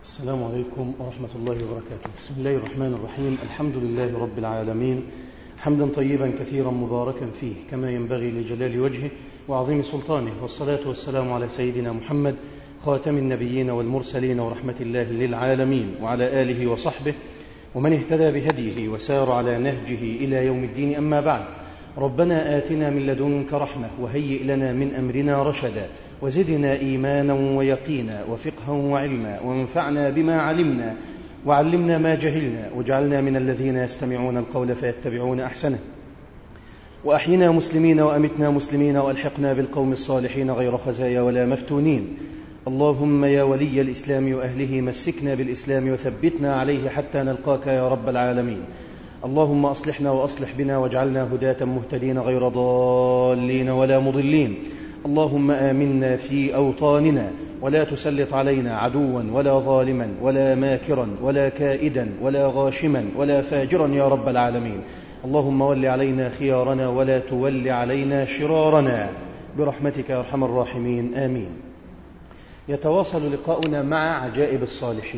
السلام عليكم ورحمة الله وبركاته بسم الله الرحمن الرحيم الحمد لله رب العالمين حمدا طيبا كثيرا مباركا فيه كما ينبغي لجلال وجهه وعظيم سلطانه والصلاة والسلام على سيدنا محمد خاتم النبيين والمرسلين ورحمة الله للعالمين وعلى آله وصحبه ومن اهتدى بهديه وسار على نهجه إلى يوم الدين أما بعد ربنا آتنا من لدنك رحمة وهيئ لنا من أمرنا رشدا وزدنا إيمانا ويقينا وفقها وعلما وانفعنا بما علمنا وعلمنا ما جهلنا واجعلنا من الذين يستمعون القول فيتبعون أحسنه وأحينا مسلمين وأمتنا مسلمين وألحقنا بالقوم الصالحين غير خزايا ولا مفتونين اللهم يا ولي الإسلام وأهله مسكنا بالإسلام وثبتنا عليه حتى نلقاك يا رب العالمين اللهم أصلحنا وأصلح بنا واجعلنا هداة مهتدين غير ضالين ولا مضلين اللهم آمنا في أوطاننا ولا تسلط علينا عدوا ولا ظالما ولا ماكرا ولا كائدا ولا غاشما ولا فاجرا يا رب العالمين اللهم ول علينا خيارنا ولا تول علينا شرارنا برحمتك يا أرحم الراحمين آمين يتواصل لقاؤنا مع عجائب الصالحين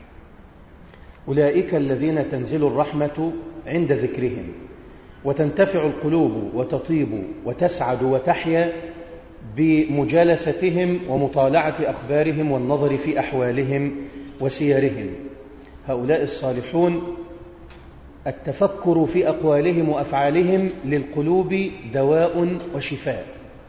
أولئك الذين تنزل الرحمة عند ذكرهم وتنتفع القلوب وتطيب وتسعد وتحيا بمجالستهم ومطالعة أخبارهم والنظر في أحوالهم وسيرهم هؤلاء الصالحون التفكر في أقوالهم وأفعالهم للقلوب دواء وشفاء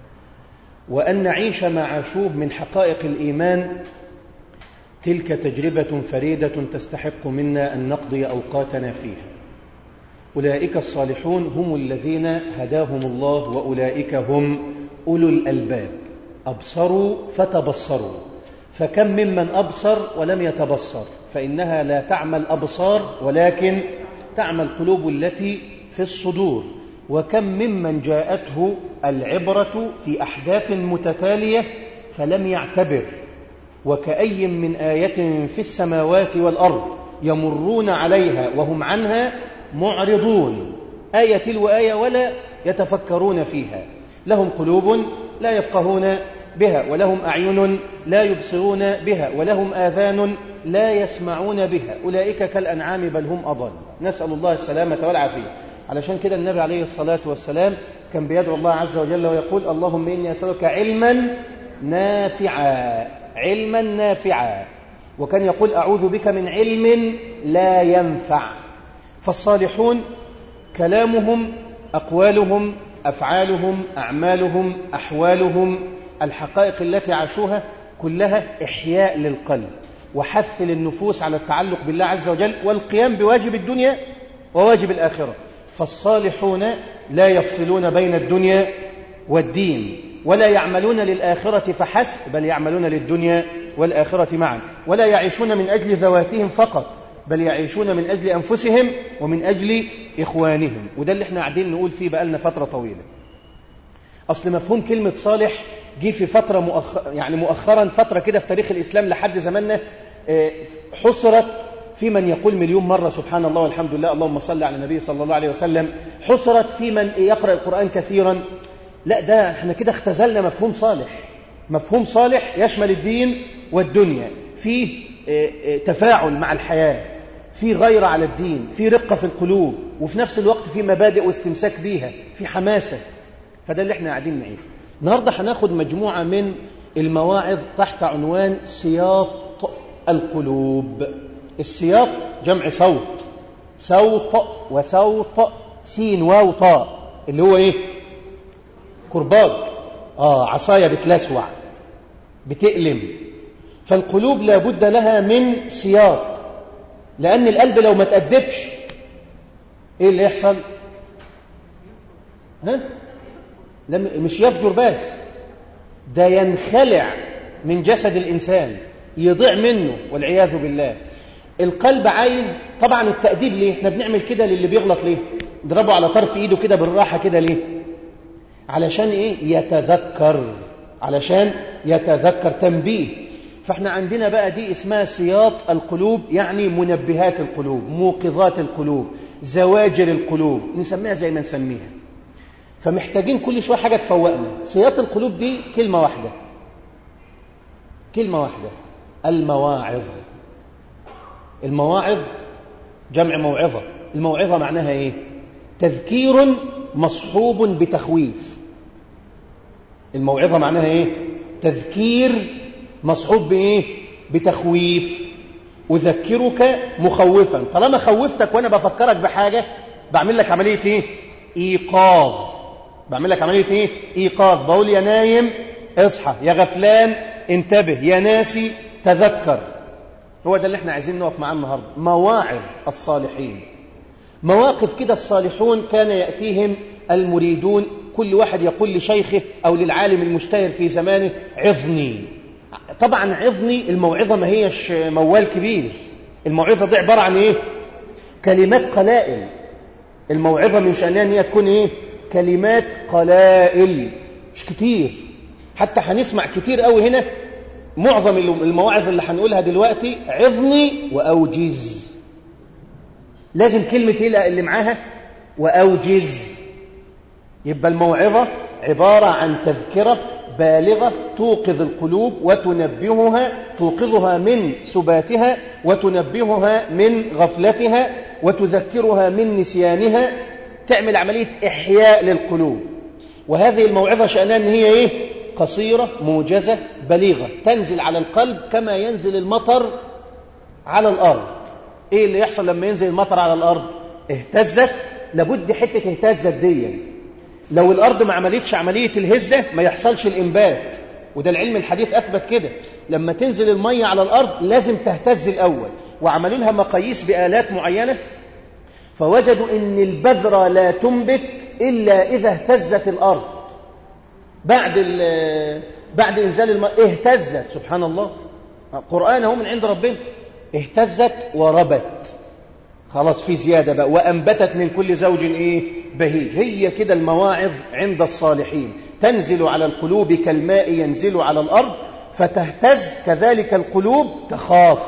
وأن نعيش ما عاشوه من حقائق الإيمان تلك تجربة فريدة تستحق منا أن نقضي أوقاتنا فيها أولئك الصالحون هم الذين هداهم الله وأولئك هم أولو الألباب أبصروا فتبصروا فكم ممن أبصر ولم يتبصر فإنها لا تعمى الأبصار ولكن تعمى القلوب التي في الصدور وكم ممن جاءته العبرة في أحداث متتالية فلم يعتبر وكأي من آية في السماوات والأرض يمرون عليها وهم عنها معرضون آية تلو آية ولا يتفكرون فيها لهم قلوب لا يفقهون بها ولهم أعين لا يبصرون بها ولهم آذان لا يسمعون بها أولئك كالأنعام بل هم أضل نسأل الله السلامة والعافية علشان كده النبي عليه الصلاة والسلام كان بيدعو الله عز وجل ويقول اللهم إني أسألك علما نافعا علما نافعا وكان يقول أعوذ بك من علم لا ينفع فالصالحون كلامهم أقوالهم أفعالهم أعمالهم أحوالهم الحقائق التي عاشوها كلها إحياء للقلب وحث للنفوس على التعلق بالله عز وجل والقيام بواجب الدنيا وواجب الآخرة فالصالحون لا يفصلون بين الدنيا والدين ولا يعملون للآخرة فحسب بل يعملون للدنيا والآخرة معا ولا يعيشون من أجل ذواتهم فقط بل يعيشون من أجل أنفسهم ومن أجل إخوانهم وده اللي احنا قاعدين نقول فيه بقالنا فترة طويلة أصل مفهوم كلمة صالح جه في فترة مؤخ... يعني مؤخرا فترة كده في تاريخ الإسلام لحد زماننا حصرت في من يقول مليون مرة سبحان الله والحمد لله اللهم صل على النبي صلى الله عليه وسلم حصرت في من يقرأ القرآن كثيرا لا ده احنا كده اختزلنا مفهوم صالح مفهوم صالح يشمل الدين والدنيا فيه تفاعل مع الحياة في غيرة على الدين في رقة في القلوب وفي نفس الوقت في مبادئ واستمساك بيها في حماسة فده اللي احنا قاعدين نعيشه النهاردة هناخد مجموعة من المواعظ تحت عنوان سياط القلوب السياط جمع صوت صوت وصوت سين واو طاء اللي هو ايه كرباج اه عصاية بتلسوع بتألم فالقلوب لابد لها من سياط لأن القلب لو ما تأدبش ايه اللي يحصل ها لم مش يفجر بس ده ينخلع من جسد الإنسان يضيع منه والعياذ بالله القلب عايز طبعا التأديب ليه احنا بنعمل كده للي بيغلط ليه نضربه على طرف ايده كده بالراحة كده ليه علشان ايه يتذكر علشان يتذكر تنبيه فاحنا عندنا بقى دي اسمها سياط القلوب يعني منبهات القلوب موقظات القلوب زواجر القلوب نسميها زي ما نسميها فمحتاجين كل شوية حاجة تفوقنا سياط القلوب دي كلمة واحدة كلمة واحدة المواعظ المواعظ جمع موعظة الموعظة معناها ايه تذكير مصحوب بتخويف الموعظة معناها ايه تذكير مصحوب بايه بتخويف أذكرك مخوفا طالما خوفتك وأنا بفكرك بحاجة بعمل لك عملية إيه؟ إيقاظ بعمل لك عملية إيه؟ إيقاظ بقول يا نايم اصحى يا غفلان انتبه يا ناسي تذكر هو ده اللي احنا عايزين نقف معاه النهاردة مواعظ الصالحين مواقف كده الصالحون كان يأتيهم المريدون كل واحد يقول لشيخه أو للعالم المشتهر في زمانه عظني طبعا عظني الموعظة ما هيش موال كبير الموعظة دي عبارة عن ايه كلمات قلائل الموعظة من شأنها ان هي تكون ايه كلمات قلائل مش كتير حتى هنسمع كتير قوي هنا معظم المواعظ اللي هنقولها دلوقتي عظني وأوجز لازم كلمة ايه اللي معاها وأوجز يبقى الموعظة عبارة عن تذكرة بالغة توقظ القلوب وتنبهها توقظها من سباتها وتنبهها من غفلتها وتذكرها من نسيانها تعمل عملية إحياء للقلوب وهذه الموعظة شأنها أن هي إيه؟ قصيرة موجزة بليغة تنزل على القلب كما ينزل المطر على الأرض إيه اللي يحصل لما ينزل المطر على الأرض اهتزت لابد حتة اهتزت دي لو الأرض ما عملتش عملية الهزة ما يحصلش الإنبات وده العلم الحديث أثبت كده لما تنزل المية على الأرض لازم تهتز الأول وعملوا لها مقاييس بآلات معينة فوجدوا أن البذرة لا تنبت إلا إذا اهتزت الأرض بعد بعد إنزال الماء اهتزت سبحان الله قرآن هو من عند ربنا اهتزت وربت خلاص في زيادة بقى وأنبتت من كل زوج إيه بهيج هي كده المواعظ عند الصالحين تنزل على القلوب كالماء ينزل على الأرض فتهتز كذلك القلوب تخاف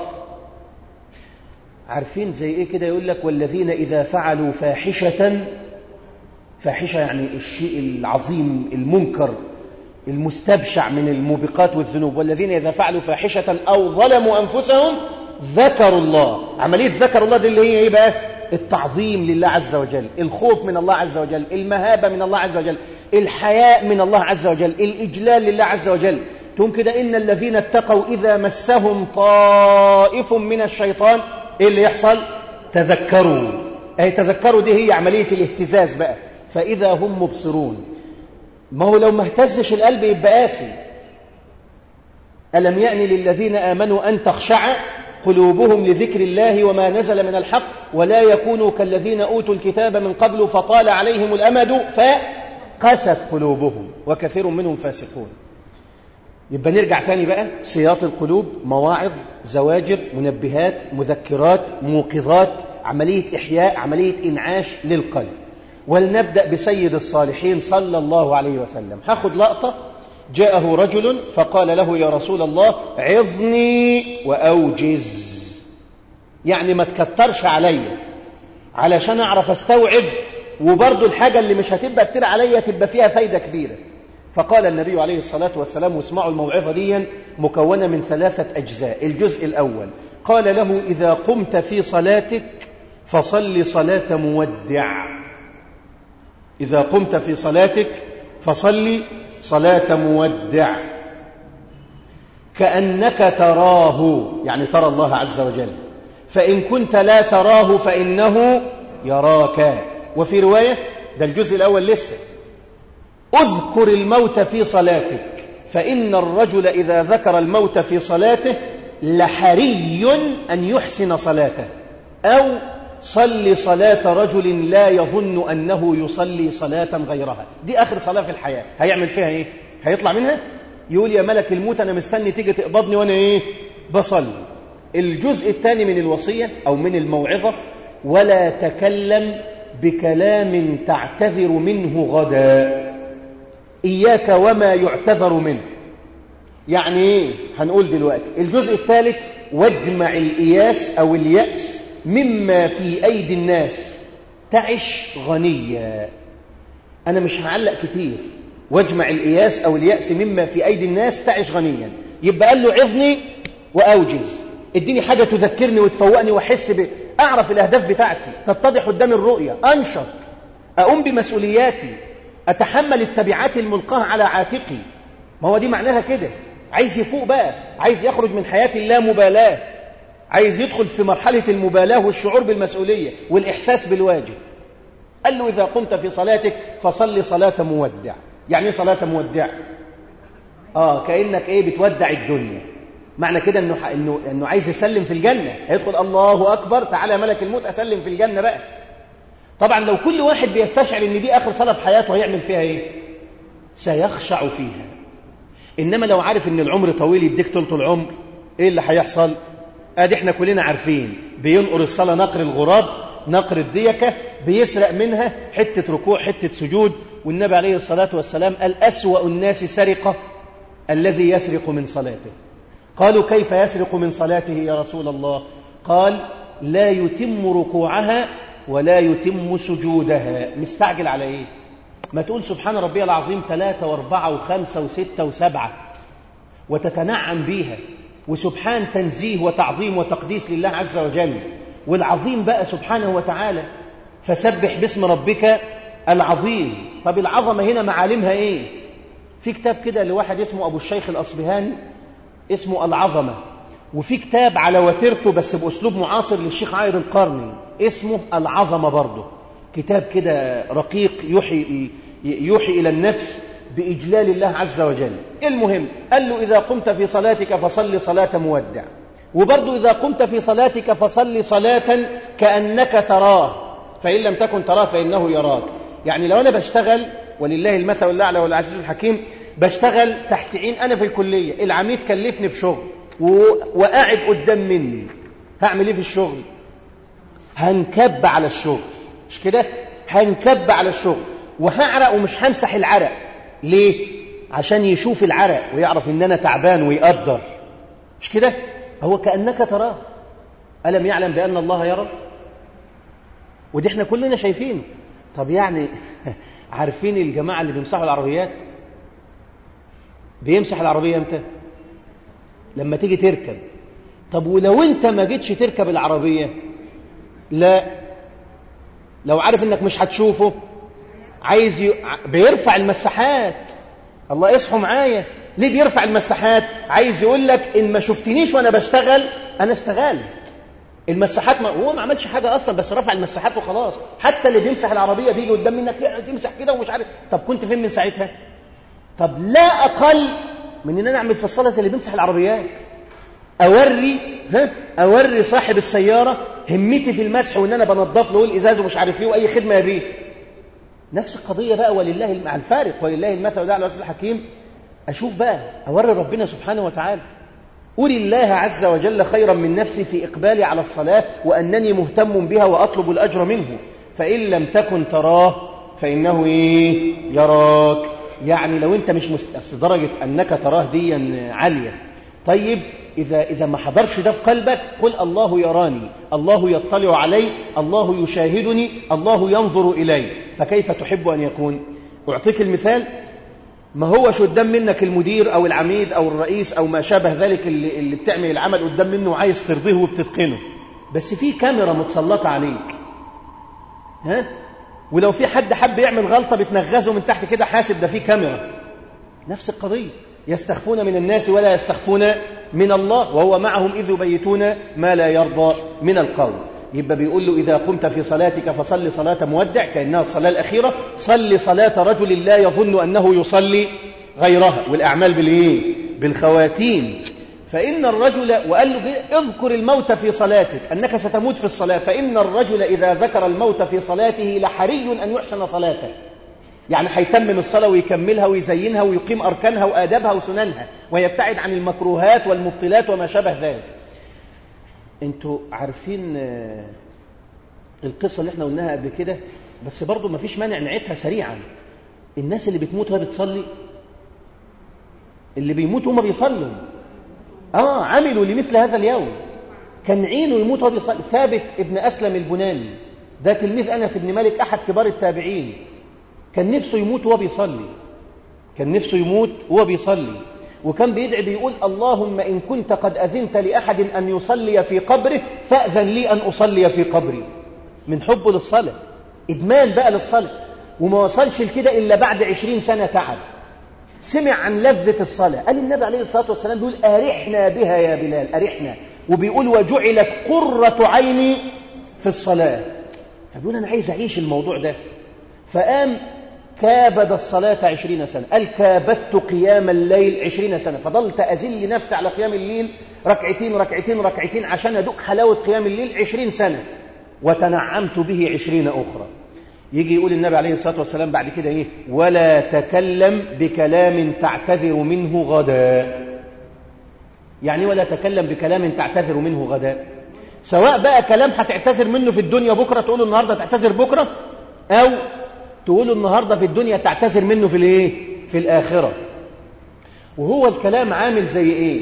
عارفين زي إيه كده يقول لك والذين إذا فعلوا فاحشة فاحشة يعني الشيء العظيم المنكر المستبشع من الموبقات والذنوب والذين إذا فعلوا فاحشة أو ظلموا أنفسهم ذكروا الله عملية ذكروا الله دي اللي هي إيه بقى التعظيم لله عز وجل الخوف من الله عز وجل المهابة من الله عز وجل الحياء من الله عز وجل الإجلال لله عز وجل تقوم كده إن الذين اتقوا إذا مسهم طائف من الشيطان إيه اللي يحصل تذكروا أي تذكروا دي هي عملية الاهتزاز بقى فإذا هم مبصرون ما هو لو ما اهتزش القلب يبقى قاسي ألم يأن للذين آمنوا أن تخشع قلوبهم لذكر الله وما نزل من الحق ولا يكونوا كالذين أوتوا الكتاب من قبل فطال عليهم الأمد فقست قلوبهم وكثير منهم فاسقون يبقى نرجع تاني بقى سياط القلوب مواعظ زواجر منبهات مذكرات موقظات عملية إحياء عملية إنعاش للقلب ولنبدأ بسيد الصالحين صلى الله عليه وسلم هاخد لقطة جاءه رجل فقال له يا رسول الله عظني وأوجز يعني ما تكترش عليا علشان أعرف أستوعب وبرضو الحاجة اللي مش هتبقى كتير عليا تبقى فيها فايدة كبيرة فقال النبي عليه الصلاة والسلام واسمعوا الموعظة دي مكونة من ثلاثة أجزاء الجزء الأول قال له إذا قمت في صلاتك فصل صلاة مودع إذا قمت في صلاتك فصل صلاة مودع كأنك تراه يعني ترى الله عز وجل فإن كنت لا تراه فإنه يراك وفي رواية ده الجزء الأول لسه اذكر الموت في صلاتك فإن الرجل إذا ذكر الموت في صلاته لحري أن يحسن صلاته أو صل صلاة رجل لا يظن أنه يصلي صلاة غيرها دي آخر صلاة في الحياة هيعمل فيها إيه؟ هيطلع منها؟ يقول يا ملك الموت أنا مستني تيجي تقبضني وأنا إيه؟ بصلي الجزء الثاني من الوصية أو من الموعظة ولا تكلم بكلام تعتذر منه غدا إياك وما يعتذر منه يعني إيه؟ هنقول دلوقتي الجزء الثالث واجمع الإياس أو اليأس مما في أيدي الناس تعش غنيا أنا مش هعلق كتير واجمع الإياس أو اليأس مما في أيدي الناس تعش غنيا يبقى قال له عظني وأوجز اديني حاجة تذكرني وتفوقني واحس ب... اعرف الاهداف بتاعتي تتضح قدامي الرؤية انشط اقوم بمسؤولياتي اتحمل التبعات الملقاة على عاتقي ما هو دي معناها كده عايز يفوق بقى عايز يخرج من حياة اللامبالاة عايز يدخل في مرحلة المبالاة والشعور بالمسؤولية والإحساس بالواجب قال له إذا قمت في صلاتك فصل صلاة مودع يعني ايه صلاة مودع آه كأنك إيه بتودع الدنيا معنى كده إنه, إنه, إنه عايز يسلم في الجنة هيدخل الله أكبر تعالى ملك الموت أسلم في الجنة بقى طبعا لو كل واحد بيستشعر إن دي آخر صلاة في حياته هيعمل فيها إيه سيخشع فيها إنما لو عارف إن العمر طويل يديك طولة العمر إيه اللي هيحصل ادي احنا كلنا عارفين بينقر الصلاة نقر الغراب نقر الديكة بيسرق منها حتة ركوع حتة سجود والنبي عليه الصلاة والسلام قال أسوأ الناس سرقة الذي يسرق من صلاته قالوا كيف يسرق من صلاته يا رسول الله قال لا يتم ركوعها ولا يتم سجودها مستعجل على ايه ما تقول سبحان ربي العظيم ثلاثة واربعة وخمسة وستة وسبعة وتتنعم بيها وسبحان تنزيه وتعظيم وتقديس لله عز وجل والعظيم بقى سبحانه وتعالى فسبح باسم ربك العظيم طب العظمة هنا معالمها ايه في كتاب كده لواحد اسمه أبو الشيخ الأصبهاني اسمه العظمة وفي كتاب على وتيرته بس بأسلوب معاصر للشيخ عاير القرني اسمه العظمة برضه كتاب كده رقيق يوحي, يوحي إلى النفس بإجلال الله عز وجل المهم قال له إذا قمت في صلاتك فصل صلاة مودع وبرضه إذا قمت في صلاتك فصل صلاة كأنك تراه فإن لم تكن تراه فإنه يراك يعني لو أنا بشتغل ولله المثل الأعلى والعزيز الحكيم بشتغل تحت عين أنا في الكلية العميد كلفني بشغل وقاعد قدام مني هعمل إيه في الشغل هنكب على الشغل مش كده هنكب على الشغل وهعرق ومش همسح العرق ليه عشان يشوف العرق ويعرف ان انا تعبان ويقدر مش كده هو كانك تراه الم يعلم بان الله يرى ودي احنا كلنا شايفينه طب يعني عارفين الجماعه اللي بيمسحوا العربيات بيمسح العربيه امتى لما تيجي تركب طب ولو انت ما جيتش تركب العربيه لا لو عارف انك مش هتشوفه عايز ي... بيرفع المساحات الله اصحوا معايا ليه بيرفع المساحات عايز يقول لك ان ما شفتنيش وانا بشتغل انا اشتغلت المساحات ما هو ما عملش حاجه اصلا بس رفع المساحات وخلاص حتى اللي بيمسح العربيه بيجي قدام منك تمسح كده ومش عارف طب كنت فين من ساعتها طب لا اقل من ان انا اعمل في الصلاه اللي بيمسح العربيات اوري ها اوري صاحب السياره همتي في المسح وان انا بنضف له الازاز ومش عارف ايه واي خدمه يبيه نفس القضية بقى ولله مع الفارق ولله المثل والأعلى والأسل الحكيم أشوف بقى أوري ربنا سبحانه وتعالى أري الله عز وجل خيرا من نفسي في إقبالي على الصلاة وأنني مهتم بها وأطلب الأجر منه فإن لم تكن تراه فإنه إيه يراك يعني لو أنت مش مست... درجة أنك تراه دي عالية طيب إذا, إذا ما حضرش ده في قلبك قل الله يراني الله يطلع علي الله يشاهدني الله ينظر إلي فكيف تحب أن يكون أعطيك المثال ما هوش قدام منك المدير أو العميد أو الرئيس أو ما شابه ذلك اللي, اللي بتعمل العمل قدام منه وعايز ترضيه وبتتقنه بس في كاميرا متسلطة عليك ها ولو في حد حب يعمل غلطة بتنغزه من تحت كده حاسب ده في كاميرا نفس القضية يستخفون من الناس ولا يستخفون من الله وهو معهم إذ يبيتون ما لا يرضى من القول يبقى بيقول له إذا قمت في صلاتك فصل صلاة مودع كأنها الصلاة الأخيرة صل صلاة رجل لا يظن أنه يصلي غيرها والأعمال بالإيه؟ بالخواتيم فإن الرجل وقال له اذكر الموت في صلاتك أنك ستموت في الصلاة فإن الرجل إذا ذكر الموت في صلاته لحري أن يحسن صلاته يعني هيتمم الصلاة ويكملها ويزينها ويقيم أركانها وآدابها وسننها ويبتعد عن المكروهات والمبطلات وما شابه ذلك انتوا عارفين القصة اللي احنا قلناها قبل كده بس برضو ما فيش مانع نعيدها سريعا الناس اللي بتموت وهي بتصلي اللي بيموتوا هما بيصلوا اه عملوا لمثل هذا اليوم كان عينه يموت وهو بيصلي ثابت ابن أسلم البناني ده تلميذ أنس بن مالك أحد كبار التابعين كان نفسه يموت وهو بيصلي كان نفسه يموت وهو بيصلي وكان بيدعي بيقول اللهم إن كنت قد أذنت لأحد أن يصلي في قبره فأذن لي أن أصلي في قبري من حبه للصلاة إدمان بقى للصلاة وما وصلش لكده إلا بعد عشرين سنة تعب سمع عن لذة الصلاة قال النبي عليه الصلاة والسلام بيقول أرحنا بها يا بلال أرحنا وبيقول وجعلت قرة عيني في الصلاة فبيقول أنا عايز أعيش الموضوع ده فقام كابد الصلاة عشرين سنة قال كابدت قيام الليل عشرين سنة فضلت أزل نفسي على قيام الليل ركعتين ركعتين ركعتين عشان أدوق حلاوة قيام الليل عشرين سنة وتنعمت به عشرين أخرى يجي يقول النبي عليه الصلاة والسلام بعد كده إيه ولا تكلم بكلام تعتذر منه غدا يعني ولا تكلم بكلام تعتذر منه غدا سواء بقى كلام هتعتذر منه في الدنيا بكرة تقوله النهاردة تعتذر بكرة أو تقوله النهاردة في الدنيا تعتذر منه في الإيه في الآخرة وهو الكلام عامل زي إيه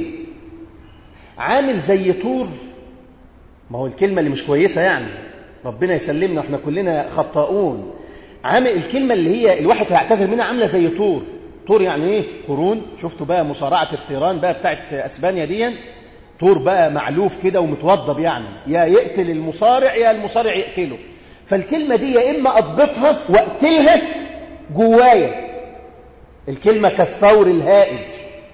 عامل زي طور ما هو الكلمة اللي مش كويسة يعني ربنا يسلمنا احنا كلنا خطاؤون عامل الكلمة اللي هي الواحد هيعتذر منها عاملة زي طور طور يعني ايه قرون شفتوا بقى مصارعة الثيران بقى بتاعت اسبانيا دي طور بقى معلوف كده ومتوضب يعني يا يقتل المصارع يا المصارع يقتله فالكلمة دي يا إما أضبطها وأقتلها جوايا الكلمة كالثور الهائج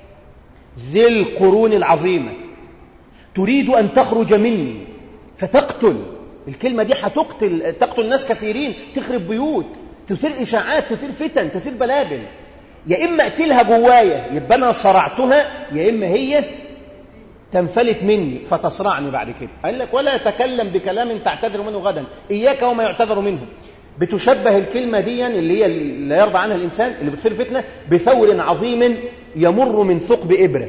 ذي القرون العظيمة تريد أن تخرج مني فتقتل الكلمة دي هتقتل تقتل ناس كثيرين تخرب بيوت تثير إشاعات تثير فتن تثير بلابل يا إما أقتلها جوايا يبقى أنا صرعتها يا إما هي تنفلت مني فتصرعني بعد كده قال لك ولا تكلم بكلام تعتذر منه غدا إياك وما يعتذر منه بتشبه الكلمة دي اللي هي لا يرضى عنها الإنسان اللي بتصير فتنة بثور عظيم يمر من ثقب إبرة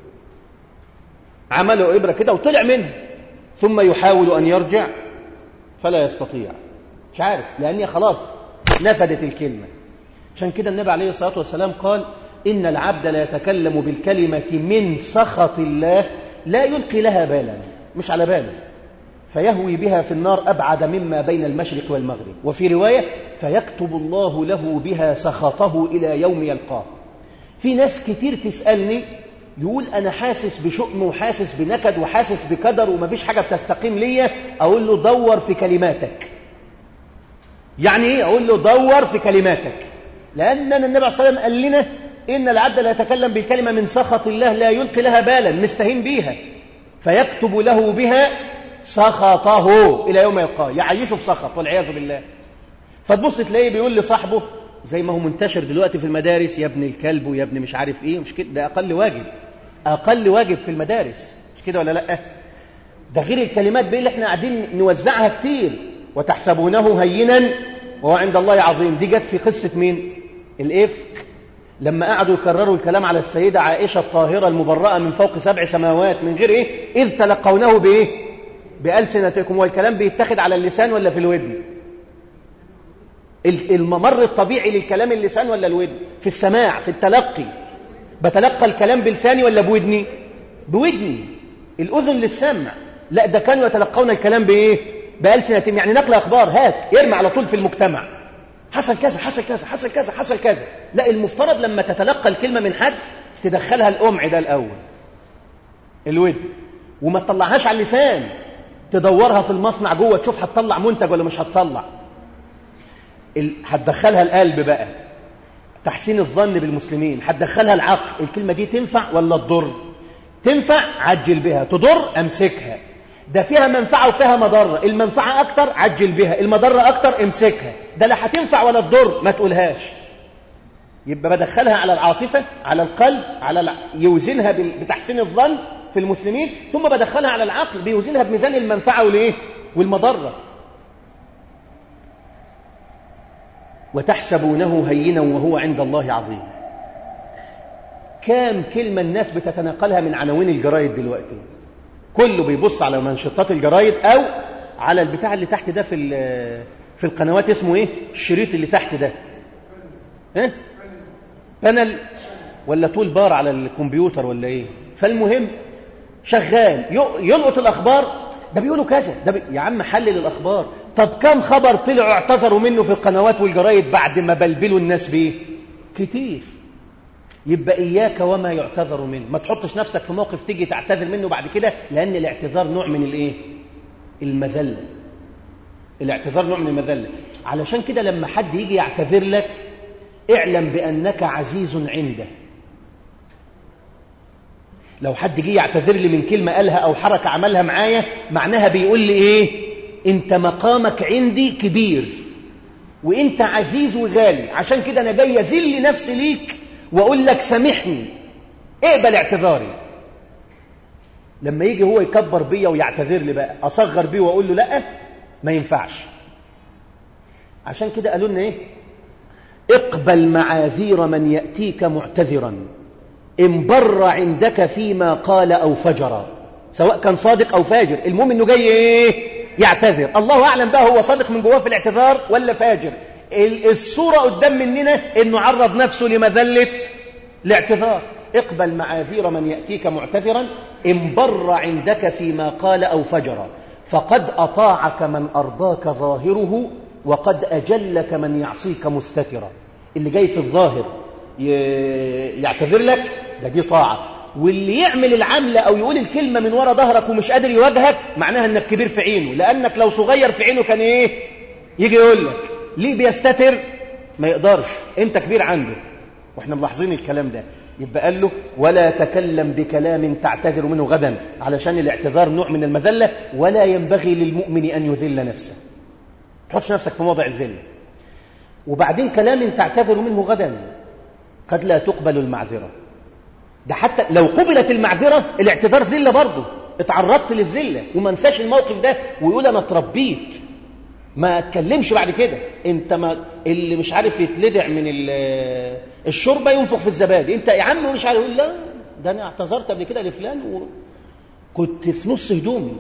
عملوا إبرة كده وطلع منه ثم يحاول أن يرجع فلا يستطيع مش عارف لأن خلاص نفدت الكلمة عشان كده النبي عليه الصلاة والسلام قال إن العبد لا يتكلم بالكلمة من سخط الله لا يلقي لها بالا مش على باله فيهوي بها في النار أبعد مما بين المشرق والمغرب وفي رواية فيكتب الله له بها سخطه إلى يوم يلقاه في ناس كتير تسألني يقول أنا حاسس بشؤم وحاسس بنكد وحاسس بكدر ومفيش حاجة بتستقيم ليا أقول له دور في كلماتك يعني إيه أقول له دور في كلماتك لأن النبي عليه الصلاة والسلام قال لنا إن العبد لا يتكلم بالكلمة من سخط الله لا يلقي لها بالا مستهين بيها فيكتب له بها سخطه إلى يوم يلقاه يعيشه في سخط والعياذ بالله فتبص تلاقيه بيقول لصاحبه زي ما هو منتشر دلوقتي في المدارس يا ابن الكلب ويا ابن مش عارف ايه مش كده ده اقل واجب اقل واجب في المدارس مش كده ولا لا ده غير الكلمات بيه اللي احنا قاعدين نوزعها كتير وتحسبونه هينا وهو عند الله عظيم دي جت في قصه مين الافك لما قعدوا يكرروا الكلام على السيدة عائشة الطاهرة المبرأة من فوق سبع سماوات من غير إيه إذ تلقونه بإيه بألسنتكم والكلام بيتخذ على اللسان ولا في الودن الممر الطبيعي للكلام اللسان ولا الودن في السماع في التلقي بتلقى الكلام بلساني ولا بودني بودني الأذن للسمع لا ده كانوا يتلقون الكلام بإيه بألسنتهم يعني نقل أخبار هات يرمي على طول في المجتمع حصل كذا حصل كذا حصل كذا حصل كذا لا المفترض لما تتلقى الكلمة من حد تدخلها الأمع ده الأول الود وما تطلعهاش على اللسان تدورها في المصنع جوه تشوف هتطلع منتج ولا مش هتطلع هتدخلها القلب بقى تحسين الظن بالمسلمين هتدخلها العقل الكلمة دي تنفع ولا تضر تنفع عجل بها تضر أمسكها ده فيها منفعة وفيها مضرة المنفعة أكتر عجل بها المضرة أكتر امسكها ده لا هتنفع ولا تضر ما تقولهاش يبقى بدخلها على العاطفة على القلب على الع... يوزنها بتحسين الظن في المسلمين ثم بدخلها على العقل بيوزنها بميزان المنفعة والإيه والمضرة وتحسبونه هينا وهو عند الله عظيم كام كلمة الناس بتتناقلها من عناوين الجرايد دلوقتي كله بيبص على منشطات الجرايد أو على البتاع اللي تحت ده في في القنوات اسمه ايه الشريط اللي تحت ده ها بانل ولا طول بار على الكمبيوتر ولا ايه فالمهم شغال يلقط الاخبار ده بيقولوا كذا ده بي... يا عم حلل الاخبار طب كم خبر طلعوا اعتذروا منه في القنوات والجرايد بعد ما بلبلوا الناس بيه كتير يبقى إياك وما يعتذر منه ما تحطش نفسك في موقف تيجي تعتذر منه بعد كده لأن الاعتذار نوع من الإيه المذلة الاعتذار نوع من المذلة علشان كده لما حد يجي يعتذر لك اعلم بأنك عزيز عنده لو حد جه يعتذر لي من كلمة قالها أو حركة عملها معايا معناها بيقول لي إيه أنت مقامك عندي كبير وأنت عزيز وغالي عشان كده أنا جاي أذل نفسي ليك وأقول لك سامحني اقبل اعتذاري لما يجي هو يكبر بيا ويعتذر لي بقى أصغر بيه وأقول له لأ ما ينفعش عشان كده قالوا لنا إيه اقبل معاذير من يأتيك معتذرا إن بر عندك فيما قال أو فجر سواء كان صادق أو فاجر المهم إنه جاي إيه يعتذر الله أعلم بقى هو صادق من جواه في الاعتذار ولا فاجر الصورة قدام مننا إنه عرض نفسه لمذلة الاعتذار اقبل معاذير من يأتيك معتذرا إن بر عندك فيما قال أو فجر فقد أطاعك من أرضاك ظاهره وقد أجلك من يعصيك مستترا اللي جاي في الظاهر يعتذر لك ده دي طاعة واللي يعمل العملة أو يقول الكلمة من وراء ظهرك ومش قادر يواجهك معناها أنك كبير في عينه لأنك لو صغير في عينه كان إيه يجي يقول لك ليه بيستتر ما يقدرش أنت كبير عنده وإحنا ملاحظين الكلام ده يبقى قال له ولا تكلم بكلام تعتذر منه غدا علشان الاعتذار نوع من المذلة ولا ينبغي للمؤمن أن يذل نفسه تحطش نفسك في موضع الذل وبعدين كلام تعتذر منه غدا قد لا تقبل المعذرة ده حتى لو قبلت المعذرة الاعتذار ذلة برضه اتعرضت للذلة وما انساش الموقف ده ويقول أنا اتربيت ما اتكلمش بعد كده انت ما اللي مش عارف يتلدع من الشوربه ينفخ في الزبادي انت يا عم مش عارف يقول لا ده انا اعتذرت قبل كده لفلان وكنت في نص هدومي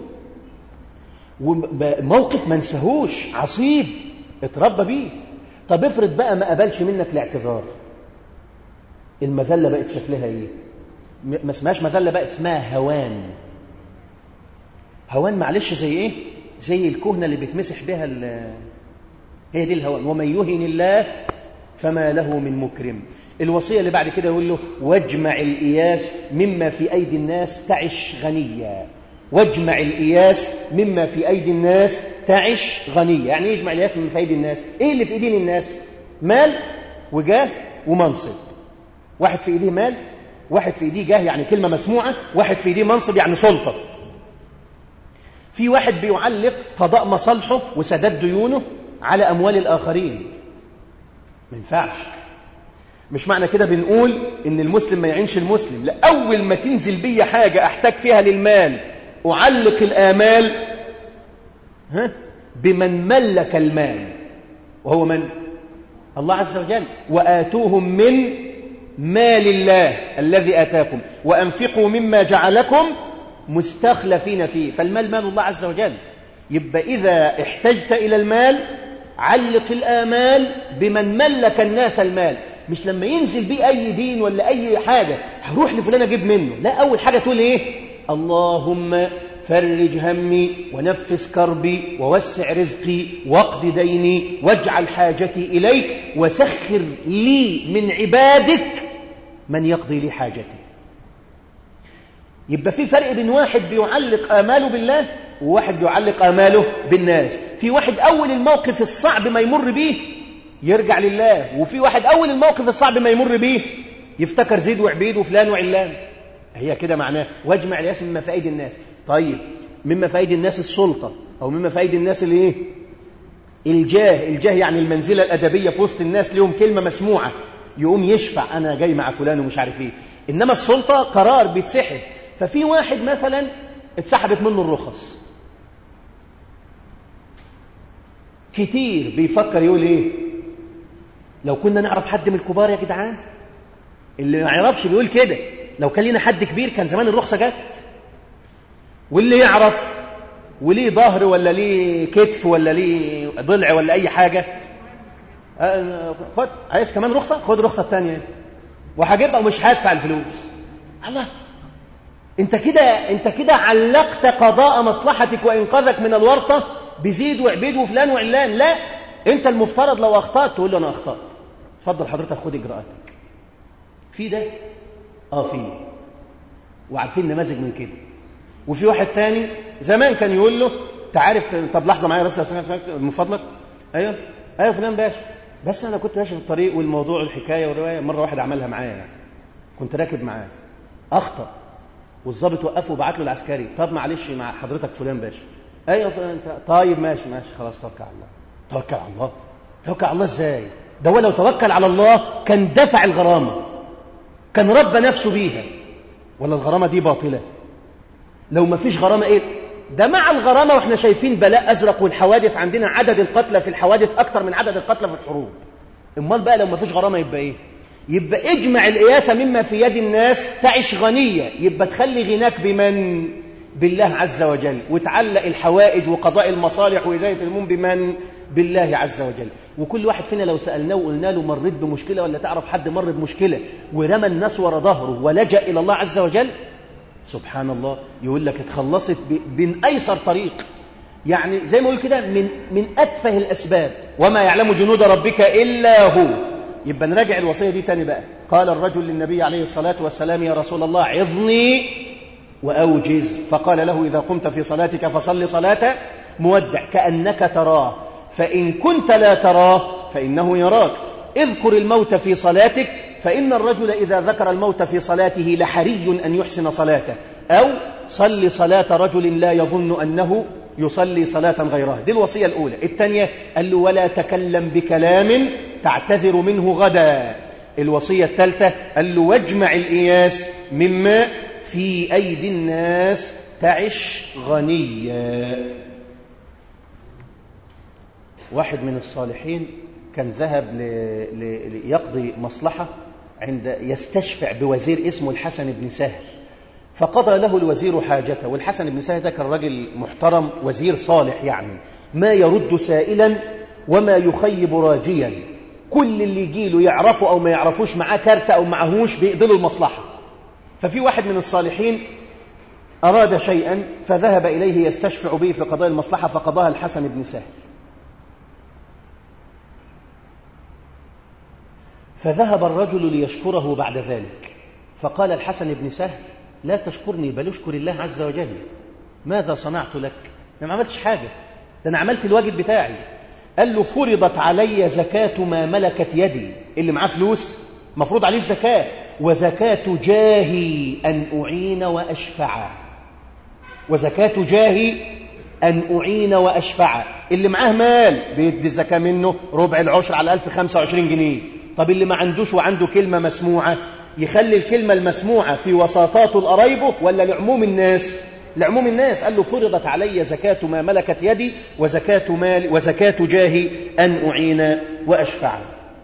وموقف ما انساهوش عصيب اتربى بيه طب افرض بقى ما قبلش منك الاعتذار المذله بقت شكلها ايه ما اسمهاش مذله بقى اسمها هوان هوان معلش زي ايه زي الكهنة اللي بيتمسح بها هي دي الهوان ومن يهن الله فما له من مكرم الوصية اللي بعد كده يقول له واجمع الإياس مما في أيدي الناس تعش غنيا واجمع الإياس مما في أيدي الناس تعش غنيا يعني ايه يجمع الإياس مما في أيدي الناس إيه اللي في أيدين الناس مال وجاه ومنصب واحد في إيديه مال واحد في إيديه جاه يعني كلمة مسموعة واحد في إيديه منصب يعني سلطة في واحد بيعلق قضاء مصالحه وسداد ديونه على أموال الآخرين ما ينفعش مش معنى كده بنقول إن المسلم ما يعينش المسلم لا أول ما تنزل بي حاجة أحتاج فيها للمال أعلق الآمال ها بمن ملك المال وهو من؟ الله عز وجل وآتوهم من مال الله الذي آتاكم وأنفقوا مما جعلكم مستخلفين فيه فالمال مال الله عز وجل يبقى إذا احتجت إلى المال علق الآمال بمن ملك الناس المال مش لما ينزل بيه أي دين ولا أي حاجة هروح لفلان أجيب منه لا أول حاجة تقول إيه اللهم فرج همي ونفس كربي ووسع رزقي واقض ديني واجعل حاجتي إليك وسخر لي من عبادك من يقضي لي حاجتي يبقى في فرق بين واحد بيعلق آماله بالله وواحد بيعلق آماله بالناس في واحد أول الموقف الصعب ما يمر بيه يرجع لله وفي واحد أول الموقف الصعب ما يمر بيه يفتكر زيد وعبيد وفلان وعلان هي كده معناه واجمع الياس مما في أيدي الناس طيب مما في أيدي الناس السلطة أو مما في أيدي الناس الايه الجاه الجاه يعني المنزلة الأدبية في وسط الناس ليهم كلمة مسموعة يقوم يشفع أنا جاي مع فلان ومش عارف إيه إنما السلطة قرار بيتسحب ففي واحد مثلا اتسحبت منه الرخص كتير بيفكر يقول ايه لو كنا نعرف حد من الكبار يا جدعان اللي ما يعرفش بيقول كده لو كان لنا حد كبير كان زمان الرخصة جت واللي يعرف وليه ظهر ولا ليه كتف ولا ليه ضلع ولا أي حاجة خد عايز كمان رخصة خد رخصة تانية وهجيبها ومش هدفع الفلوس الله انت كده انت كده علقت قضاء مصلحتك وانقاذك من الورطه بزيد وعبيد وفلان وعلان لا انت المفترض لو اخطات تقول له انا اخطات اتفضل حضرتك خد اجراءاتك في ده اه في وعارفين نماذج من كده وفي واحد تاني زمان كان يقول له تعرف طب لحظه معايا بس من فضلك ايوه ايوه فلان باشا بس انا كنت ماشي في الطريق والموضوع الحكايه والروايه مره واحد عملها معايا يعني كنت راكب معاه اخطا والظابط وقفه وبعت له العسكري طب معلش مع حضرتك فلان باشا ايوه فلان طيب ماشي ماشي خلاص توكل على الله توكل على الله توكل على الله ازاي ده هو لو توكل على الله كان دفع الغرامه كان ربى نفسه بيها ولا الغرامه دي باطله لو ما فيش غرامه ايه ده مع الغرامه واحنا شايفين بلاء ازرق والحوادث عندنا عدد القتلى في الحوادث اكتر من عدد القتلى في الحروب امال بقى لو ما فيش غرامه يبقى ايه يبقى اجمع القياسه مما في يد الناس تعش غنيه يبقى تخلي غناك بمن بالله عز وجل وتعلق الحوائج وقضاء المصالح وإزالة المون بمن بالله عز وجل وكل واحد فينا لو سألناه وقلنا له مريت بمشكلة ولا تعرف حد مر بمشكلة ورمى الناس ورا ظهره ولجأ إلى الله عز وجل سبحان الله يقول لك اتخلصت من أيسر طريق يعني زي ما يقول كده من من أتفه الأسباب وما يعلم جنود ربك إلا هو يبقى نراجع الوصية دي تاني بقى قال الرجل للنبي عليه الصلاة والسلام يا رسول الله عظني وأوجز فقال له إذا قمت في صلاتك فصل صلاة مودع كأنك تراه فإن كنت لا تراه فإنه يراك اذكر الموت في صلاتك فإن الرجل إذا ذكر الموت في صلاته لحري أن يحسن صلاته أو صل صلاة رجل لا يظن أنه يصلي صلاة غيرها دي الوصية الأولى الثانية قال له ولا تكلم بكلام تعتذر منه غدا الوصية الثالثة قال له واجمع الإياس مما في أيدي الناس تعش غنيا واحد من الصالحين كان ذهب ليقضي مصلحة عند يستشفع بوزير اسمه الحسن بن سهل فقضى له الوزير حاجته والحسن بن سهل ده كان راجل محترم وزير صالح يعني ما يرد سائلا وما يخيب راجيا كل اللي يجيله يعرفه أو ما يعرفوش معاه كارتة أو معهوش بيقضي المصلحة ففي واحد من الصالحين أراد شيئا فذهب إليه يستشفع به في قضاء المصلحة فقضاها الحسن بن سهل فذهب الرجل ليشكره بعد ذلك فقال الحسن بن سهل لا تشكرني بل اشكر الله عز وجل ماذا صنعت لك ما عملتش حاجة ده أنا عملت الواجب بتاعي قال له فرضت علي زكاة ما ملكت يدي اللي معاه فلوس مفروض عليه الزكاة وزكاة جاهي أن أعين وأشفع وزكاة جاهي أن أعين وأشفع اللي معاه مال بيدي الزكاة منه ربع العشر على 1025 جنيه طب اللي ما عندوش وعنده كلمة مسموعة يخلي الكلمة المسموعة في وساطات القرايبه ولا لعموم الناس لعموم الناس قال له فرضت علي زكاة ما ملكت يدي وزكاة مال وزكاة جاهي أن أعين وأشفع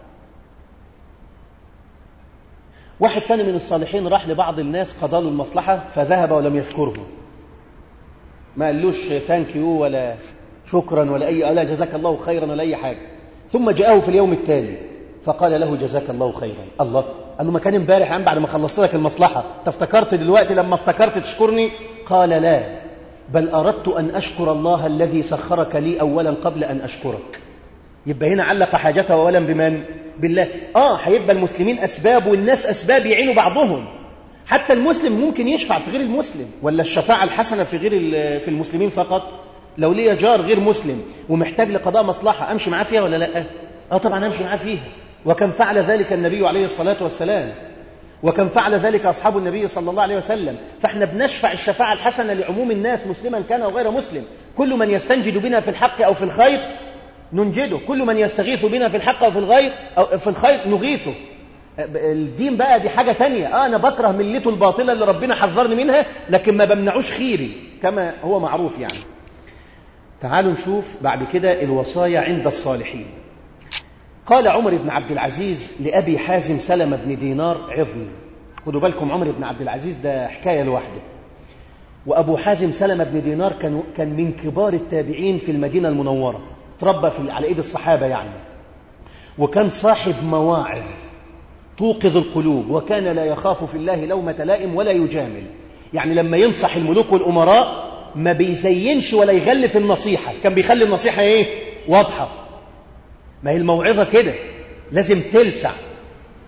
واحد تاني من الصالحين راح لبعض الناس قضى له المصلحة فذهب ولم يشكره ما قالوش ثانك يو ولا شكرا ولا أي لا جزاك الله خيرا ولا أي حاجة ثم جاءه في اليوم التالي فقال له جزاك الله خيرا الله قال له ما كان امبارح عم بعد ما خلصت لك المصلحة تفتكرت دلوقتي لما افتكرت تشكرني قال لا بل أردت أن أشكر الله الذي سخرك لي أولا قبل أن أشكرك يبقى هنا علق حاجته أولا بمن بالله آه هيبقى المسلمين أسباب والناس أسباب يعينوا بعضهم حتى المسلم ممكن يشفع في غير المسلم ولا الشفاعة الحسنة في غير في المسلمين فقط لو ليا جار غير مسلم ومحتاج لقضاء مصلحة أمشي معاه فيها ولا لا آه طبعا أمشي معاه فيها وكم فعل ذلك النبي عليه الصلاة والسلام وكم فعل ذلك أصحاب النبي صلى الله عليه وسلم فاحنا بنشفع الشفاعة الحسنة لعموم الناس مسلما كان أو غير مسلم كل من يستنجد بنا في الحق أو في الخير ننجده كل من يستغيث بنا في الحق أو في الغير أو في الخير نغيثه الدين بقى دي حاجة تانية آه أنا بكره ملته الباطلة اللي ربنا حذرني منها لكن ما بمنعوش خيري كما هو معروف يعني تعالوا نشوف بعد كده الوصايا عند الصالحين قال عمر بن عبد العزيز لأبي حازم سلمة بن دينار عظني خدوا بالكم عمر بن عبد العزيز ده حكاية لوحده وأبو حازم سلمة بن دينار كان, كان من كبار التابعين في المدينة المنورة تربى في على إيد الصحابة يعني وكان صاحب مواعظ توقظ القلوب وكان لا يخاف في الله لومة لائم ولا يجامل يعني لما ينصح الملوك والأمراء ما بيزينش ولا يغلف النصيحة كان بيخلي النصيحة إيه واضحة ما هي الموعظة كده لازم تلسع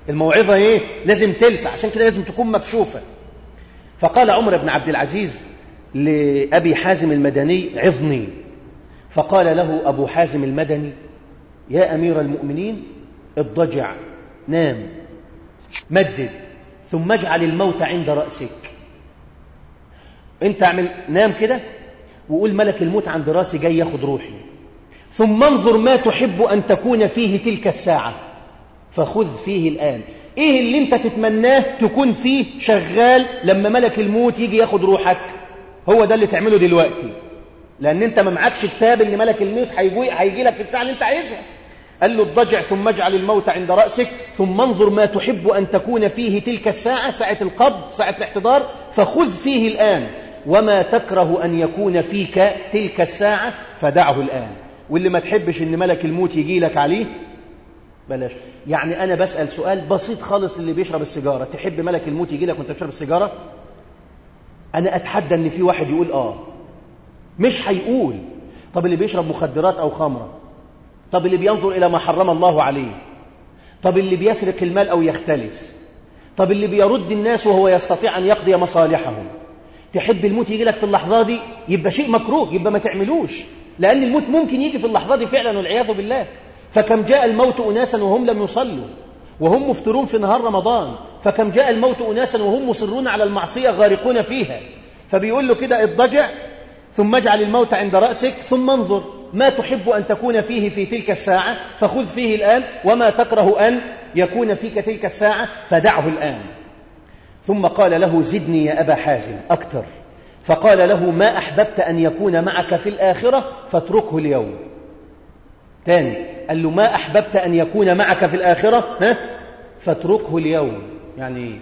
الموعظة إيه لازم تلسع عشان كده لازم تكون مكشوفة فقال عمر بن عبد العزيز لأبي حازم المدني عظني فقال له أبو حازم المدني يا أمير المؤمنين اضجع نام مدد ثم اجعل الموت عند رأسك انت اعمل نام كده وقول ملك الموت عند راسي جاي ياخد روحي ثم انظر ما تحب أن تكون فيه تلك الساعة فخذ فيه الآن ايه اللي انت تتمناه تكون فيه شغال لما ملك الموت يجي ياخد روحك هو ده اللي تعمله دلوقتي لان انت ما معكش التاب ان ملك الموت هيجي هيجي لك في الساعه اللي انت عايزها قال له اضجع ثم اجعل الموت عند راسك ثم انظر ما تحب ان تكون فيه تلك الساعه ساعه القبض ساعه الاحتضار فخذ فيه الان وما تكره ان يكون فيك تلك الساعه فدعه الان واللي ما تحبش ان ملك الموت يجي لك عليه بلاش يعني أنا بسأل سؤال بسيط خالص للي بيشرب السيجارة تحب ملك الموت يجي لك وانت بتشرب السيجارة أنا أتحدى أن في واحد يقول آه مش هيقول طب اللي بيشرب مخدرات أو خمرة طب اللي بينظر إلى ما حرم الله عليه طب اللي بيسرق المال أو يختلس طب اللي بيرد الناس وهو يستطيع أن يقضي مصالحهم تحب الموت يجي لك في اللحظة دي يبقى شيء مكروه يبقى ما تعملوش لأن الموت ممكن يجي في اللحظة دي فعلا والعياذ بالله فكم جاء الموت أناسا وهم لم يصلوا وهم مفترون في نهار رمضان فكم جاء الموت أناسا وهم مصرون على المعصية غارقون فيها فبيقول له كده اضجع ثم اجعل الموت عند رأسك ثم انظر ما تحب أن تكون فيه في تلك الساعة فخذ فيه الآن وما تكره أن يكون فيك تلك الساعة فدعه الآن ثم قال له زدني يا أبا حازم أكثر فقال له ما أحببت أن يكون معك في الآخرة فاتركه اليوم تاني قال له ما أحببت أن يكون معك في الآخرة ها؟ فاتركه اليوم يعني ايه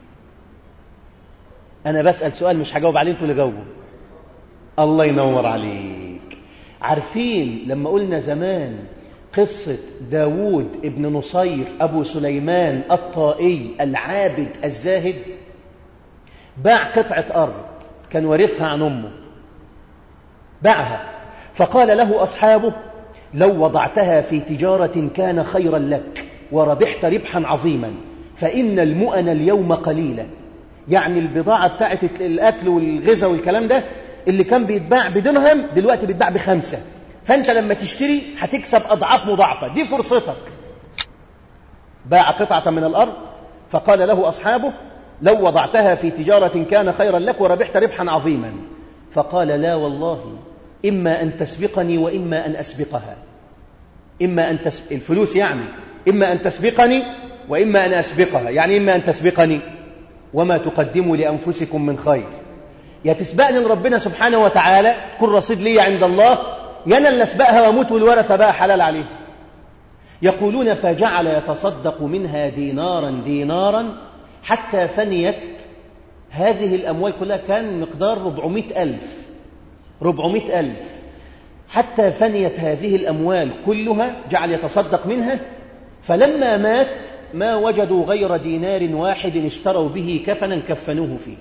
أنا بسأل سؤال مش هجاوب عليه انتوا اللي جاوبوا الله ينور عليك عارفين لما قلنا زمان قصة داود ابن نصير أبو سليمان الطائي العابد الزاهد باع قطعة أرض كان ورثها عن أمه باعها فقال له أصحابه لو وضعتها في تجارة كان خيرا لك وربحت ربحا عظيما فإن المؤن اليوم قليلة يعني البضاعة بتاعت الأكل والغذاء والكلام ده اللي كان بيتباع بدرهم دلوقتي بيتباع بخمسة فأنت لما تشتري هتكسب أضعاف مضاعفة دي فرصتك باع قطعة من الأرض فقال له أصحابه لو وضعتها في تجارة كان خيرا لك وربحت ربحا عظيما فقال لا والله إما أن تسبقني وإما أن أسبقها إما أن تسب... الفلوس يعني إما أن تسبقني وإما أن أسبقها يعني إما أن تسبقني وما تقدموا لأنفسكم من خير يا تسبقني لربنا سبحانه وتعالى كل رصيد لي عند الله ينال نسبقها وموت والورثة بقى حلال عليه يقولون فجعل يتصدق منها دينارا دينارا حتى فنيت هذه الأموال كلها كان مقدار 400 ألف 400 ألف حتى فنيت هذه الأموال كلها جعل يتصدق منها فلما مات ما وجدوا غير دينار واحد اشتروا به كفنا كفنوه فيه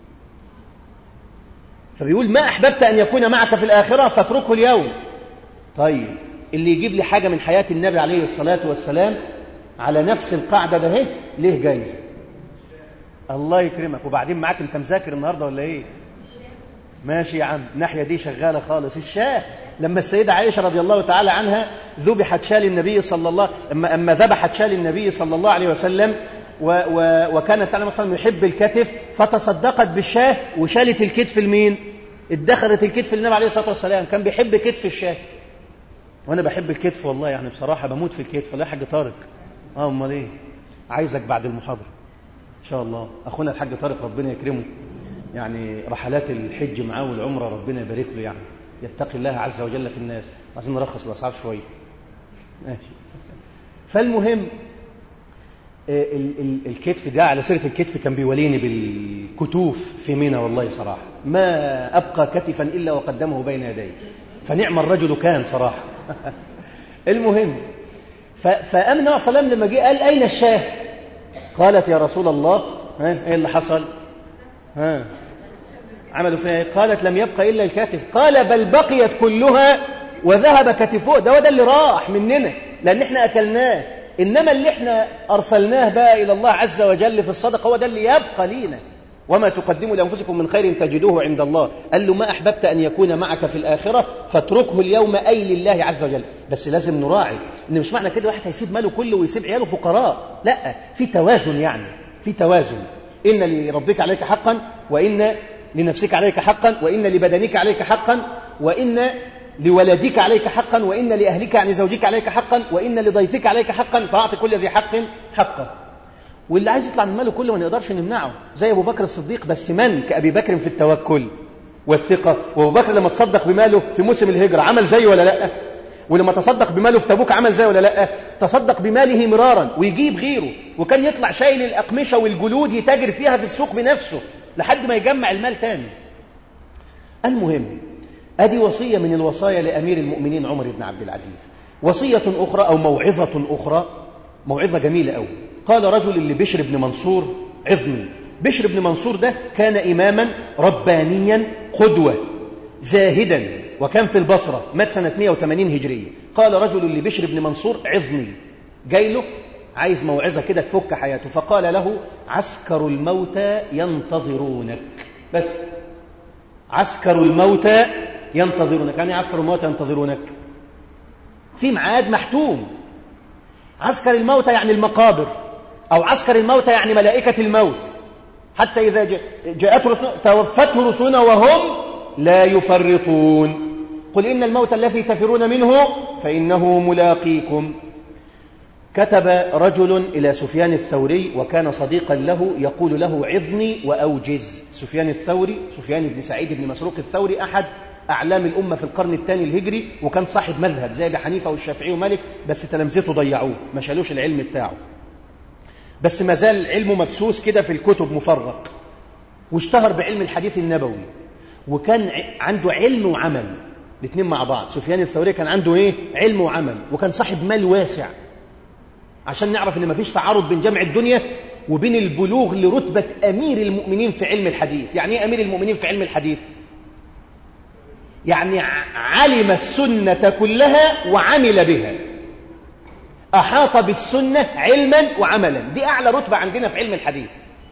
فبيقول ما أحببت أن يكون معك في الآخرة فاتركه اليوم طيب اللي يجيب لي حاجة من حياة النبي عليه الصلاة والسلام على نفس القاعدة ده اهي ليه جايزة الله يكرمك وبعدين معاك انت مذاكر النهاردة ولا ايه ماشي يا عم الناحية دي شغالة خالص الشاه لما السيدة عائشة رضي الله تعالى عنها ذبحت شال النبي صلى الله أما, أما ذبحت شال النبي صلى الله عليه وسلم و و وكانت تعالى مثلا يحب الكتف فتصدقت بالشاه وشالت الكتف لمين ادخرت الكتف للنبي عليه الصلاة والسلام كان بيحب كتف الشاه وانا بحب الكتف والله يعني بصراحة بموت في الكتف الله يا حاج طارق اه امال ايه عايزك بعد المحاضرة ان شاء الله اخونا الحاج طارق ربنا يكرمه يعني رحلات الحج معاه والعمرة ربنا يبارك له يعني يتقي الله عز وجل في الناس عايزين نرخص الأسعار شوية ماشي فالمهم ال ال الكتف ده على سيرة الكتف كان بيوليني بالكتوف في منى والله صراحة ما أبقى كتفا إلا وقدمه بين يدي فنعم الرجل كان صراحة المهم فأمن النبي صلى الله عليه وسلم لما جه قال أين الشاه قالت يا رسول الله ها ايه اللي حصل ها عملوا فيها ايه قالت لم يبقى الا الكتف قال بل بقيت كلها وذهب كتفه ده وده اللي راح مننا لان احنا اكلناه إنما اللي احنا أرسلناه بقى إلى الله عز وجل في الصدقة هو ده اللي يبقى لينا وما تقدموا لأنفسكم من خير تجدوه عند الله قال له ما أحببت أن يكون معك في الآخرة فاتركه اليوم أي لله عز وجل بس لازم نراعي إن مش معنى كده واحد هيسيب ماله كله ويسيب عياله فقراء لا في توازن يعني في توازن إن لربك عليك حقا وإن لنفسك عليك حقا وإن لبدنك عليك حقا وإن لولدك عليك حقا وإن لأهلك يعني زوجك عليك حقا وإن لضيفك عليك حقا فأعطي كل ذي حق حقه واللي عايز يطلع من ماله كله ما نقدرش نمنعه زي أبو بكر الصديق بس من كأبي بكر في التوكل والثقة وأبو بكر لما تصدق بماله في موسم الهجرة عمل زيه ولا لأ ولما تصدق بماله في تبوك عمل زيه ولا لأ تصدق بماله مرارا ويجيب غيره وكان يطلع شايل الأقمشة والجلود يتاجر فيها في السوق بنفسه لحد ما يجمع المال تاني المهم أدي وصية من الوصايا لأمير المؤمنين عمر بن عبد العزيز وصية أخرى أو موعظة أخرى موعظة جميلة أوي قال رجل لبشر بن منصور عظني بشر بن منصور ده كان إماما ربانيا قدوة زاهدا وكان في البصرة مات سنة 180 هجرية قال رجل لبشر بن منصور عظني جاي له عايز موعظة كده تفك حياته فقال له عسكر الموتى ينتظرونك بس عسكر الموتى ينتظرونك يعني عسكر الموتى ينتظرونك في ميعاد محتوم عسكر الموتى يعني المقابر أو عسكر الموتى يعني ملائكة الموت حتى إذا جاءته رسولنا توفته رسولنا وهم لا يفرطون قل إن الموت الذي تفرون منه فإنه ملاقيكم كتب رجل إلى سفيان الثوري وكان صديقا له يقول له عظني وأوجز سفيان الثوري سفيان بن سعيد بن مسروق الثوري أحد أعلام الأمة في القرن الثاني الهجري وكان صاحب مذهب زي أبي حنيفة والشافعي ومالك بس تلامذته ضيعوه ما شالوش العلم بتاعه بس ما زال علمه مبسوس كده في الكتب مفرق واشتهر بعلم الحديث النبوي وكان عنده علم وعمل الاثنين مع بعض سفيان الثوري كان عنده ايه علم وعمل وكان صاحب مال واسع عشان نعرف ان مفيش تعارض بين جمع الدنيا وبين البلوغ لرتبة أمير المؤمنين في علم الحديث يعني ايه أمير المؤمنين في علم الحديث يعني علم السنة كلها وعمل بها أحاط بالسنة علما وعملا دي أعلى رتبة عندنا في علم الحديث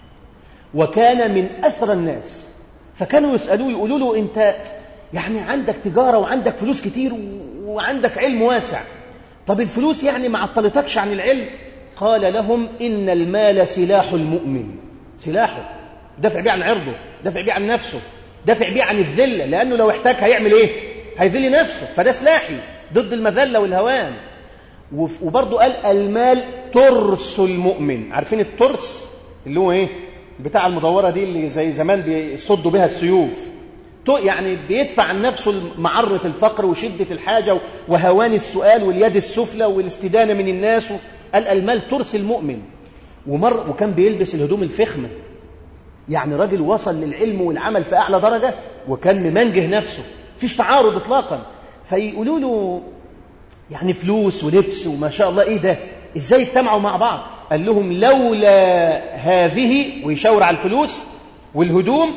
وكان من أثرى الناس فكانوا يسألوه يقولوا له أنت يعني عندك تجارة وعندك فلوس كتير وعندك علم واسع طب الفلوس يعني ما عطلتكش عن العلم قال لهم إن المال سلاح المؤمن سلاحه دافع بيه عن عرضه دافع بيه عن نفسه دافع بيه عن الذلة لأنه لو احتاج هيعمل إيه هيذل نفسه فده سلاحي ضد المذلة والهوان وبرضه قال المال ترس المؤمن عارفين الترس اللي هو ايه بتاع المدورة دي اللي زي زمان بيصدوا بها السيوف يعني بيدفع عن نفسه معرة الفقر وشدة الحاجة وهوان السؤال واليد السفلى والاستدانة من الناس قال المال ترس المؤمن ومر وكان بيلبس الهدوم الفخمة يعني راجل وصل للعلم والعمل في أعلى درجة وكان ممنجه نفسه فيش تعارض إطلاقا فيقولوا له يعني فلوس ولبس وما شاء الله إيه ده إزاي اجتمعوا مع بعض قال لهم لولا هذه ويشاور على الفلوس والهدوم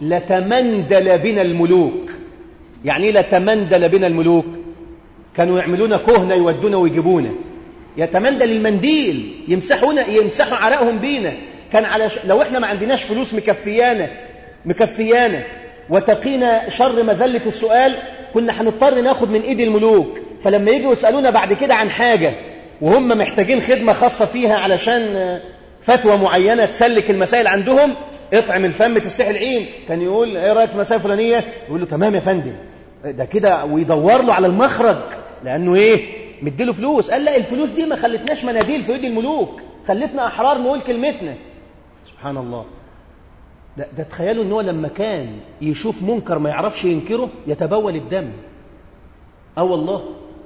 لتمندل بنا الملوك يعني ايه لتمندل بنا الملوك كانوا يعملون كهنة يودونا ويجيبونا يتمندل المنديل يمسحونا يمسحوا عرقهم بينا كان على ش... لو احنا ما عندناش فلوس مكفيانا مكفيانا وتقينا شر مذلة السؤال كنا هنضطر ناخد من ايد الملوك فلما يجوا يسألونا بعد كده عن حاجة وهم محتاجين خدمة خاصة فيها علشان فتوى معينة تسلك المسائل عندهم اطعم الفم تستحي العين كان يقول ايه رايك في المسائل الفلانية يقول له تمام يا فندم ده كده ويدور له على المخرج لأنه ايه مديله فلوس قال لا الفلوس دي ما خلتناش مناديل في ايد الملوك خلتنا أحرار نقول كلمتنا سبحان الله ده, ده تخيلوا ان هو لما كان يشوف منكر ما يعرفش ينكره يتبول الدم اه والله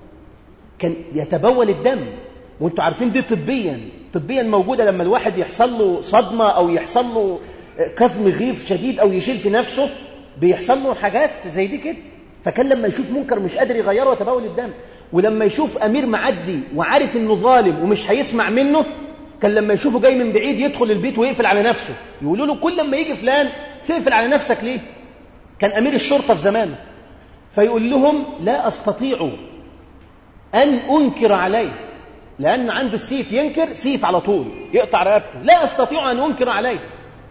كان يتبول الدم وانتوا عارفين دي طبيا طبيا موجوده لما الواحد يحصل له صدمه او يحصل له كظم غيظ شديد او يشيل في نفسه بيحصل له حاجات زي دي كده فكان لما يشوف منكر مش قادر يغيره يتبول الدم ولما يشوف امير معدي وعارف انه ظالم ومش هيسمع منه كان لما يشوفه جاي من بعيد يدخل البيت ويقفل على نفسه يقولوا له كل لما يجي فلان تقفل على نفسك ليه كان أمير الشرطة في زمانه فيقول لهم لا أستطيع أن أنكر عليه لأن عنده السيف ينكر سيف على طول يقطع رقبته لا أستطيع أن أنكر عليه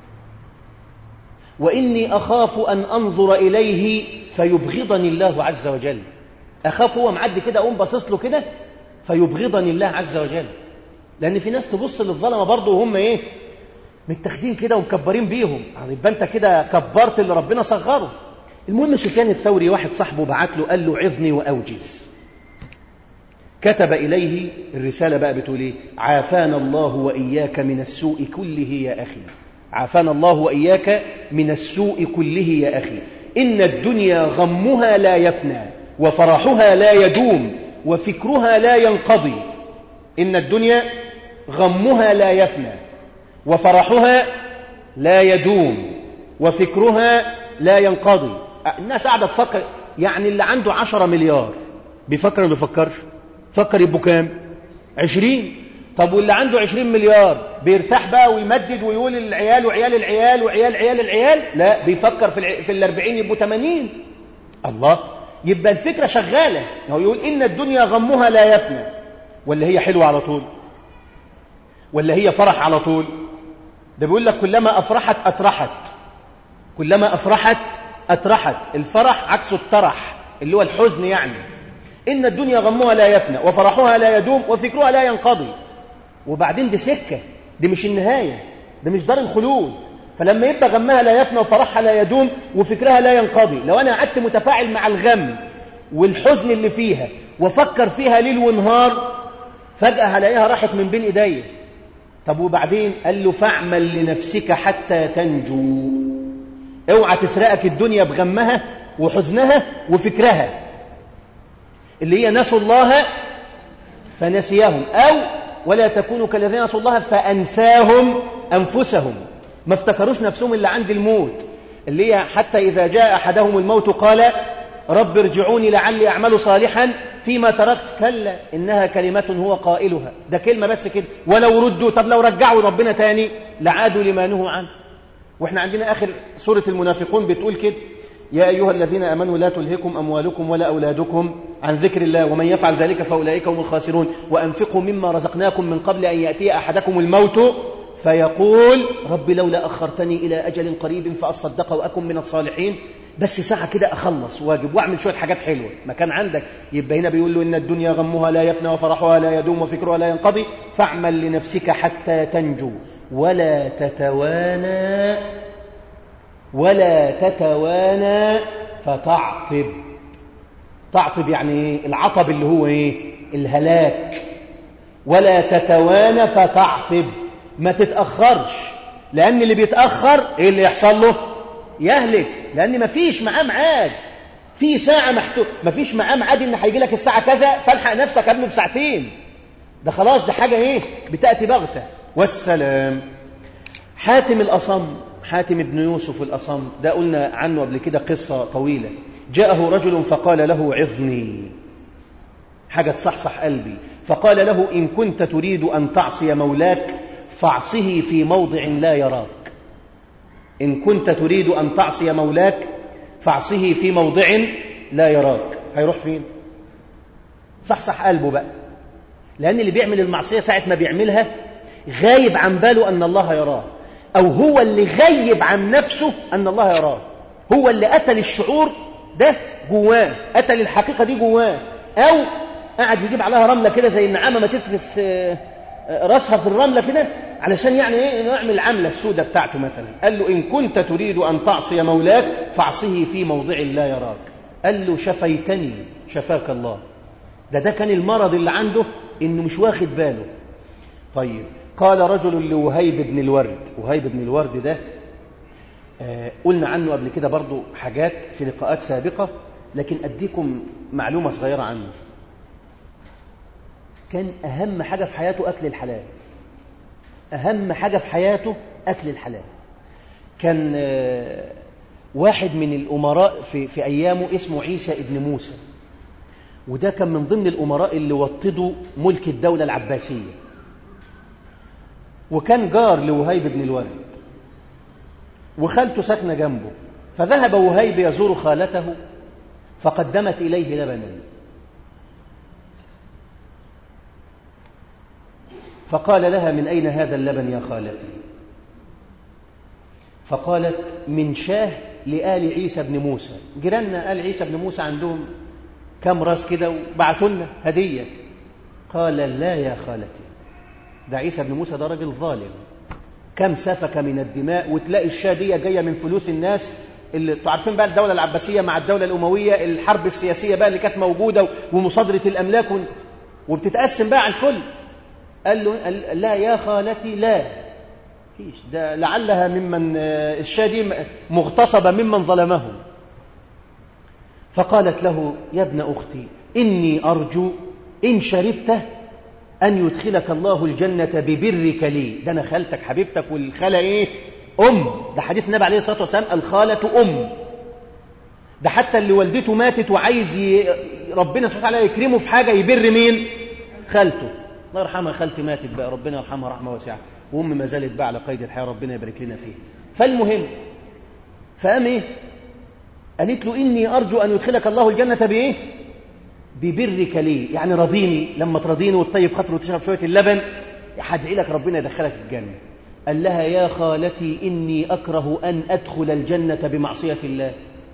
وإني أخاف أن أنظر إليه فيبغضني الله عز وجل أخاف هو معدي كده أقوم باصص له كده فيبغضني الله عز وجل لأن في ناس تبص للظلمة برضه وهم إيه متاخدين كده ومكبرين بيهم يعني يبقى أنت كده كبرت اللي ربنا صغره المهم سفيان الثوري واحد صاحبه بعت له قال له عظني وأوجز كتب إليه الرسالة بقى بتقول إيه عافانا الله وإياك من السوء كله يا أخي عافانا الله وإياك من السوء كله يا أخي إن الدنيا غمها لا يفنى وفرحها لا يدوم وفكرها لا ينقضي إن الدنيا غمها لا يفنى وفرحها لا يدوم وفكرها لا ينقضي الناس قاعدة تفكر يعني اللي عنده عشرة مليار بيفكر ما بيفكرش فكر يبقوا كام عشرين طب واللي عنده عشرين مليار بيرتاح بقى ويمدد ويقول العيال وعيال العيال وعيال عيال العيال لا بيفكر في, الع... في الاربعين يبقوا تمانين الله يبقى الفكرة شغالة هو يقول إن الدنيا غمها لا يفنى ولا هي حلوة على طول ولا هي فرح على طول ده بيقول لك كلما أفرحت أترحت كلما أفرحت أترحت الفرح عكسه الترح اللي هو الحزن يعني إن الدنيا غمها لا يفنى وفرحها لا يدوم وفكرها لا ينقضي وبعدين دي سكة دي مش النهاية ده مش دار الخلود فلما يبقى غمها لا يفنى وفرحها لا يدوم وفكرها لا ينقضي لو أنا قعدت متفاعل مع الغم والحزن اللي فيها وفكر فيها ليل ونهار فجأة هلاقيها راحت من بين إيديا طب وبعدين قال له فاعمل لنفسك حتى تنجو اوعى تسرقك الدنيا بغمها وحزنها وفكرها اللي هي نسوا الله فنسيهم أو ولا تكونوا كالذين نسوا الله فأنساهم أنفسهم ما افتكروش نفسهم اللي عند الموت اللي هي حتى إذا جاء أحدهم الموت قال رب ارجعوني لعلي أعمل صالحا فيما تركت كلا إنها كلمة هو قائلها ده كلمة بس كده ولو ردوا طب لو رجعوا ربنا تاني لعادوا لما نهوا عنه واحنا عندنا آخر سورة المنافقون بتقول كده يا أيها الذين أمنوا لا تلهكم أموالكم ولا أولادكم عن ذكر الله ومن يفعل ذلك فأولئك هم الخاسرون وأنفقوا مما رزقناكم من قبل أن يأتي أحدكم الموت فيقول رب لولا أخرتني إلى أجل قريب فأصدق وأكن من الصالحين بس ساعة كده أخلص واجب وأعمل شوية حاجات حلوة ما كان عندك يبقى هنا بيقول له إن الدنيا غمها لا يفنى وفرحها لا يدوم وفكرها لا ينقضي فاعمل لنفسك حتى تنجو ولا تتوانى ولا تتوانى فتعطب تعطب يعني ايه العطب اللي هو ايه الهلاك ولا تتوانى فتعطب ما تتأخرش لأن اللي بيتأخر ايه اللي يحصل له يهلك لأن ما فيش معاه ميعاد في ساعة محتوم ما فيش معاه ميعاد إن هيجي لك الساعة كذا فالحق نفسك قبله بساعتين ده خلاص ده حاجة ايه بتأتي بغتة والسلام حاتم الأصم حاتم بن يوسف الأصم ده قلنا عنه قبل كده قصة طويلة جاءه رجل فقال له عظني حاجة تصحصح قلبي فقال له إن كنت تريد أن تعصي مولاك فاعصه في موضع لا يراك إن كنت تريد أن تعصي مولاك فاعصه في موضع لا يراك هيروح فين صحصح قلبه بقى لأن اللي بيعمل المعصية ساعة ما بيعملها غايب عن باله أن الله يراه أو هو اللي غيب عن نفسه أن الله يراه هو اللي قتل الشعور ده جواه قتل الحقيقة دي جواه أو قاعد يجيب عليها رملة كده زي النعامة ما تتفس راسها في الرملة كده علشان يعني ايه يعمل العملة السودة بتاعته مثلا قال له إن كنت تريد أن تعصي مولاك فاعصه في موضع لا يراك قال له شفيتني شفاك الله ده ده كان المرض اللي عنده إنه مش واخد باله طيب قال رجل لوهيب بن الورد وهيب بن الورد ده آه قلنا عنه قبل كده برضو حاجات في لقاءات سابقة لكن أديكم معلومة صغيرة عنه كان أهم حاجة في حياته أكل الحلال أهم حاجة في حياته أكل الحلال كان آه واحد من الأمراء في, في أيامه اسمه عيسى ابن موسى وده كان من ضمن الأمراء اللي وطدوا ملك الدولة العباسية وكان جار لوهيب بن الورد وخالته ساكنه جنبه فذهب وهيب يزور خالته فقدمت إليه لبنا فقال لها من أين هذا اللبن يا خالتي فقالت من شاه لآل عيسى بن موسى جيراننا آل عيسى بن موسى عندهم كم راس كده وبعتوا لنا هدية قال لا يا خالتي ده عيسى بن موسى ده راجل ظالم كم سفك من الدماء وتلاقي الشادية جاية من فلوس الناس اللي عارفين بقى الدولة العباسية مع الدولة الأموية الحرب السياسية بقى اللي كانت موجودة ومصادرة الأملاك وبتتقسم بقى على الكل قال له قال لا يا خالتي لا فيش ده لعلها ممن الشادي مغتصبة ممن ظلمهم فقالت له يا ابن أختي إني أرجو إن شربته أن يدخلك الله الجنة ببرك لي ده أنا خالتك حبيبتك والخالة إيه أم ده حديث النبي عليه الصلاة والسلام الخالة أم ده حتى اللي والدته ماتت وعايز ي... ربنا سبحانه وتعالى يكرمه في حاجة يبر مين خالته الله يرحمها خالتي ماتت بقى ربنا يرحمها رحمة واسعة وأمي ما زالت بقى على قيد الحياة ربنا يبارك لنا فيه فالمهم فقام إيه قالت له إني أرجو أن يدخلك الله الجنة بإيه ببرك لي يعني رضيني لما ترضيني وتطيب خاطر وتشرب شوية اللبن هدعي لك ربنا يدخلك الجنة قال لها يا خالتي إني أكره أن أدخل الجنة بمعصية الله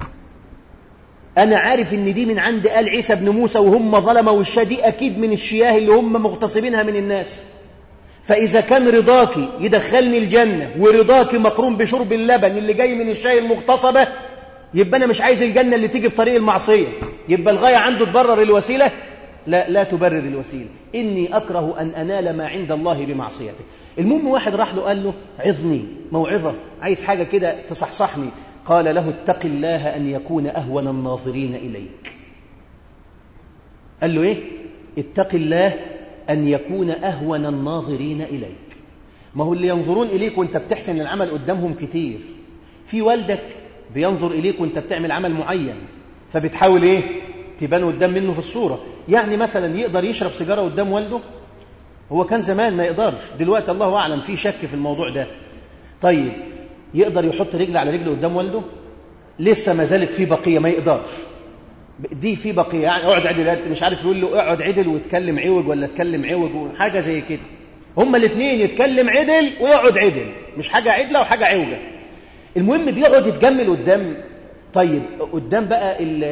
أنا عارف إن دي من عند آل عيسى بن موسى وهم ظلمة والشدي أكيد من الشياه اللي هم مغتصبينها من الناس فإذا كان رضاكي يدخلني الجنة ورضاكي مقرون بشرب اللبن اللي جاي من الشاي المغتصبة يبقى أنا مش عايز الجنة اللي تيجي بطريق المعصية يبقى الغاية عنده تبرر الوسيلة لا لا تبرر الوسيلة إني أكره أن أنال ما عند الله بمعصيته المهم واحد راح له قال له عظني موعظة عايز حاجة كده تصحصحني قال له اتق الله أن يكون أهون الناظرين إليك قال له إيه اتق الله أن يكون أهون الناظرين إليك ما هو اللي ينظرون إليك وانت بتحسن العمل قدامهم كتير في والدك بينظر إليك وانت بتعمل عمل معين فبتحاول إيه تبان قدام منه في الصورة يعني مثلا يقدر يشرب سيجارة قدام والده هو كان زمان ما يقدرش دلوقتي الله أعلم في شك في الموضوع ده طيب يقدر يحط رجل على رجل قدام والده لسه ما زالت في بقية ما يقدرش دي في بقية يعني اقعد عدل مش عارف يقول له اقعد عدل واتكلم عوج ولا اتكلم عوج حاجة زي كده هما الاثنين يتكلم عدل ويقعد عدل مش حاجة عدلة وحاجة عوجة المهم بيقعد يتجمل قدام طيب قدام بقى ال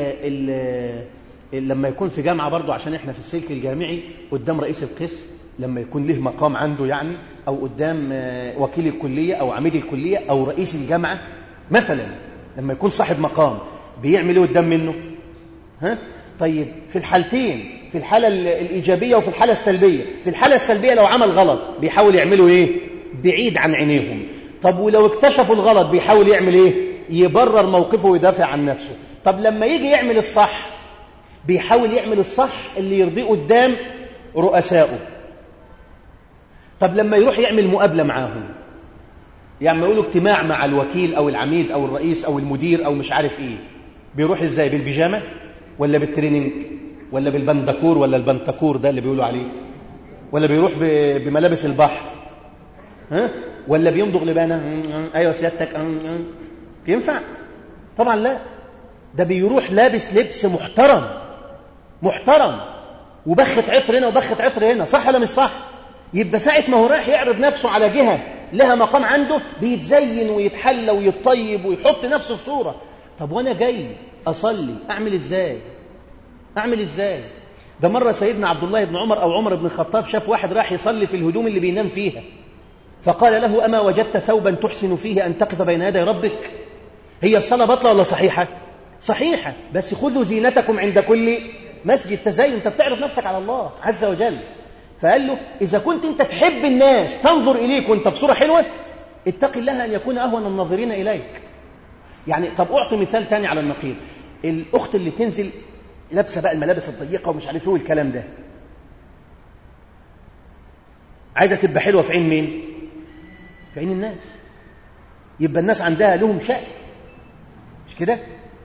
ال لما يكون في جامعة برضو عشان احنا في السلك الجامعي قدام رئيس القسم لما يكون له مقام عنده يعني أو قدام وكيل الكلية أو عميد الكلية أو رئيس الجامعة مثلا لما يكون صاحب مقام بيعمل ايه قدام منه ها؟ طيب في الحالتين في الحالة الإيجابية وفي الحالة السلبية في الحالة السلبية لو عمل غلط بيحاول يعملوا ايه بعيد عن عينيهم طب ولو اكتشفوا الغلط بيحاول يعمل ايه يبرر موقفه ويدافع عن نفسه طب لما يجي يعمل الصح بيحاول يعمل الصح اللي يرضيه قدام رؤسائه طب لما يروح يعمل مقابلة معاهم يعني يقولوا اجتماع مع الوكيل أو العميد أو الرئيس أو المدير أو مش عارف إيه بيروح إزاي بالبيجامة ولا بالتريننج ولا بالبندكور ولا البنتكور ده اللي بيقولوا عليه ولا بيروح بملابس البحر ها ولا بيمضغ لبانه ايوه سيادتك ينفع طبعا لا ده بيروح لابس لبس محترم محترم وبخت عطر هنا وبخت عطر هنا صح ولا مش صح يبقى ساعة ما هو رايح يعرض نفسه على جهة لها مقام عنده بيتزين ويتحلى ويطيب ويحط نفسه في صورة طب وانا جاي اصلي اعمل ازاي اعمل ازاي ده مرة سيدنا عبد الله بن عمر او عمر بن الخطاب شاف واحد راح يصلي في الهدوم اللي بينام فيها فقال له أما وجدت ثوبا تحسن فيه أن تقف بين يدي ربك هي الصلاة بطلة ولا صحيحة صحيحة بس خذوا زينتكم عند كل مسجد تزين انت بتعرض نفسك على الله عز وجل فقال له إذا كنت أنت تحب الناس تنظر إليك وأنت في صورة حلوة اتق الله أن يكون أهون الناظرين إليك يعني طب أعطي مثال تاني على النقيض الأخت اللي تنزل لابسة بقى الملابس الضيقة ومش عارف ايه الكلام ده عايزة تبقى حلوة في عين مين في عين الناس يبقى الناس عندها لهم شأن مش كده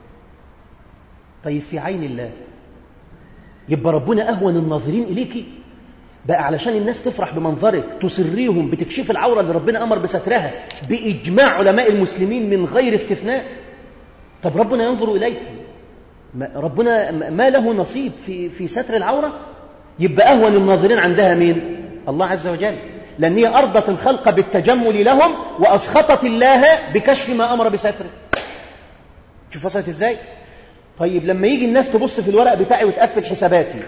طيب في عين الله يبقى ربنا أهون الناظرين إليكي بقى علشان الناس تفرح بمنظرك تسريهم بتكشيف العورة اللي ربنا أمر بسترها بإجماع علماء المسلمين من غير استثناء طب ربنا ينظر إليك ربنا ما له نصيب في, في ستر العورة يبقى أهون الناظرين عندها مين الله عز وجل لأن هي أرضت الخلق بالتجمل لهم وأسخطت الله بكشف ما أمر بستره شوف وصلت إزاي طيب لما يجي الناس تبص في الورق بتاعي وتقفل حساباتي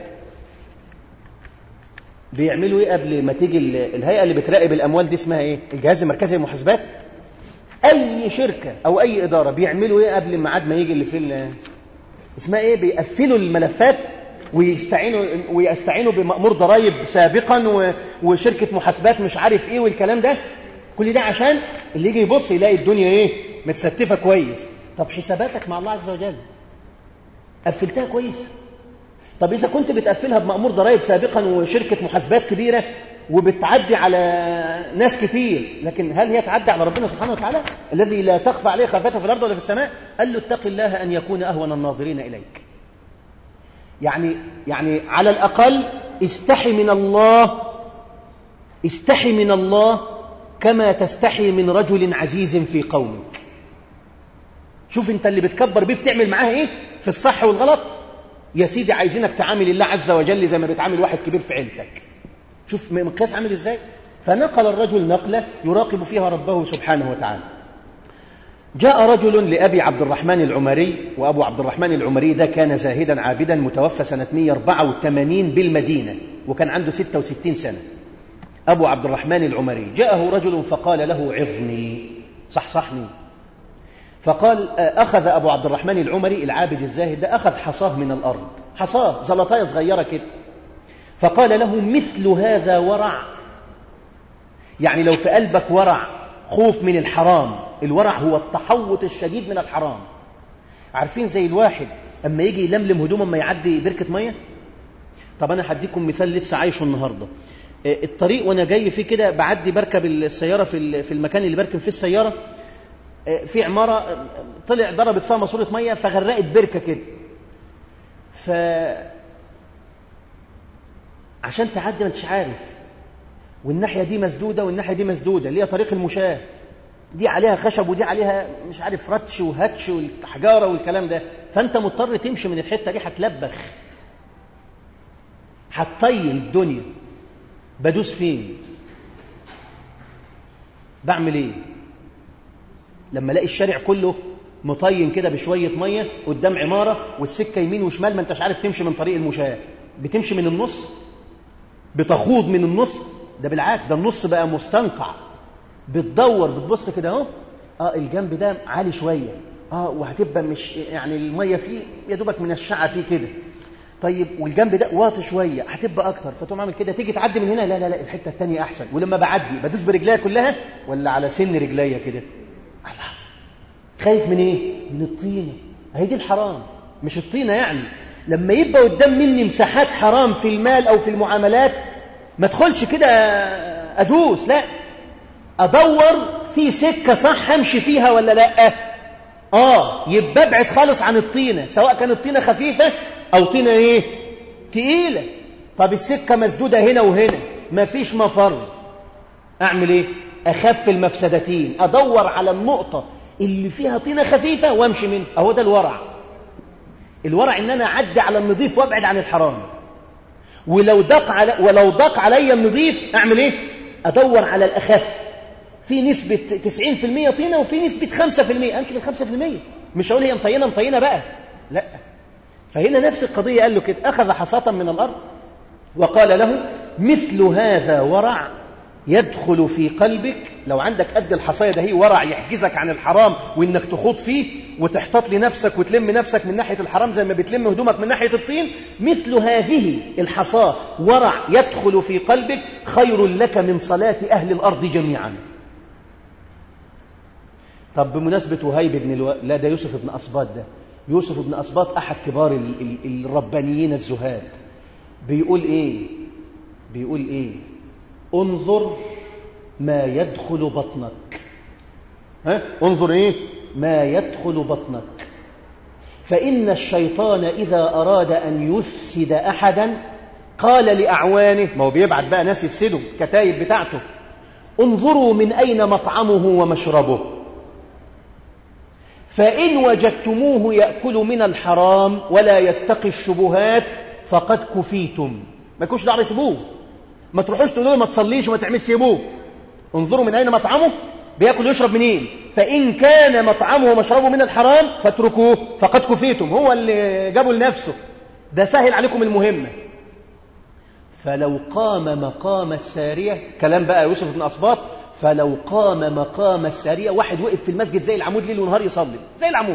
بيعملوا ايه قبل ما تيجي الهيئه اللي بتراقب الاموال دي اسمها ايه الجهاز المركزي للمحاسبات اي شركه او اي اداره بيعملوا ايه قبل ميعاد ما يجي اللي في اسمها ايه بيقفلوا الملفات ويستعينوا ويستعينوا بمأمور ضرائب سابقا وشركه محاسبات مش عارف ايه والكلام ده كل ده عشان اللي يجي يبص يلاقي الدنيا ايه متستفه كويس طب حساباتك مع الله عز وجل قفلتها كويس طب إذا كنت بتقفلها بمأمور ضرائب سابقا وشركة محاسبات كبيرة وبتعدي على ناس كتير لكن هل هي تعدي على ربنا سبحانه وتعالى الذي لا تخفى عليه خافته في الأرض ولا في السماء قال له اتق الله أن يكون أهون الناظرين إليك يعني يعني على الأقل استحي من الله استحي من الله كما تستحي من رجل عزيز في قومك شوف انت اللي بتكبر بيه بتعمل معاه ايه في الصح والغلط يا سيدي عايزينك تعامل الله عز وجل زي ما بتعامل واحد كبير في عيلتك شوف مقياس عامل ازاي فنقل الرجل نقلة يراقب فيها ربه سبحانه وتعالى جاء رجل لأبي عبد الرحمن العمري وأبو عبد الرحمن العمري ده كان زاهدا عابدا متوفى سنة 184 بالمدينة وكان عنده 66 سنة أبو عبد الرحمن العمري جاءه رجل فقال له عظني صحصحني فقال أخذ أبو عبد الرحمن العمري العابد الزاهد ده أخذ حصاه من الأرض حصاه زلطاية صغيرة كده فقال له مثل هذا ورع يعني لو في قلبك ورع خوف من الحرام الورع هو التحوط الشديد من الحرام عارفين زي الواحد أما يجي يلملم هدومه أما يعدي بركة مية طب أنا هديكم مثال لسه عايشه النهاردة الطريق وأنا جاي فيه كده بعدي بركب السيارة في المكان اللي بركب فيه السيارة في عمارة طلع ضربت فيها ماسورة مية فغرقت بركة كده ف عشان تعدي ما انتش عارف والناحية دي مسدودة والناحية دي مسدودة اللي هي طريق المشاة دي عليها خشب ودي عليها مش عارف رتش وهتش والحجارة والكلام ده فانت مضطر تمشي من الحتة دي هتلبخ هتطيل الدنيا بدوس فين بعمل ايه لما الاقي الشارع كله مطين كده بشويه ميه قدام عماره والسكه يمين وشمال ما انتش عارف تمشي من طريق المشاة بتمشي من النص بتخوض من النص ده بالعكس ده النص بقى مستنقع بتدور بتبص كده اهو اه الجنب ده عالي شويه اه وهتبقى مش يعني الميه فيه يا دوبك من الشعه فيه كده طيب والجنب ده واطي شويه هتبقى اكتر فتقوم عامل كده تيجي تعدي من هنا لا لا لا الحته الثانيه احسن ولما بعدي بدوس برجليا كلها ولا على سن رجليا كده الله خايف من ايه من الطينه هي دي الحرام مش الطينه يعني لما يبقى قدام مني مساحات حرام في المال او في المعاملات ما ادخلش كده ادوس لا ادور في سكه صح امشي فيها ولا لا اه يبقى ابعد خالص عن الطينه سواء كانت طينه خفيفه او طينه ايه تقيله طب السكه مسدوده هنا وهنا مفيش مفر اعمل ايه اخف المفسدتين ادور على النقطه اللي فيها طينه خفيفه وامشي منها اهو ده الورع الورع ان انا اعدي على النظيف وابعد عن الحرام ولو ضاق على ولو ضاق عليا النظيف اعمل ايه ادور على الاخف في نسبة 90% طينة وفي نسبة 5% أمشي بال 5% مش هقول هي مطينة مطينة بقى لا فهنا نفس القضية قال له كده أخذ حصاة من الأرض وقال له مثل هذا ورع يدخل في قلبك لو عندك قد الحصاية ده هي ورع يحجزك عن الحرام وإنك تخوض فيه وتحتاط لنفسك وتلم نفسك من ناحية الحرام زي ما بتلم هدومك من ناحية الطين مثل هذه الحصاة ورع يدخل في قلبك خير لك من صلاة أهل الأرض جميعا طب بمناسبة وهيب بن الو... لا ده يوسف بن أصبات ده يوسف بن أصبات أحد كبار ال... ال... الربانيين الزهاد بيقول إيه بيقول إيه انظر ما يدخل بطنك ها انظر إيه ما يدخل بطنك فإن الشيطان إذا أراد أن يفسد أحدا قال لأعوانه ما هو بيبعت بقى ناس يفسدوا كتايب بتاعته انظروا من أين مطعمه ومشربه فإن وجدتموه يأكل من الحرام ولا يتقي الشبهات فقد كفيتم ما يكونش دعوة يسيبوه ما تروحوش تقولوا له ما تصليش وما تعملش سيبوه انظروا من أين مطعمه بياكل ويشرب منين فإن كان مطعمه ومشربه من الحرام فاتركوه فقد كفيتم هو اللي جابه لنفسه ده سهل عليكم المهمة فلو قام مقام السارية كلام بقى يوسف بن أصباط فلو قام مقام السارية واحد وقف في المسجد زي العمود ليل ونهار يصلي زي العمود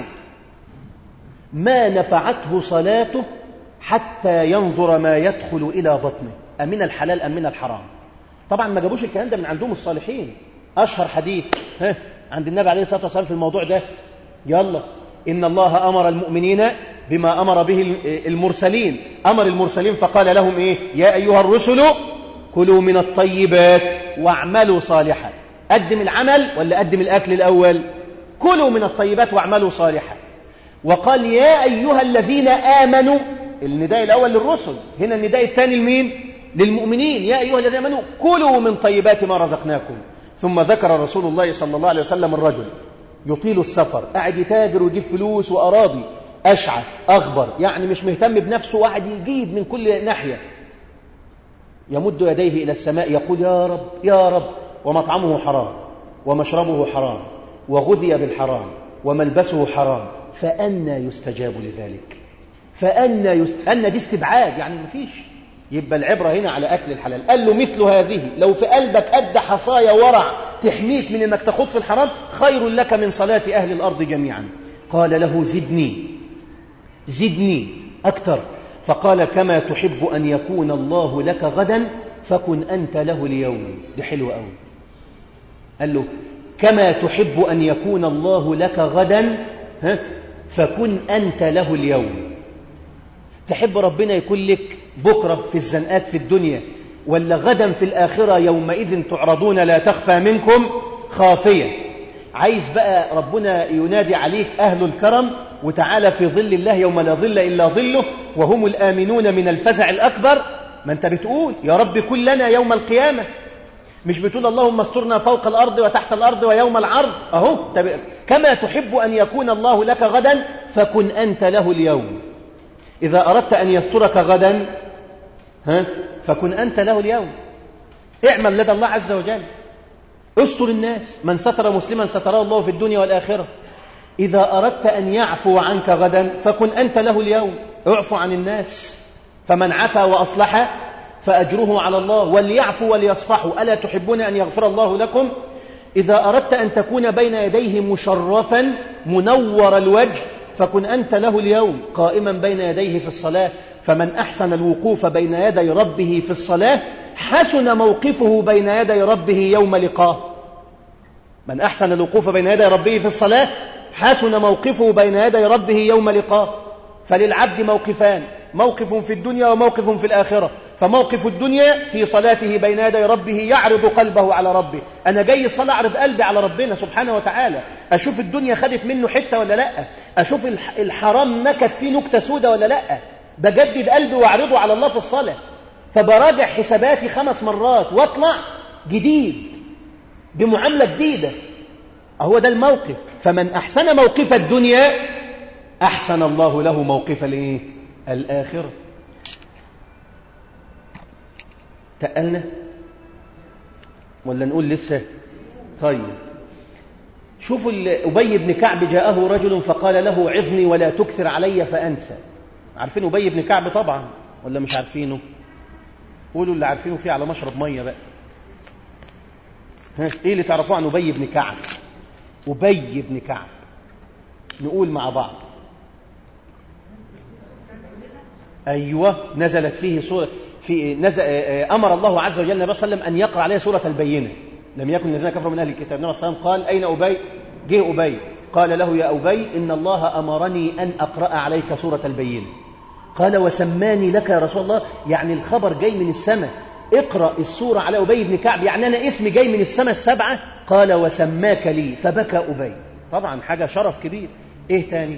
ما نفعته صلاته حتى ينظر ما يدخل إلى بطنه أمن الحلال أم من الحرام طبعا ما جابوش الكلام ده من عندهم الصالحين أشهر حديث ها عند النبي عليه الصلاة والسلام في الموضوع ده يلا إن الله أمر المؤمنين بما أمر به المرسلين أمر المرسلين فقال لهم إيه يا أيها الرسل كلوا من الطيبات واعملوا صالحا قدم العمل ولا قدم الأكل الأول كلوا من الطيبات واعملوا صالحا وقال يا أيها الذين آمنوا النداء الأول للرسل هنا النداء الثاني لمين للمؤمنين يا أيها الذين آمنوا كلوا من طيبات ما رزقناكم ثم ذكر رسول الله صلى الله عليه وسلم الرجل يطيل السفر قاعد يتاجر ويجيب فلوس وأراضي أشعث أخبر يعني مش مهتم بنفسه وقاعد يجيد من كل ناحية يمد يديه إلى السماء يقول يا رب يا رب ومطعمه حرام ومشربه حرام وغذي بالحرام وملبسه حرام فأنا يستجاب لذلك فأنا يست... أن دي استبعاد يعني مفيش يبقى العبرة هنا على أكل الحلال قال له مثل هذه لو في قلبك قد حصايا ورع تحميك من أنك تخوض في الحرام خير لك من صلاة أهل الأرض جميعا قال له زدني زدني أكثر فقال كما تحب أن يكون الله لك غدا فكن أنت له اليوم دي حلوة أوي قال له كما تحب أن يكون الله لك غدا ها فكن أنت له اليوم تحب ربنا يكون لك بكرة في الزنقات في الدنيا ولا غدا في الآخرة يومئذ تعرضون لا تخفى منكم خافية عايز بقى ربنا ينادي عليك أهل الكرم وتعالى في ظل الله يوم لا ظل إلا ظله وهم الآمنون من الفزع الأكبر ما أنت بتقول يا رب كن لنا يوم القيامة مش بتقول اللهم استرنا فوق الأرض وتحت الأرض ويوم العرض أهو كما تحب أن يكون الله لك غدا فكن أنت له اليوم إذا أردت أن يسترك غدا ها فكن أنت له اليوم اعمل لدى الله عز وجل استر الناس من ستر مسلما ستره الله في الدنيا والآخرة إذا أردت أن يعفو عنك غدا فكن أنت له اليوم اعفو عن الناس فمن عفا وأصلح فأجره على الله وليعفوا وليصفحوا ألا تحبون أن يغفر الله لكم إذا أردت أن تكون بين يديه مشرفا منور الوجه فكن أنت له اليوم قائما بين يديه في الصلاة فمن أحسن الوقوف بين يدي ربه في الصلاة حسن موقفه بين يدي ربه يوم لقاه من أحسن الوقوف بين يدي ربه في الصلاة حسن موقفه بين يدي ربه يوم لقاه فللعبد موقفان موقف في الدنيا وموقف في الآخرة فموقف الدنيا في صلاته بين يدي ربه يعرض قلبه على ربه أنا جاي الصلاة أعرض قلبي على ربنا سبحانه وتعالى أشوف الدنيا خدت منه حتة ولا لا أشوف الحرام نكت فيه نكتة سودة ولا لا بجدد قلبي وأعرضه على الله في الصلاة فبراجع حساباتي خمس مرات واطلع جديد بمعاملة جديدة هو ده الموقف فمن أحسن موقف الدنيا أحسن الله له موقف الإيه؟ الآخرة تقلنا ولا نقول لسه طيب شوفوا أبي بن كعب جاءه رجل فقال له عظني ولا تكثر علي فأنسى عارفين أبي بن كعب طبعا ولا مش عارفينه قولوا اللي عارفينه فيه على مشرب مية بقى ها ايه اللي تعرفوه عن أبي بن كعب أبي بن كعب نقول مع بعض أيوة نزلت فيه سورة في نزل أمر الله عز وجل النبي صلى الله عليه وسلم أن يقرأ عليه سورة البينة لم يكن الذين كفروا من أهل الكتاب النبي صلى الله عليه وسلم قال أين أبي جه أبي قال له يا أبي إن الله أمرني أن أقرأ عليك سورة البينة قال وسماني لك يا رسول الله يعني الخبر جاي من السماء اقرأ السورة على أبي بن كعب يعني أنا اسمي جاي من السماء السبعة قال وسماك لي فبكى أبي طبعا حاجة شرف كبير إيه تاني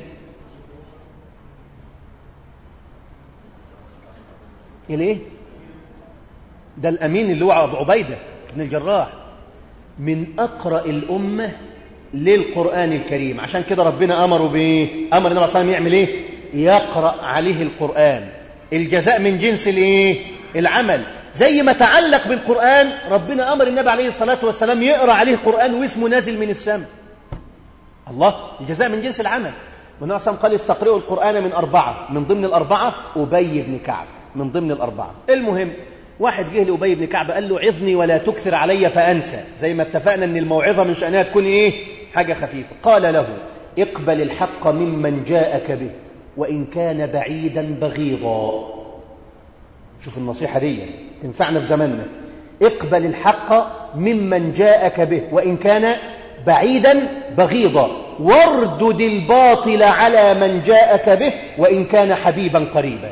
ليه ده الأمين اللي هو أبو عبيدة بن الجراح من أقرأ الأمة للقرآن الكريم عشان كده ربنا أمره بإيه أمر النبي صلى الله عليه وسلم يعمل إيه يقرأ عليه القرآن الجزاء من جنس الإيه العمل زي ما تعلق بالقرآن ربنا أمر النبي عليه الصلاة والسلام يقرأ عليه قرآن واسمه نازل من السماء الله الجزاء من جنس العمل من أصلا قال استقرئوا القرآن من أربعة من ضمن الأربعة أبي بن كعب من ضمن الأربعة المهم واحد جه لأبي بن كعب قال له عظني ولا تكثر علي فأنسى زي ما اتفقنا أن الموعظة من شأنها تكون إيه حاجة خفيفة قال له اقبل الحق ممن جاءك به وإن كان بعيدا بغيضا شوف النصيحة دي تنفعنا في زماننا اقبل الحق ممن جاءك به وإن كان بعيدا بغيضا واردد الباطل على من جاءك به وإن كان حبيبا قريبا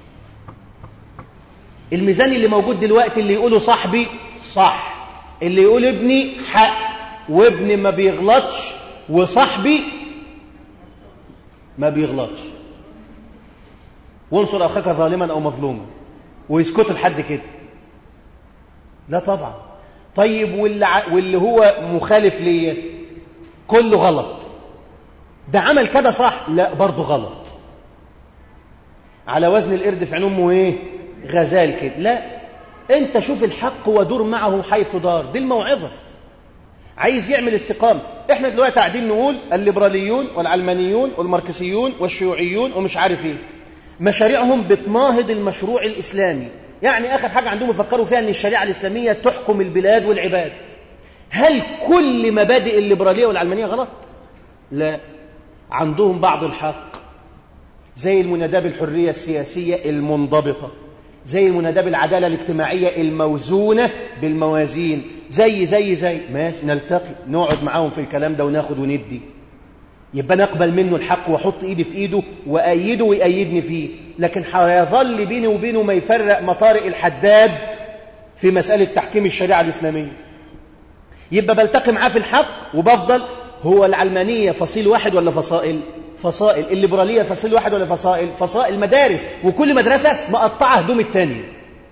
الميزان اللي موجود دلوقتي اللي يقوله صاحبي صح اللي يقول ابني حق وابني ما بيغلطش وصاحبي ما بيغلطش وانصر أخاك ظالما أو مظلوما ويسكتوا لحد كده لا طبعا طيب واللي, ع... واللي هو مخالف ليا كله غلط ده عمل كده صح لا برضه غلط على وزن القرد في عين امه ايه غزال كده لا انت شوف الحق ودور معه حيث دار دي الموعظه عايز يعمل استقامه احنا دلوقتي قاعدين نقول الليبراليون والعلمانيون والماركسيون والشيوعيون ومش عارف ايه مشاريعهم بتناهض المشروع الاسلامي يعني اخر حاجه عندهم يفكروا فيها ان الشريعه الاسلاميه تحكم البلاد والعباد هل كل مبادئ الليبراليه والعلمانيه غلط لا عندهم بعض الحق زي المناداه بالحريه السياسيه المنضبطه زي المناداه بالعداله الاجتماعيه الموزونه بالموازين زي زي زي ماشي نلتقي نقعد معاهم في الكلام ده وناخد وندي يبقى نقبل منه الحق واحط ايدي في ايده وايده ويأيدني فيه لكن هيظل بيني وبينه ما يفرق مطارق الحداد في مسألة تحكيم الشريعة الإسلامية يبقى بلتقي معاه في الحق وبفضل هو العلمانية فصيل واحد ولا فصائل فصائل الليبرالية فصيل واحد ولا فصائل فصائل مدارس وكل مدرسة مقطعة هدوم التانية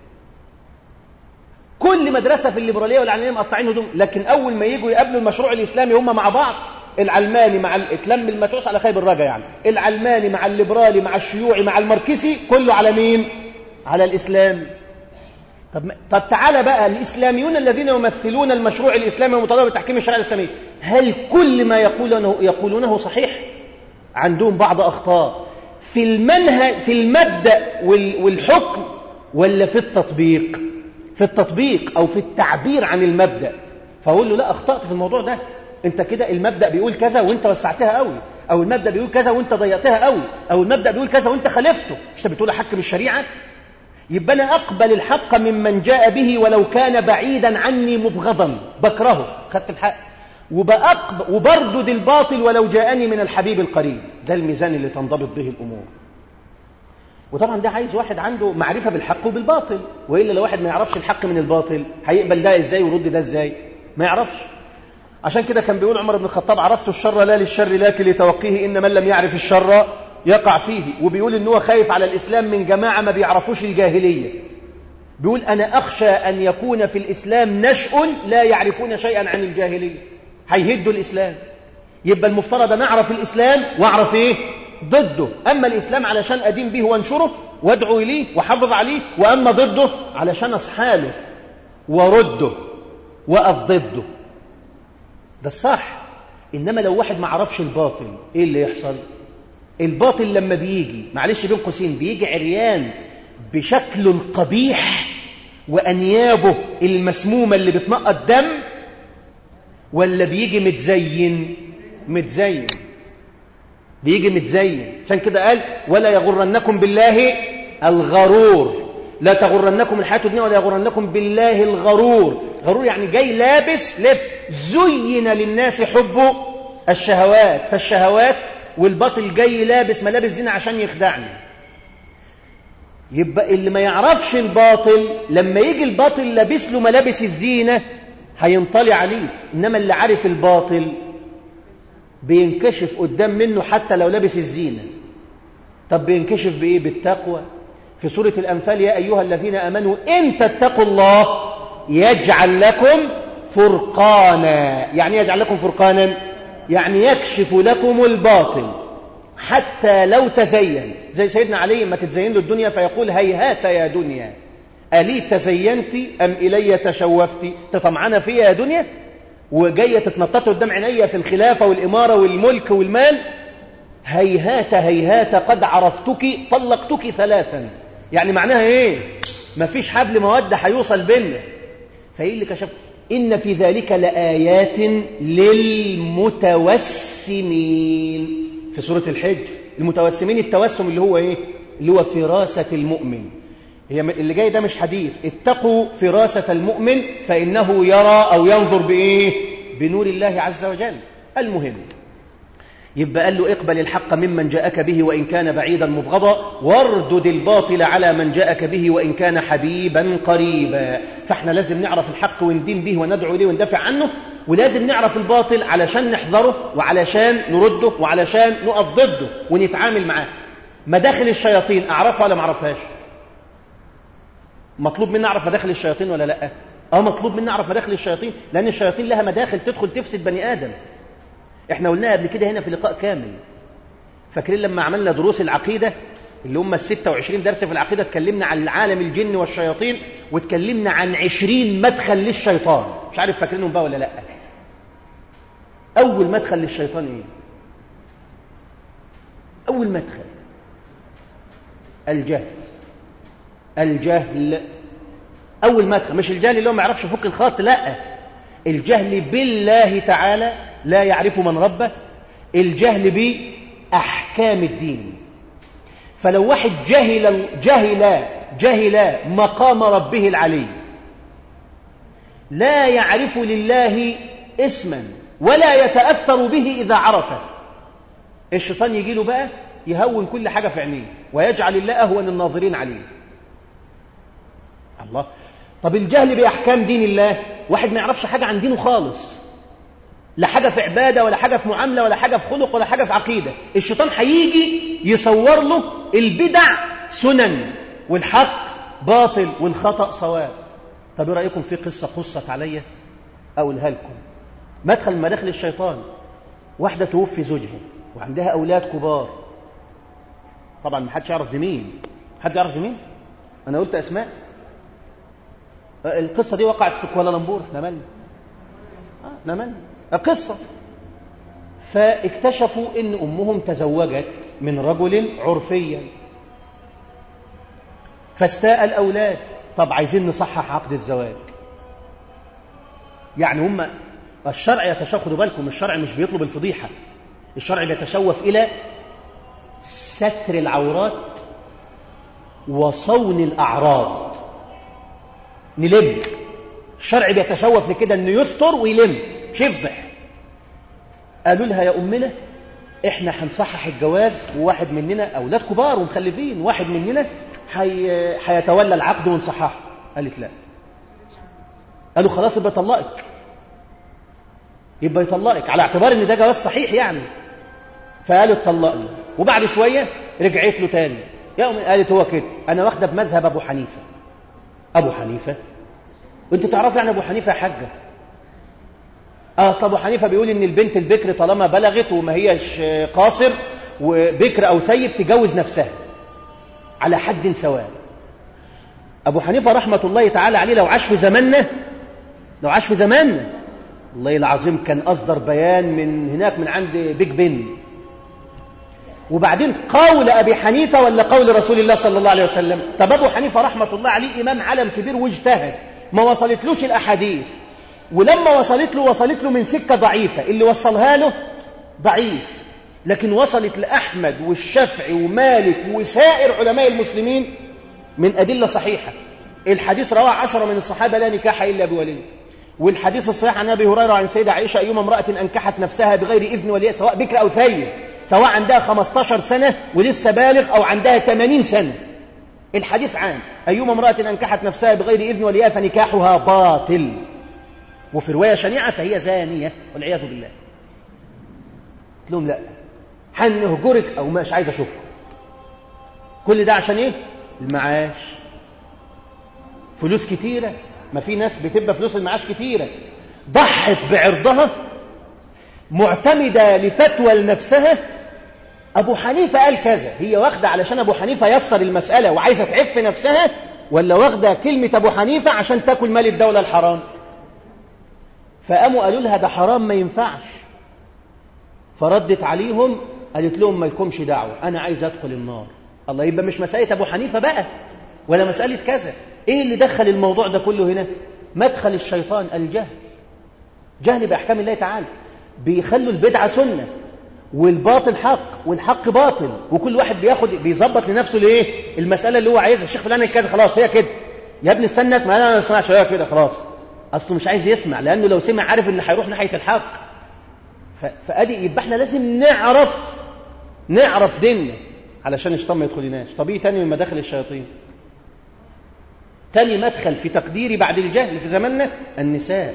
كل مدرسة في الليبرالية والعلمانية مقطعين هدوم لكن أول ما يجوا يقابلوا المشروع الإسلامي هم مع بعض العلماني مع اتلم المتعوس على خيب الرجا يعني العلماني مع الليبرالي مع الشيوعي مع الماركسي كله على مين على الإسلام طب, طب تعالى بقى الإسلاميون الذين يمثلون المشروع الإسلامي ومطالبة بتحكيم الشريعة الإسلامية هل كل ما يقولونه, يقولونه صحيح عندهم بعض أخطاء في المنهج في المبدأ والحكم ولا في التطبيق في التطبيق أو في التعبير عن المبدأ فأقول له لا أخطأت في الموضوع ده انت كده المبدا بيقول كذا وانت وسعتها قوي او المبدا بيقول كذا وانت ضيقتها قوي او المبدا بيقول كذا وانت خالفته مش انت بتقول احكم الشريعه يبقى انا اقبل الحق ممن جاء به ولو كان بعيدا عني مبغضا بكرهه خدت الحق وبأقب وبردد الباطل ولو جاءني من الحبيب القريب ده الميزان اللي تنضبط به الامور وطبعا ده عايز واحد عنده معرفه بالحق وبالباطل والا لو واحد ما يعرفش الحق من الباطل هيقبل ده ازاي ويرد ده ازاي ما يعرفش عشان كده كان بيقول عمر بن الخطاب عرفت الشر لا للشر لكن لتوقيه إن من لم يعرف الشر يقع فيه وبيقول إن هو خايف على الإسلام من جماعة ما بيعرفوش الجاهلية بيقول أنا أخشى أن يكون في الإسلام نشء لا يعرفون شيئا عن الجاهلية هيهدوا الإسلام يبقى المفترض أن أعرف الإسلام وأعرف إيه ضده أما الإسلام علشان أدين به وانشره وادعو إليه وحافظ عليه وأما ضده علشان أصحاله ورده وأقف ضده ده الصح إنما لو واحد ما عرفش الباطل إيه اللي يحصل الباطل لما بيجي معلش بين قوسين بيجي عريان بشكله القبيح وأنيابه المسمومة اللي بتنقط دم ولا بيجي متزين متزين بيجي متزين عشان كده قال ولا يغرنكم بالله الغرور لا تغرنكم الحياة الدنيا ولا يغرنكم بالله الغرور غرور يعني جاي لابس لبس زين للناس حب الشهوات فالشهوات والباطل جاي لابس ملابس زينة عشان يخدعني يبقى اللي ما يعرفش الباطل لما يجي الباطل لابس له ملابس الزينة هينطلي عليه إنما اللي عارف الباطل بينكشف قدام منه حتى لو لابس الزينة طب بينكشف بإيه بالتقوى في سورة الأنفال يا أيها الذين أمنوا إن تتقوا الله يجعل لكم فرقانا يعني يجعل لكم فرقانا يعني يكشف لكم الباطل حتى لو تزين زي سيدنا علي ما تتزين له الدنيا فيقول هيهات يا دنيا ألي تزينت أم إلي تشوفت تطمعنا فيا يا دنيا وجاية تتنطط قدام عينيا في الخلافة والإمارة والملك والمال هيهات هيهات قد عرفتك طلقتك ثلاثا يعني معناها ايه مفيش حبل مودة هيوصل بينا فايه اللي كشف إن في ذلك لآيات للمتوسمين في سورة الحج المتوسمين التوسم اللي هو ايه اللي هو فراسة المؤمن هي اللي جاي ده مش حديث اتقوا فراسة المؤمن فإنه يرى أو ينظر بإيه بنور الله عز وجل المهم يبقى قال له اقبل الحق ممن جاءك به وإن كان بعيدا مبغضا واردد الباطل على من جاءك به وإن كان حبيبا قريبا فاحنا لازم نعرف الحق وندين به وندعو إليه وندافع عنه ولازم نعرف الباطل علشان نحذره وعلشان نرده وعلشان نقف ضده ونتعامل معاه مداخل الشياطين أعرفها ولا ما أعرفهاش مطلوب مني أعرف مداخل الشياطين ولا لأ اه مطلوب مني أعرف مداخل الشياطين لأن الشياطين لها مداخل تدخل تفسد بني آدم احنا قلناها قبل كده هنا في لقاء كامل فاكرين لما عملنا دروس العقيدة اللي هم ال 26 درس في العقيدة اتكلمنا عن عالم الجن والشياطين واتكلمنا عن 20 مدخل للشيطان مش عارف فاكرينهم بقى ولا لا أول مدخل للشيطان ايه أول مدخل الجهل الجهل أول مدخل مش الجهل اللي هو ما يعرفش يفك الخط لا الجهل بالله تعالى لا يعرف من ربه الجهل بأحكام الدين فلو واحد جهل جهل جهل مقام ربه العلي لا يعرف لله اسما ولا يتأثر به إذا عرفه الشيطان يجي له بقى يهون كل حاجة في عينيه ويجعل الله أهون الناظرين عليه الله طب الجهل بأحكام دين الله واحد ما يعرفش حاجة عن دينه خالص لا حاجة في عبادة ولا حاجة في معاملة ولا حاجة في خلق ولا حاجة في عقيدة الشيطان هيجي يصور له البدع سنن والحق باطل والخطأ صواب طب ايه رأيكم في قصة قصت عليا أقولها لكم مدخل من مداخل الشيطان واحدة توفي زوجها وعندها أولاد كبار طبعا ما حدش يعرف دي مين حد يعرف دي مين أنا قلت أسماء القصة دي وقعت في كوالالمبور احنا مالنا آه احنا مالنا قصة فاكتشفوا ان امهم تزوجت من رجل عرفيا فاستاء الاولاد طب عايزين نصحح عقد الزواج يعني هم الشرع يتشوف خدوا بالكم الشرع مش بيطلب الفضيحه الشرع بيتشوف الى ستر العورات وصون الاعراض نلم الشرع بيتشوف لكده انه يستر ويلم مش يفضح قالوا لها يا امنا احنا هنصحح الجواز وواحد مننا اولاد كبار ومخلفين واحد مننا هيتولى العقد ونصححه قالت لا قالوا خلاص يبقى يطلقك يبقى يطلقك على اعتبار ان ده جواز صحيح يعني فقالوا اتطلقنا وبعد شويه رجعت له تاني يا أمي قالت هو كده انا واخده بمذهب ابو حنيفه ابو حنيفه وانت تعرف يعني ابو حنيفه يا حاجه اصل ابو حنيفه بيقول ان البنت البكر طالما بلغت وما هيش قاصر وبكر او ثيب تجوز نفسها على حد سواء ابو حنيفه رحمه الله تعالى عليه لو عاش في زماننا لو عاش في زماننا والله العظيم كان اصدر بيان من هناك من عند بيج بن وبعدين قول ابي حنيفه ولا قول رسول الله صلى الله عليه وسلم طب ابو حنيفه رحمه الله عليه امام علم كبير واجتهد ما وصلتلوش الاحاديث ولما وصلت له وصلت له من سكة ضعيفة اللي وصلها له ضعيف لكن وصلت لأحمد والشافعي ومالك وسائر علماء المسلمين من أدلة صحيحة الحديث رواه عشرة من الصحابة لا نكاح إلا بولي والحديث الصحيح عن أبي هريرة عن سيدة عائشة أيما امرأة أنكحت نفسها بغير إذن وليها سواء بكر أو ثيب سواء عندها 15 سنة ولسه بالغ أو عندها 80 سنة الحديث عام أيما امرأة أنكحت نفسها بغير إذن وليها فنكاحها باطل وفي رواية شنيعة فهي زانية والعياذ بالله قلت لهم لا هنهجرك أو مش عايز أشوفكم كل ده عشان إيه؟ المعاش فلوس كتيرة ما في ناس بتبقى فلوس المعاش كتيرة ضحت بعرضها معتمدة لفتوى لنفسها أبو حنيفة قال كذا هي واخدة علشان أبو حنيفة يسر المسألة وعايزة تعف نفسها ولا واخدة كلمة أبو حنيفة عشان تاكل مال الدولة الحرام فقاموا قالوا لها ده حرام ما ينفعش فردت عليهم قالت لهم ما لكمش دعوة أنا عايز أدخل النار الله يبقى مش مسألة أبو حنيفة بقى ولا مسألة كذا إيه اللي دخل الموضوع ده كله هنا مدخل الشيطان الجهل جهل بأحكام الله تعالى بيخلوا البدعة سنة والباطل حق والحق باطل وكل واحد بياخد بيظبط لنفسه الايه المسألة اللي هو عايزها الشيخ فلان كذا خلاص هي كده يا ابني استنى اسمع انا ما اسمعش هي كده خلاص اصله مش عايز يسمع لانه لو سمع عارف ان هيروح ناحية الحق فادي يبقى احنا لازم نعرف نعرف ديننا علشان الشيطان ما يدخلناش طب ايه تاني من مداخل الشياطين تاني مدخل في تقديري بعد الجهل في زماننا النساء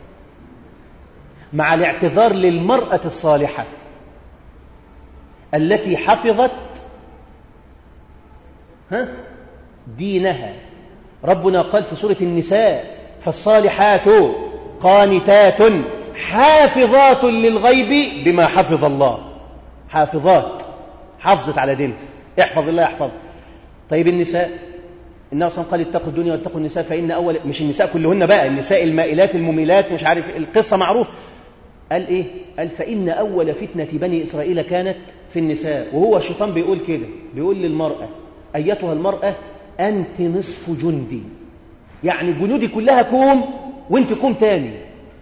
مع الاعتذار للمرأة الصالحة التي حفظت ها دينها ربنا قال في سورة النساء فالصالحات قانتات حافظات للغيب بما حفظ الله حافظات حافظت على دينها احفظ الله يحفظ طيب النساء النبي صلى الله عليه وسلم قال اتقوا الدنيا واتقوا النساء فإن أول مش النساء كلهن بقى النساء المائلات المميلات مش عارف القصة معروف قال إيه قال فإن أول فتنة بني إسرائيل كانت في النساء وهو الشيطان بيقول كده بيقول للمرأة أيتها المرأة أنت نصف جندي يعني جنودي كلها كوم وانت كوم تاني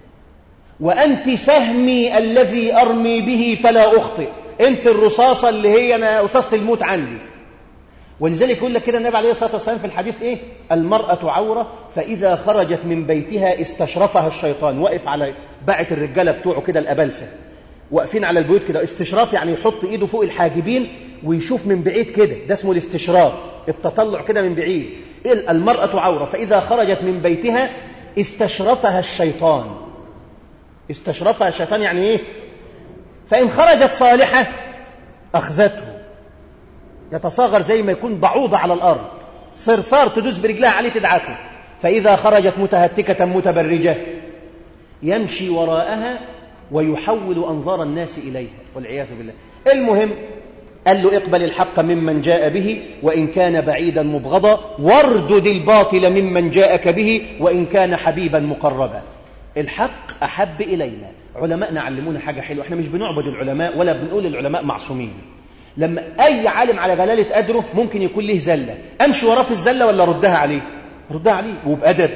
وأنت سهمي الذي أرمي به فلا أخطئ أنت الرصاصة اللي هي أنا رصاصة الموت عندي ولذلك يقول لك كده النبي عليه الصلاة والسلام في الحديث إيه المرأة عورة فإذا خرجت من بيتها استشرفها الشيطان وقف على باعت الرجالة بتوعه كده الأبلسة واقفين على البيوت كده استشراف يعني يحط إيده فوق الحاجبين ويشوف من بعيد كده ده اسمه الاستشراف التطلع كده من بعيد إيه المرأة عورة فإذا خرجت من بيتها استشرفها الشيطان استشرفها الشيطان يعني إيه فإن خرجت صالحة أخذته يتصاغر زي ما يكون بعوضة على الأرض صرصار تدوس برجلها عليه تدعكه فإذا خرجت متهتكة متبرجة يمشي وراءها ويحول أنظار الناس إليها والعياذ بالله المهم قال له اقبل الحق ممن جاء به وإن كان بعيدا مبغضا واردد الباطل ممن جاءك به وإن كان حبيبا مقربا الحق أحب إلينا علماءنا علمونا حاجة حلوة احنا مش بنعبد العلماء ولا بنقول العلماء معصومين لما أي عالم على جلالة قدره ممكن يكون له زلة أمشي وراه في الزلة ولا ردها عليه ردها عليه وبأدب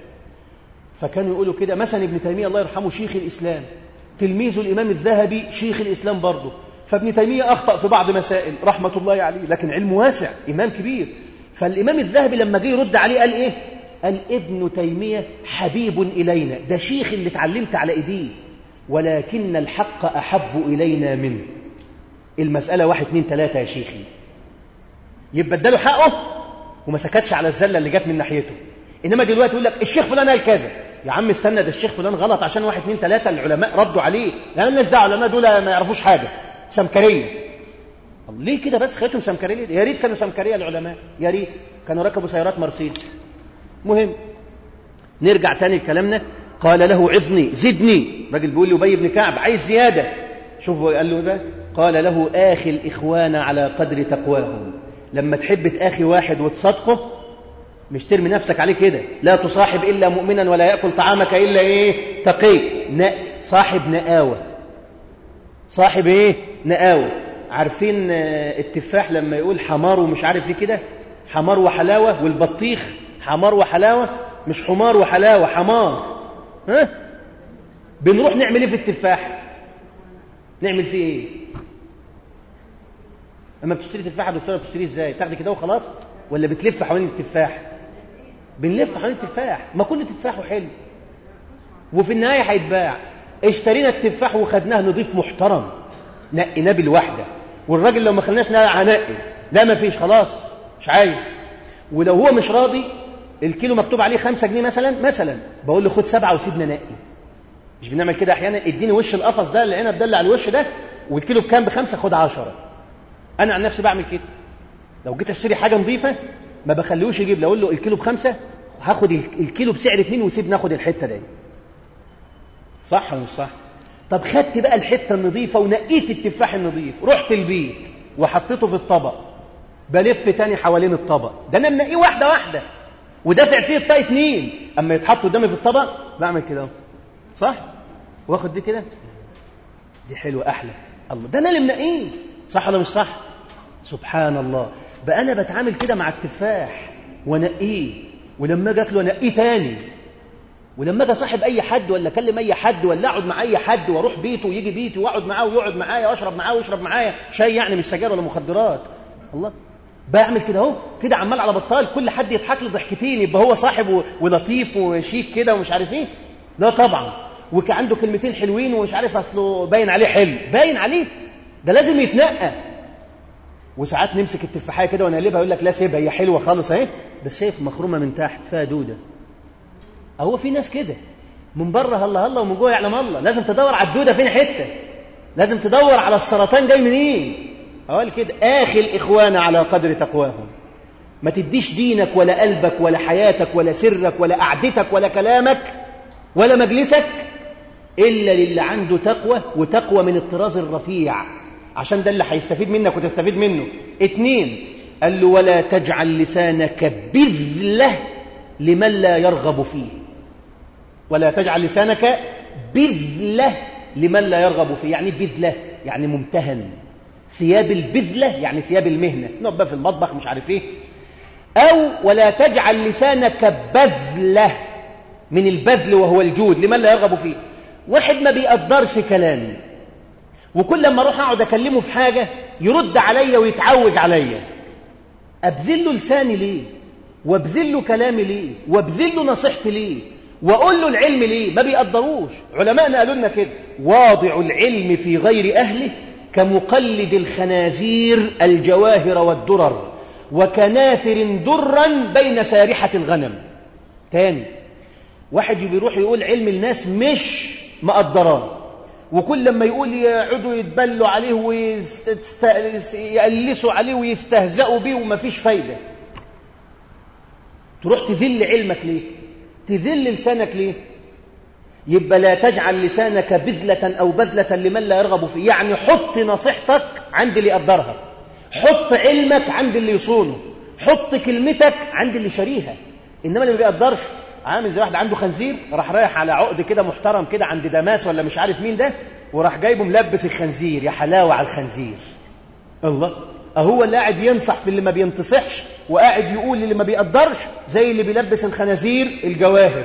فكانوا يقولوا كده مثلا ابن تيمية الله يرحمه شيخ الإسلام تلميذه الإمام الذهبي شيخ الإسلام برضه فابن تيمية أخطأ في بعض مسائل رحمة الله عليه لكن علم واسع إمام كبير فالإمام الذهبي لما جه يرد عليه قال إيه قال ابن تيمية حبيب إلينا ده شيخ اللي اتعلمت على إيديه ولكن الحق أحب إلينا منه المسألة واحد اتنين تلاتة يا شيخي يبقى اداله حقه وما سكتش على الزلة اللي جت من ناحيته إنما دلوقتي يقول لك الشيخ فلان قال كذا يا عم استنى ده الشيخ فلان غلط عشان واحد اتنين تلاتة العلماء ردوا عليه لأن الناس دعوا العلماء دول ما يعرفوش حاجة سمكرية طب ليه كده بس خيتهم سمكرية يا ريت كانوا سمكرية العلماء يا ريت كانوا ركبوا سيارات مرسيدس مهم نرجع تاني لكلامنا قال له عظني زدني راجل بيقول له ابي بن كعب عايز زياده شوفوا قال له ايه بقى قال له اخي الاخوان على قدر تقواهم لما تحب تاخي واحد وتصدقه مش ترمي نفسك عليه كده لا تصاحب الا مؤمنا ولا ياكل طعامك الا ايه تقي ن... صاحب نقاوه صاحب ايه نقاوه عارفين التفاح لما يقول حمار ومش عارف ايه كده حمار وحلاوه والبطيخ حمار وحلاوه مش حمار وحلاوه حمار ها بنروح نعمل ايه في التفاح نعمل فيه ايه اما بتشتري تفاح يا دكتوره بتشتريه ازاي تاخدي كده وخلاص ولا بتلف حوالين التفاح بنلف حوالين التفاح ما كل تفاحه حلو وفي النهايه هيتباع اشترينا التفاح وخدناه نضيف محترم نقيناه بالوحده والراجل لو ما خلناش هنقي لا ما فيش خلاص مش عايز ولو هو مش راضي الكيلو مكتوب عليه خمسة جنيه مثلا مثلا بقول له خد سبعة وسيبنا نقي مش بنعمل كده احيانا اديني وش القفص ده اللي العنب ده اللي على الوش ده والكيلو بكام بخمسة خد عشرة انا عن نفسي بعمل كده لو جيت اشتري حاجة نظيفة ما بخليهوش يجيب لو اقول له الكيلو بخمسة هاخد الكيلو بسعر اتنين وسيب ناخد الحتة دي صح ولا مش صح طب خدت بقى الحتة النظيفة ونقيت التفاح النظيف رحت البيت وحطيته في الطبق بلف تاني حوالين الطبق ده انا منقيه واحدة واحدة ودافع فيه الطاقة اتنين اما يتحط قدامي في الطبق بعمل كده صح واخد دي كده دي حلوة احلى الله ده انا اللي منقيه صح ولا مش صح سبحان الله بقى انا بتعامل كده مع التفاح وانقيه ولما اجي اكله انقيه تاني ولما اجي اصاحب اي حد ولا اكلم اي حد ولا اقعد مع اي حد واروح بيته ويجي بيتي واقعد معاه ويقعد معايا واشرب معاه ويشرب معايا شاي يعني مش سجاير ولا مخدرات الله بعمل كده اهو كده عمال على بطال كل حد يضحك له ضحكتين يبقى هو صاحب ولطيف وشيك كده ومش عارف ايه لا طبعا وكان عنده كلمتين حلوين ومش عارف اصله باين عليه حلو باين عليه ده لازم يتنقى وساعات نمسك التفاحيه كده ونقلبها يقول لك لا سيبها هي حلوه خالص اهي بس شايف مخرومه من تحت فيها دوده هو في ناس كده من بره هلا هلا ومن جوه يعلم الله لازم تدور على الدوده فين حته لازم تدور على السرطان جاي منين قال كده اخي الاخوان على قدر تقواهم ما تديش دينك ولا قلبك ولا حياتك ولا سرك ولا قعدتك ولا كلامك ولا مجلسك الا للي عنده تقوى وتقوى من الطراز الرفيع عشان ده اللي هيستفيد منك وتستفيد منه اتنين قال له ولا تجعل لسانك بذلة لمن لا يرغب فيه ولا تجعل لسانك بذلة لمن لا يرغب فيه يعني بذلة يعني ممتهن ثياب البذلة يعني ثياب المهنة نبقى في المطبخ مش عارف ايه أو ولا تجعل لسانك بذلة من البذل وهو الجود لمن لا يرغب فيه واحد ما بيقدرش كلامي وكل لما اروح اقعد اكلمه في حاجه يرد عليا ويتعوج عليا ابذل له لساني ليه وابذل له كلامي ليه وابذل له نصيحتي ليه واقول له العلم ليه ما بيقدروش علماءنا قالوا لنا كده واضع العلم في غير اهله كمقلد الخنازير الجواهر والدرر وكناثر درا بين سارحه الغنم تاني واحد بيروح يقول علم الناس مش مقدراه وكل لما يقول يقعدوا يتبلوا عليه ويقلسوا عليه ويستهزئوا بيه ومفيش فايدة تروح تذل علمك ليه تذل لسانك ليه يبقى لا تجعل لسانك بذلة أو بذلة لمن لا يرغب فيه يعني حط نصيحتك عند اللي يقدرها حط علمك عند اللي يصونه حط كلمتك عند اللي شاريها إنما اللي ما بيقدرش عامل زي واحد عنده خنزير راح رايح على عقد كده محترم كده عند دماس ولا مش عارف مين ده وراح جايبه ملبس الخنزير يا حلاوة على الخنزير الله أهو اللي قاعد ينصح في اللي ما بينتصحش وقاعد يقول اللي ما بيقدرش زي اللي بيلبس الخنازير الجواهر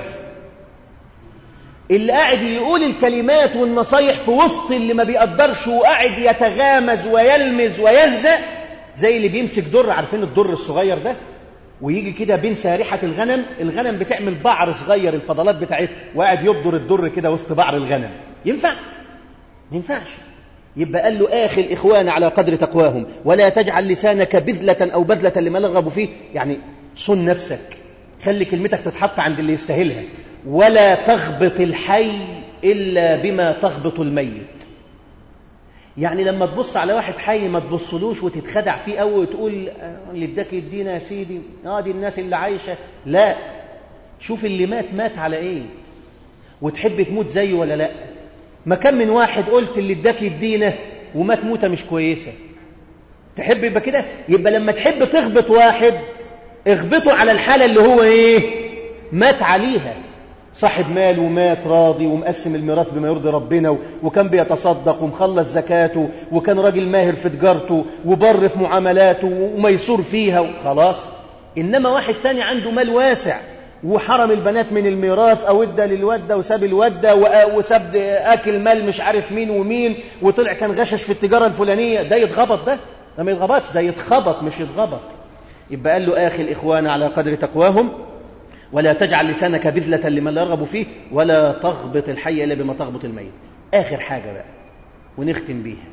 اللي قاعد يقول الكلمات والنصايح في وسط اللي ما بيقدرش وقاعد يتغامز ويلمز ويهزأ زي اللي بيمسك در عارفين الدر الصغير ده ويجي كده بين سارحة الغنم الغنم بتعمل بعر صغير الفضلات بتاعتها وقاعد يبدر الدر كده وسط بعر الغنم ينفع؟ ما ينفعش يبقى قال له آخي الإخوان على قدر تقواهم ولا تجعل لسانك بذلة أو بذلة لما نرغب فيه يعني صن نفسك خلي كلمتك تتحط عند اللي يستاهلها ولا تغبط الحي إلا بما تغبط الميت يعني لما تبص على واحد حي ما تبصلوش وتتخدع فيه قوي وتقول اللي اداك يدينا يا سيدي اه دي الناس اللي عايشه لا شوف اللي مات مات على ايه وتحب تموت زيه ولا لا ما كان من واحد قلت اللي اداك يدينا ومات موته مش كويسه تحب يبقى كده يبقى لما تحب تغبط واحد اغبطه على الحاله اللي هو ايه مات عليها صاحب مال ومات راضي ومقسم الميراث بما يرضي ربنا وكان بيتصدق ومخلص زكاته وكان راجل ماهر في تجارته وبر في معاملاته وميسور فيها خلاص إنما واحد تاني عنده مال واسع وحرم البنات من الميراث أو ادى للودة وساب الودة وساب أكل مال مش عارف مين ومين وطلع كان غشش في التجارة الفلانية ده يتغبط ده ده ما يتغبطش ده يتخبط مش يتغبط يبقى قال له آخي الإخوان على قدر تقواهم ولا تجعل لسانك بذلة لمن لا يرغب فيه ولا تغبط الحي إلا بما تغبط الميت آخر حاجة بقى ونختم بيها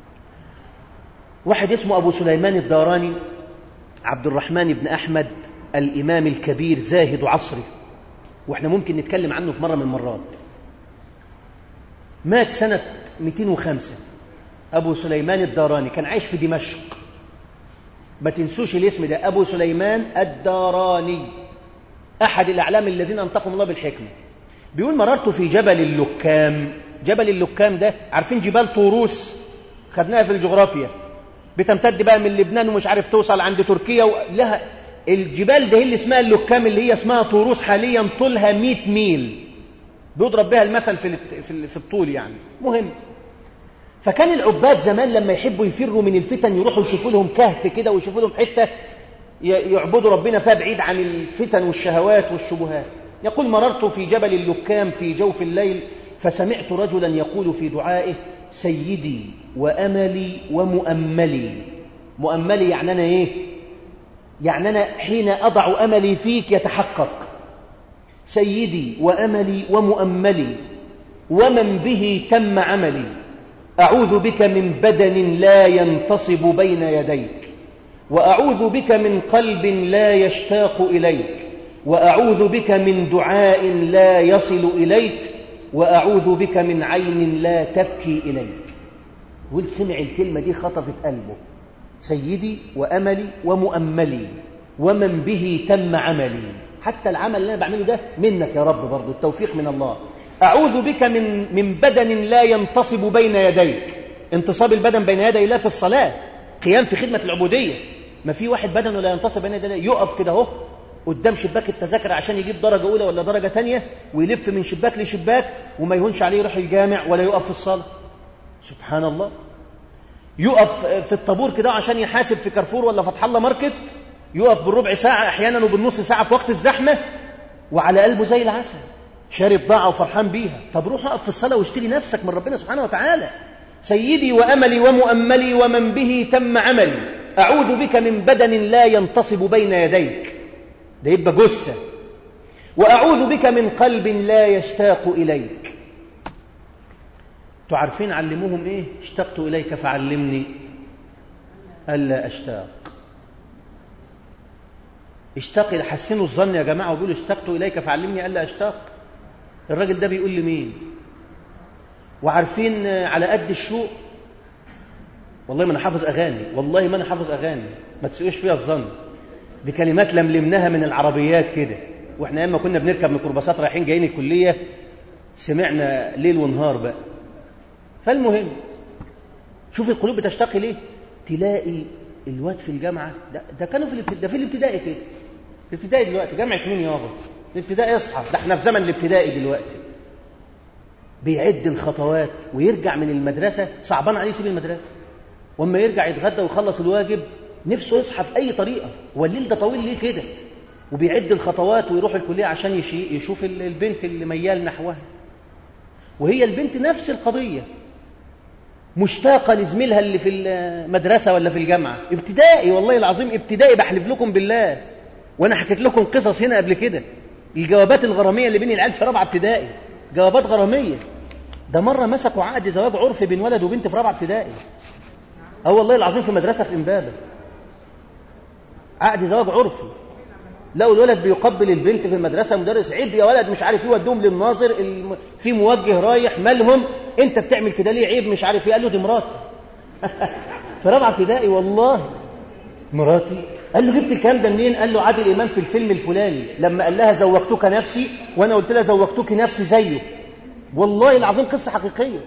واحد اسمه أبو سليمان الداراني عبد الرحمن بن أحمد الإمام الكبير زاهد عصره وإحنا ممكن نتكلم عنه في مرة من المرات مات سنة 205 أبو سليمان الداراني كان عايش في دمشق ما تنسوش الاسم ده أبو سليمان الداراني أحد الأعلام الذين أنطقهم الله بالحكمة بيقول مررت في جبل اللكام جبل اللكام ده عارفين جبال طوروس خدناها في الجغرافيا بتمتد بقى من لبنان ومش عارف توصل عند تركيا و... لها الجبال ده اللي اسمها اللكام اللي هي اسمها طوروس حاليا طولها 100 ميل بيضرب بها المثل في في الطول يعني مهم فكان العباد زمان لما يحبوا يفروا من الفتن يروحوا يشوفوا لهم كهف كده ويشوفوا لهم حته يعبدوا ربنا فيها بعيد عن الفتن والشهوات والشبهات يقول مررت في جبل اللكام في جوف الليل فسمعت رجلا يقول في دعائه سيدي وأملي ومؤملي مؤملي يعني أنا إيه يعني أنا حين أضع أملي فيك يتحقق سيدي وأملي ومؤملي ومن به تم عملي أعوذ بك من بدن لا ينتصب بين يديك وأعوذ بك من قلب لا يشتاق إليك وأعوذ بك من دعاء لا يصل إليك وأعوذ بك من عين لا تبكي إليك والسمع الكلمة دي خطفت قلبه سيدي وأملي ومؤملي ومن به تم عملي حتى العمل اللي أنا بعمله ده منك يا رب برضو التوفيق من الله أعوذ بك من, من بدن لا ينتصب بين يديك انتصاب البدن بين يدي الله في الصلاة قيام في خدمة العبودية ما في واحد بدنه لا ينتصب بين يدي الله يقف كده اهو قدام شباك التذاكر عشان يجيب درجة أولى ولا درجة تانية ويلف من شباك لشباك وما يهونش عليه يروح الجامع ولا يقف في الصلاة سبحان الله يقف في الطابور كده عشان يحاسب في كارفور ولا فتح الله ماركت يقف بالربع ساعة أحيانا وبالنص ساعة في وقت الزحمة وعلى قلبه زي العسل شارب ضاعة وفرحان بيها طب روح اقف في الصلاة واشتري نفسك من ربنا سبحانه وتعالى سيدي وأملي ومؤملي ومن به تم عملي أعوذ بك من بدن لا ينتصب بين يديك ده يبقى جثة وأعوذ بك من قلب لا يشتاق إليك تعرفين علموهم إيه اشتقت إليك فعلمني ألا أشتاق اشتاق حسنوا الظن يا جماعة وبيقولوا اشتقت إليك فعلمني ألا أشتاق الراجل ده بيقول لمين وعارفين على قد الشوق والله ما انا حافظ اغاني والله ما انا حافظ اغاني ما تسيئوش فيها الظن دي كلمات لملمناها من العربيات كده واحنا اما كنا بنركب ميكروباصات رايحين جايين الكليه سمعنا ليل ونهار بقى فالمهم شوف القلوب بتشتاق ليه تلاقي الواد في الجامعه ده, ده كانوا في ده في الابتدائي كده في الابتدائي دلوقتي جامعه مين يابا الابتدائي يصحى ده احنا في زمن الابتدائي دلوقتي بيعد الخطوات ويرجع من المدرسه صعبان عليه يسيب المدرسه واما يرجع يتغدى ويخلص الواجب نفسه يصحى بأي طريقة والليل ده طويل ليه كده وبيعد الخطوات ويروح الكلية عشان يشوف البنت اللي ميال نحوها وهي البنت نفس القضية مشتاقة لزميلها اللي في المدرسة ولا في الجامعة ابتدائي والله العظيم ابتدائي بحلف لكم بالله وانا حكيت لكم قصص هنا قبل كده الجوابات الغرامية اللي بين العيال في رابعة ابتدائي جوابات غرامية ده مرة مسكوا عقد زواج عرفي بين ولد وبنت في رابعة ابتدائي اه والله العظيم في مدرسة في امبابة عقد زواج عرفي لقوا الولد بيقبل البنت في المدرسة مدرس عيب يا ولد مش عارف ايه ودوهم للناظر الم... في موجه رايح مالهم انت بتعمل كده ليه عيب مش عارف ايه قال له دي مراتي في رابعة ابتدائي والله مراتي قال له جبت الكلام ده منين قال له عادل امام في الفيلم الفلاني لما قال لها زوجتك نفسي وانا قلت لها زوجتك نفسي زيه والله العظيم قصة حقيقية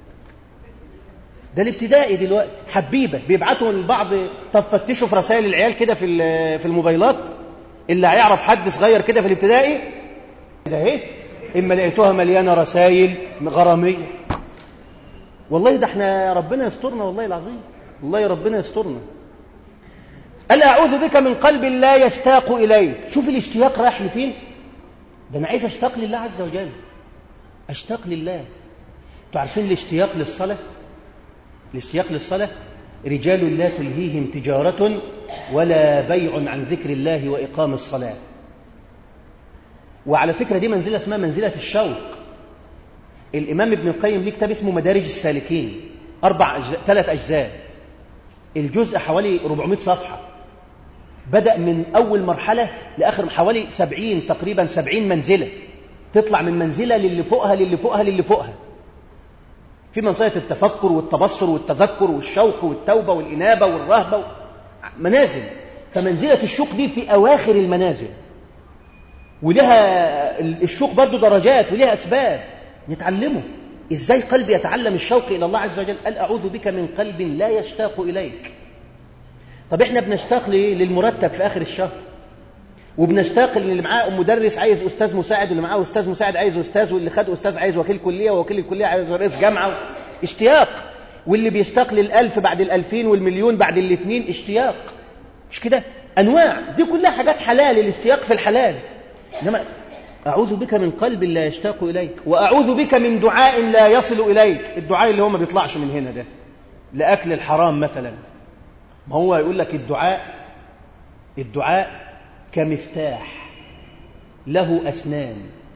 ده الابتدائي دلوقتي حبيبه بيبعتوا لبعض طب فتشوا في رسائل العيال كده في في الموبايلات اللي هيعرف حد صغير كده في الابتدائي ده اهي اما لقيتوها مليانه رسائل غراميه والله ده احنا ربنا يسترنا والله العظيم والله ربنا يسترنا قال اعوذ بك من قلب لا يشتاق اليك شوف الاشتياق رايح لفين ده انا عايز اشتاق لله عز وجل اشتاق لله انتوا عارفين الاشتياق للصلاه الاشتياق للصلاة رجال لا تلهيهم تجارة ولا بيع عن ذكر الله وإقام الصلاة وعلى فكرة دي منزلة اسمها منزلة الشوق الإمام ابن القيم ليه كتاب اسمه مدارج السالكين أربع أجزاء ثلاث أجزاء الجزء حوالي 400 صفحة بدأ من أول مرحلة لآخر حوالي 70 تقريبا 70 منزلة تطلع من منزلة للي فوقها للي فوقها للي فوقها في منزلة التفكر والتبصر والتذكر والشوق والتوبة والإنابة والرهبة منازل فمنزلة الشوق دي في أواخر المنازل ولها الشوق برضو درجات ولها أسباب نتعلمه إزاي قلبي يتعلم الشوق إلى الله عز وجل قال أعوذ بك من قلب لا يشتاق إليك طب إحنا بنشتاق ليه للمرتب في آخر الشهر وبنشتاق اللي معاه مدرس عايز استاذ مساعد واللي معاه استاذ مساعد عايز استاذ واللي خد استاذ عايز وكيل كليه ووكيل الكليه عايز رئيس جامعه اشتياق واللي بيشتاق للألف بعد الألفين والمليون بعد الاثنين اشتياق مش كده أنواع دي كلها حاجات حلال الاشتياق في الحلال إنما أعوذ بك من قلب لا يشتاق إليك وأعوذ بك من دعاء لا يصل إليك الدعاء اللي هو ما بيطلعش من هنا ده لأكل الحرام مثلا ما هو يقول لك الدعاء الدعاء كمفتاح له أسنان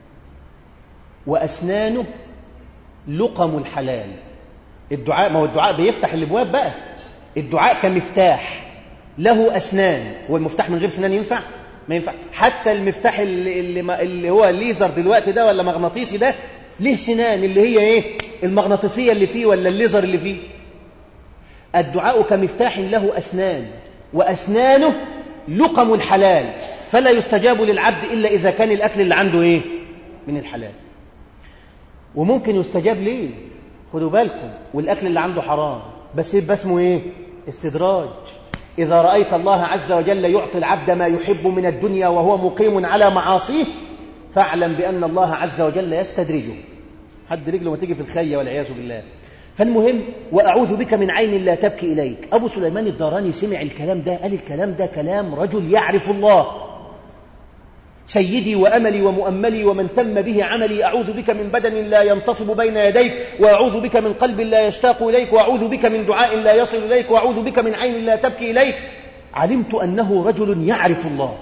وأسنانه لقم الحلال الدعاء ما هو الدعاء بيفتح الابواب بقى الدعاء كمفتاح له اسنان هو المفتاح من غير سنان ينفع ما ينفع حتى المفتاح اللي, اللي, اللي هو الليزر دلوقتي ده ولا مغناطيسي ده ليه سنان اللي هي ايه المغناطيسيه اللي فيه ولا الليزر اللي فيه الدعاء كمفتاح له اسنان واسنانه لقم الحلال فلا يستجاب للعبد الا اذا كان الاكل اللي عنده ايه من الحلال وممكن يستجاب ليه خدوا بالكم والأكل اللي عنده حرام بس يبقى اسمه إيه استدراج إذا رأيت الله عز وجل يعطي العبد ما يحب من الدنيا وهو مقيم على معاصيه فاعلم بأن الله عز وجل يستدرجه حد رجله ما تيجي في الخية والعياذ بالله فالمهم وأعوذ بك من عين لا تبكي إليك أبو سليمان الداراني سمع الكلام ده قال الكلام ده كلام رجل يعرف الله سيدي وأملي ومؤملي ومن تم به عملي أعوذ بك من بدن لا ينتصب بين يديك وأعوذ بك من قلب لا يشتاق إليك وأعوذ بك من دعاء لا يصل إليك وأعوذ بك من عين لا تبكي إليك علمت أنه رجل يعرف الله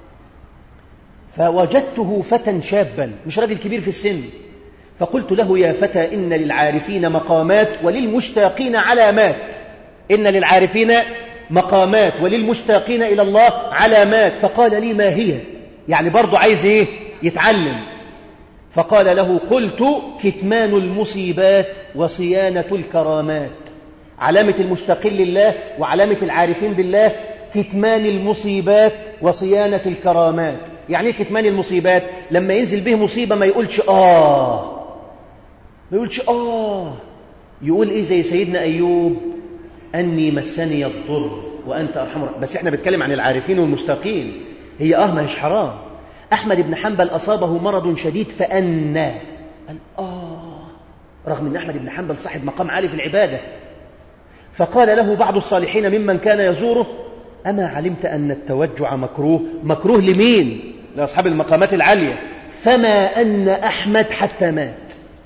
فوجدته فتى شابا مش راجل كبير في السن فقلت له يا فتى إن للعارفين مقامات وللمشتاقين علامات إن للعارفين مقامات وللمشتاقين إلى الله علامات فقال لي ما هي يعني برضه عايز ايه يتعلم فقال له قلت كتمان المصيبات وصيانة الكرامات علامة المشتاقين لله وعلامة العارفين بالله كتمان المصيبات وصيانة الكرامات يعني ايه كتمان المصيبات لما ينزل به مصيبة ما يقولش آه ما يقولش آه يقول إيه زي سيدنا أيوب أني مسني الضر وأنت أرحم بس إحنا بنتكلم عن العارفين والمشتاقين هي آه ما هيش حرام أحمد بن حنبل أصابه مرض شديد فأنى قال آه رغم أن أحمد بن حنبل صاحب مقام عالي في العبادة فقال له بعض الصالحين ممن كان يزوره أما علمت أن التوجع مكروه مكروه لمين لأصحاب المقامات العالية فما أن أحمد حتى مات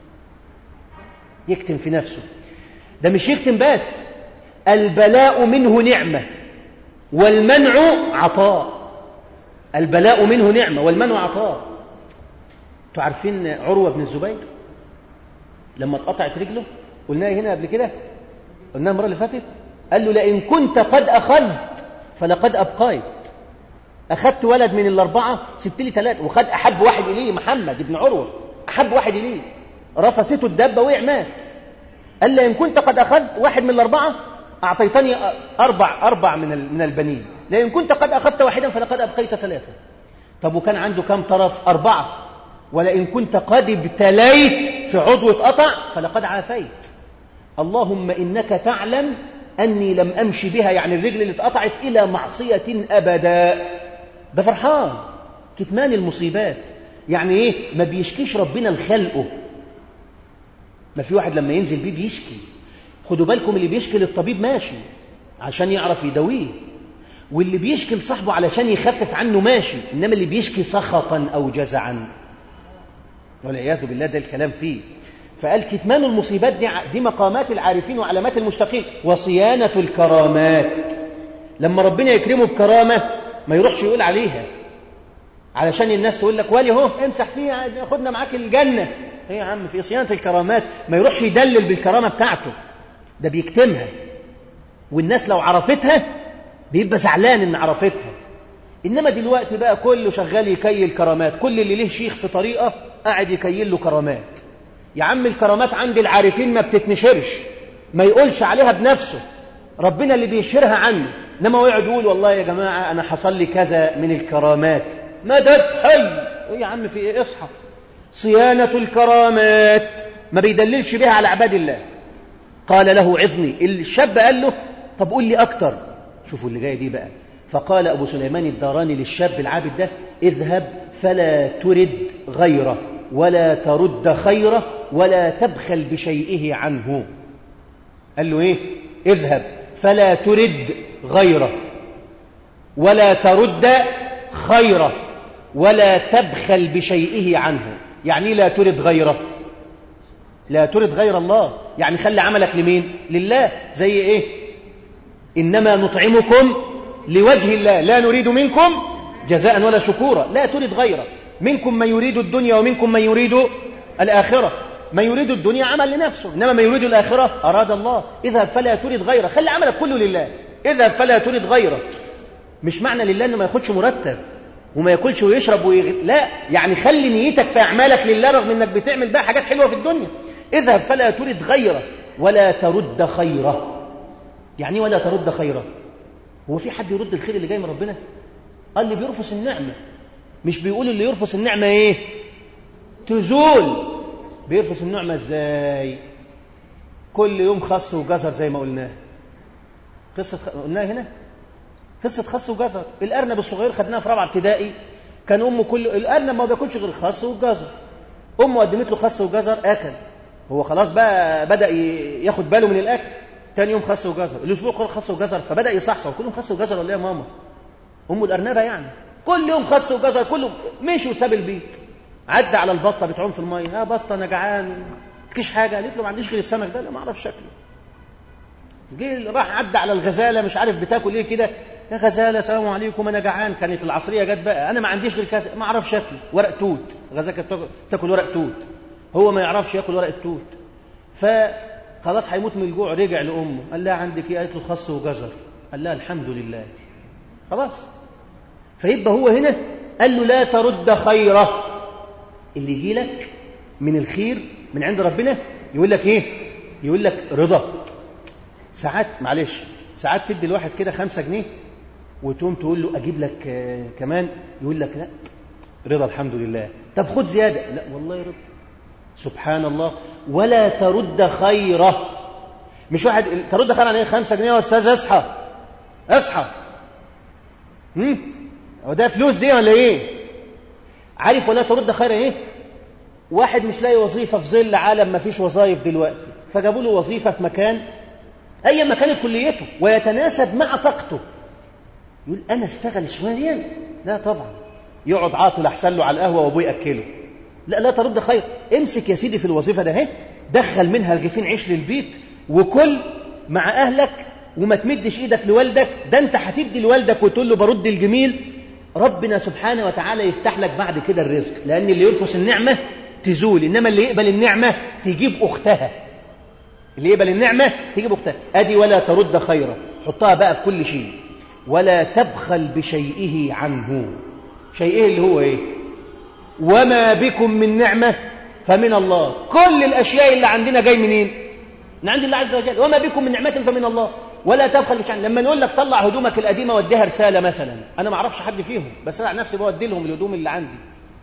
يكتم في نفسه ده مش يكتم بس البلاء منه نعمة والمنع عطاء البلاء منه نعمة والمنع عطاء انتوا عارفين عروة بن الزبير لما اتقطعت رجله قلناها هنا قبل كده قلناها المرة اللي فاتت قال له لئن كنت قد أخذت فلقد أبقيت أخذت ولد من الأربعة سبت لي ثلاثة وخد أحب واحد إليه محمد بن عروة أحب واحد إليه رفسته الدبة وقع مات قال لئن كنت قد أخذت واحد من الأربعة أعطيتني أربع أربع من من البنين لئن كنت قد أخذت واحدا فلقد أبقيت ثلاثة طب وكان عنده كم طرف أربعة ولئن كنت قد ابتليت في عضو اتقطع فلقد عافيت اللهم إنك تعلم أني لم أمشي بها يعني الرجل اللي اتقطعت إلى معصية أبدا ده فرحان كتمان المصيبات يعني إيه ما بيشكيش ربنا لخلقه ما في واحد لما ينزل بيه بيشكي خدوا بالكم اللي بيشكي للطبيب ماشي عشان يعرف يداويه واللي بيشكي لصاحبه علشان يخفف عنه ماشي إنما اللي بيشكي سخطا أو جزعا والعياذ بالله ده الكلام فيه فقال كتمان المصيبات دي, دي مقامات العارفين وعلامات المشتاقين وصيانة الكرامات لما ربنا يكرمه بكرامة ما يروحش يقول عليها علشان الناس تقول لك ولي اهو امسح فيها خدنا معاك الجنة ايه يا عم في صيانة الكرامات ما يروحش يدلل بالكرامة بتاعته ده بيكتمها والناس لو عرفتها بيبقى زعلان ان عرفتها انما دلوقتي بقى كله شغال يكيل كرامات كل اللي ليه شيخ في طريقه قاعد يكيل له كرامات يا عم الكرامات عند العارفين ما بتتنشرش ما يقولش عليها بنفسه ربنا اللي بيشهرها عنه انما هو يقعد يقول والله يا جماعه انا حصل لي كذا من الكرامات مدد حي ايه يا عم في ايه اصحى صيانه الكرامات ما بيدللش بها على عباد الله قال له عظني الشاب قال له طب قول لي اكتر شوفوا اللي جاي دي بقى فقال ابو سليمان الداراني للشاب العابد ده اذهب فلا ترد غيره ولا ترد خيره ولا تبخل بشيئه عنه قال له ايه اذهب فلا ترد غيره ولا ترد خيره ولا تبخل بشيئه عنه يعني لا ترد غيره لا ترد غير الله يعني خلي عملك لمين لله زي ايه انما نطعمكم لوجه الله لا نريد منكم جزاء ولا شكورا لا ترد غيره منكم من يريد الدنيا ومنكم من يريد الآخرة من يريد الدنيا عمل لنفسه إنما من يريد الآخرة أراد الله اذهب فلا ترد غيره خلي عملك كله لله اذهب فلا ترد غيره مش معنى لله إنه ما ياخدش مرتب وما ياكلش ويشرب ويغ... لا يعني خلي نيتك في أعمالك لله رغم إنك بتعمل بقى حاجات حلوة في الدنيا اذهب فلا ترد غيره ولا ترد خيره يعني ولا ترد خيره هو في حد يرد الخير اللي جاي من ربنا قال لي بيرفس النعمة مش بيقول اللي يرفس النعمة ايه تزول بيرفس النعمة ازاي كل يوم خص وجزر زي ما قلناه قصة خ... قلناها هنا قصة خص وجزر الأرنب الصغير خدناها في رابعة ابتدائي كان أمه كل الأرنب ما بياكلش غير خص وجزر أمه قدمت له خص وجزر أكل هو خلاص بقى بدأ ياخد باله من الأكل تاني يوم خس وجزر الأسبوع كله خس وجزر فبدأ يصحصح كل يوم خس وجزر ولا يا ماما أمه الأرنبة يعني كل يوم خس وجزر كله مشي وساب البيت عدى على البطة بتعوم في المية يا بطة أنا جعان مفيش حاجة قالت له ما عنديش غير السمك ده لا ما أعرفش شكله جه راح عدى على الغزالة مش عارف بتاكل ايه كده يا غزالة السلام عليكم أنا جعان كانت العصرية جت بقى أنا ما عنديش غير كذا ما أعرفش شكله ورق توت غزالة كانت تاكل ورق توت هو ما يعرفش ياكل ورق التوت فخلاص هيموت من الجوع رجع لأمه قال لها عندك ايه قالت له خس وجزر قال لها الحمد لله خلاص فيبقى هو هنا قال له لا ترد خيره اللي يجي لك من الخير من عند ربنا يقول لك ايه يقول لك رضا ساعات معلش ساعات تدي الواحد كده خمسة جنيه وتقوم تقول له اجيب لك آه كمان يقول لك لا رضا الحمد لله طب خد زيادة لا والله رضا سبحان الله ولا ترد خيره مش واحد ترد خير عن ايه خمسة جنيه يا استاذ اصحى اصحى هم هو ده فلوس دي ولا ايه عارف ولا ترد خير ايه واحد مش لاقي وظيفه في ظل عالم ما فيش وظايف دلوقتي فجابوا له وظيفه في مكان اي مكان كليته ويتناسب مع طاقته يقول انا اشتغل شويه لا طبعا يقعد عاطل احسن له على القهوه وابوه ياكله لا لا ترد خير امسك يا سيدي في الوظيفه ده اهي دخل منها رغيفين عيش للبيت وكل مع اهلك وما تمدش ايدك لوالدك ده انت هتدي لوالدك وتقول له برد الجميل ربنا سبحانه وتعالى يفتح لك بعد كده الرزق لان اللي يرفس النعمه تزول انما اللي يقبل النعمه تجيب اختها اللي يقبل النعمه تجيب اختها ادي ولا ترد خيرا حطها بقى في كل شيء ولا تبخل بشيئه عنه شيئه اللي هو ايه وما بكم من نعمه فمن الله كل الاشياء اللي عندنا جاي منين من عند الله عز وجل وما بكم من نعمه فمن الله ولا تبخل بشيء لما نقول لك طلع هدومك القديمه وديها رساله مثلا انا ما اعرفش حد فيهم بس انا نفسي بودي لهم الهدوم اللي عندي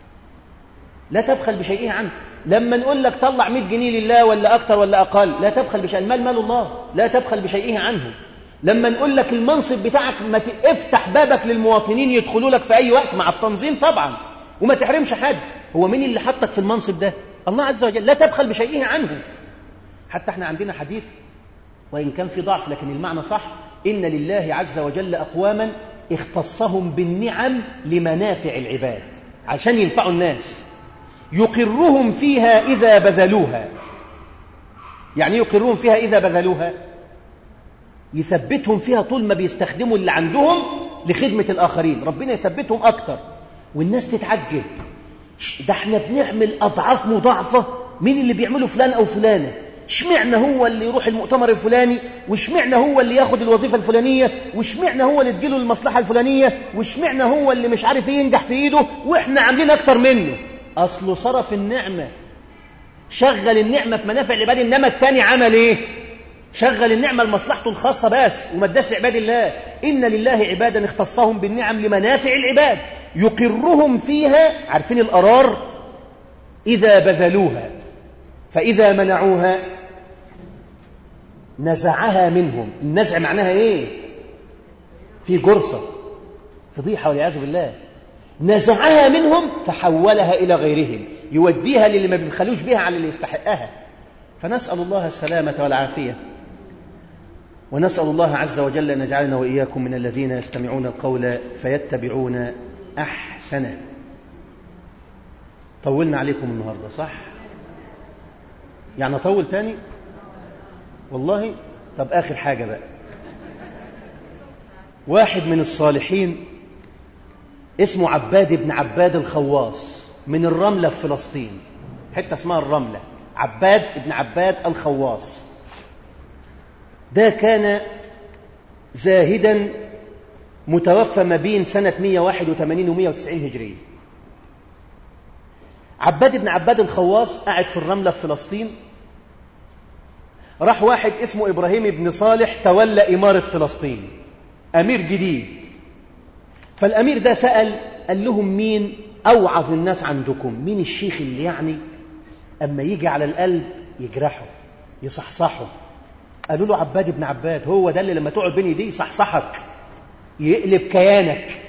لا تبخل بشيئه عنه لما نقول لك طلع 100 جنيه لله ولا اكتر ولا اقل لا تبخل بشيء المال مال الله لا تبخل بشيئه عنه لما نقول لك المنصب بتاعك ما افتح بابك للمواطنين يدخلوا لك في اي وقت مع التنظيم طبعا وما تحرمش حد هو مين اللي حطك في المنصب ده الله عز وجل لا تبخل بشيئه عنه حتى احنا عندنا حديث وإن كان في ضعف لكن المعنى صح إن لله عز وجل أقواما اختصهم بالنعم لمنافع العباد عشان ينفعوا الناس يقرهم فيها إذا بذلوها يعني يقرهم فيها إذا بذلوها يثبتهم فيها طول ما بيستخدموا اللي عندهم لخدمة الآخرين ربنا يثبتهم أكتر والناس تتعجب ده احنا بنعمل أضعاف مضاعفة مين اللي بيعمله فلان أو فلانة اشمعنى هو اللي يروح المؤتمر الفلاني واشمعنى هو اللي ياخد الوظيفة الفلانية واشمعنى هو اللي تجيله المصلحة الفلانية واشمعنى هو اللي مش عارف ايه ينجح في ايده واحنا عاملين اكتر منه اصله صرف النعمة شغل النعمة في منافع العباد انما التاني عمل ايه شغل النعمة لمصلحته الخاصة بس وما اداش لعباد الله إن لله عبادا اختصهم بالنعم لمنافع العباد يقرهم فيها عارفين القرار إذا بذلوها فإذا منعوها نزعها منهم النزع معناها ايه في جرصة فضيحة والعياذ بالله نزعها منهم فحولها إلى غيرهم يوديها للي ما بيبخلوش بها على اللي يستحقها فنسأل الله السلامة والعافية ونسأل الله عز وجل أن يجعلنا وإياكم من الذين يستمعون القول فيتبعون أحسنه طولنا عليكم النهاردة صح؟ يعني أطول تاني؟ والله طب آخر حاجة بقى واحد من الصالحين اسمه عباد بن عباد الخواص من الرملة في فلسطين حتة اسمها الرملة عباد بن عباد الخواص ده كان زاهدا متوفى ما بين سنة 181 و 190 هجرية عباد بن عباد الخواص قاعد في الرملة في فلسطين راح واحد اسمه إبراهيم بن صالح تولى إمارة فلسطين أمير جديد فالأمير ده سأل قال لهم مين أوعظ الناس عندكم مين الشيخ اللي يعني أما يجي على القلب يجرحه يصحصحه قالوا له عباد بن عباد هو ده اللي لما تقعد بين ايديه يصحصحك يقلب كيانك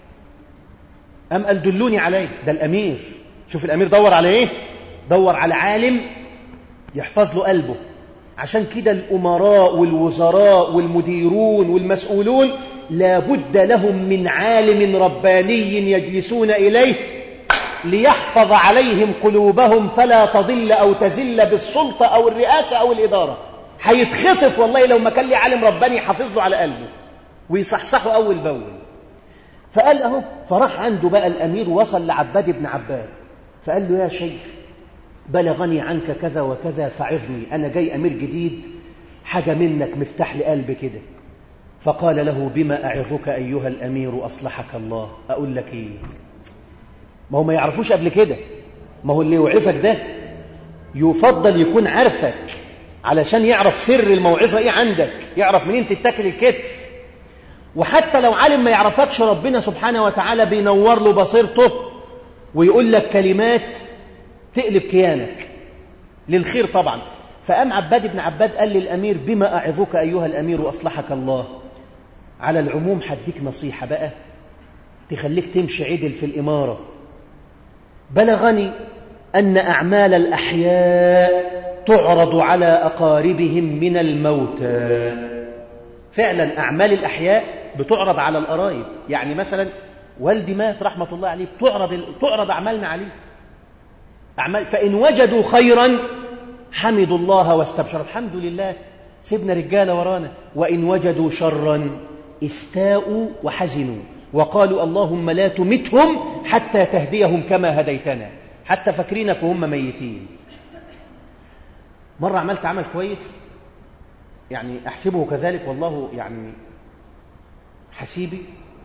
أم قال دلوني عليه ده الأمير شوف الأمير دور على إيه دور على عالم يحفظ له قلبه عشان كده الأمراء والوزراء والمديرون والمسؤولون لابد لهم من عالم رباني يجلسون إليه ليحفظ عليهم قلوبهم فلا تضل أو تزل بالسلطة أو الرئاسة أو الإدارة هيتخطف والله لو ما كان لي عالم رباني حافظ له على قلبه ويصحصحه أول بأول فقال أهو فراح عنده بقى الأمير وصل لعباد بن عباد فقال له يا شيخ بلغني عنك كذا وكذا فعظني أنا جاي أمير جديد حاجة منك مفتاح لقلب كده فقال له بما أعظك أيها الأمير أصلحك الله أقول لك إيه ما هو ما يعرفوش قبل كده ما هو اللي يوعظك ده يفضل يكون عارفك علشان يعرف سر الموعظة إيه عندك يعرف منين تتكل الكتف وحتى لو عالم ما يعرفكش ربنا سبحانه وتعالى بينور له بصيرته ويقول لك كلمات تقلب كيانك للخير طبعا فقام عباد بن عباد قال للأمير بما أعظك أيها الأمير وأصلحك الله على العموم حديك نصيحة بقى تخليك تمشي عدل في الإمارة بلغني أن أعمال الأحياء تعرض على أقاربهم من الموتى فعلا أعمال الأحياء بتعرض على القرايب يعني مثلا والدي مات رحمة الله عليه تعرض, تعرض أعمالنا عليه أعمال فإن وجدوا خيرا حمدوا الله واستبشروا الحمد لله سيبنا رجالة ورانا وإن وجدوا شرا استاءوا وحزنوا وقالوا اللهم لا تمتهم حتى تهديهم كما هديتنا حتى فاكرينك وهم ميتين مرة عملت عمل كويس يعني أحسبه كذلك والله يعني حسيبي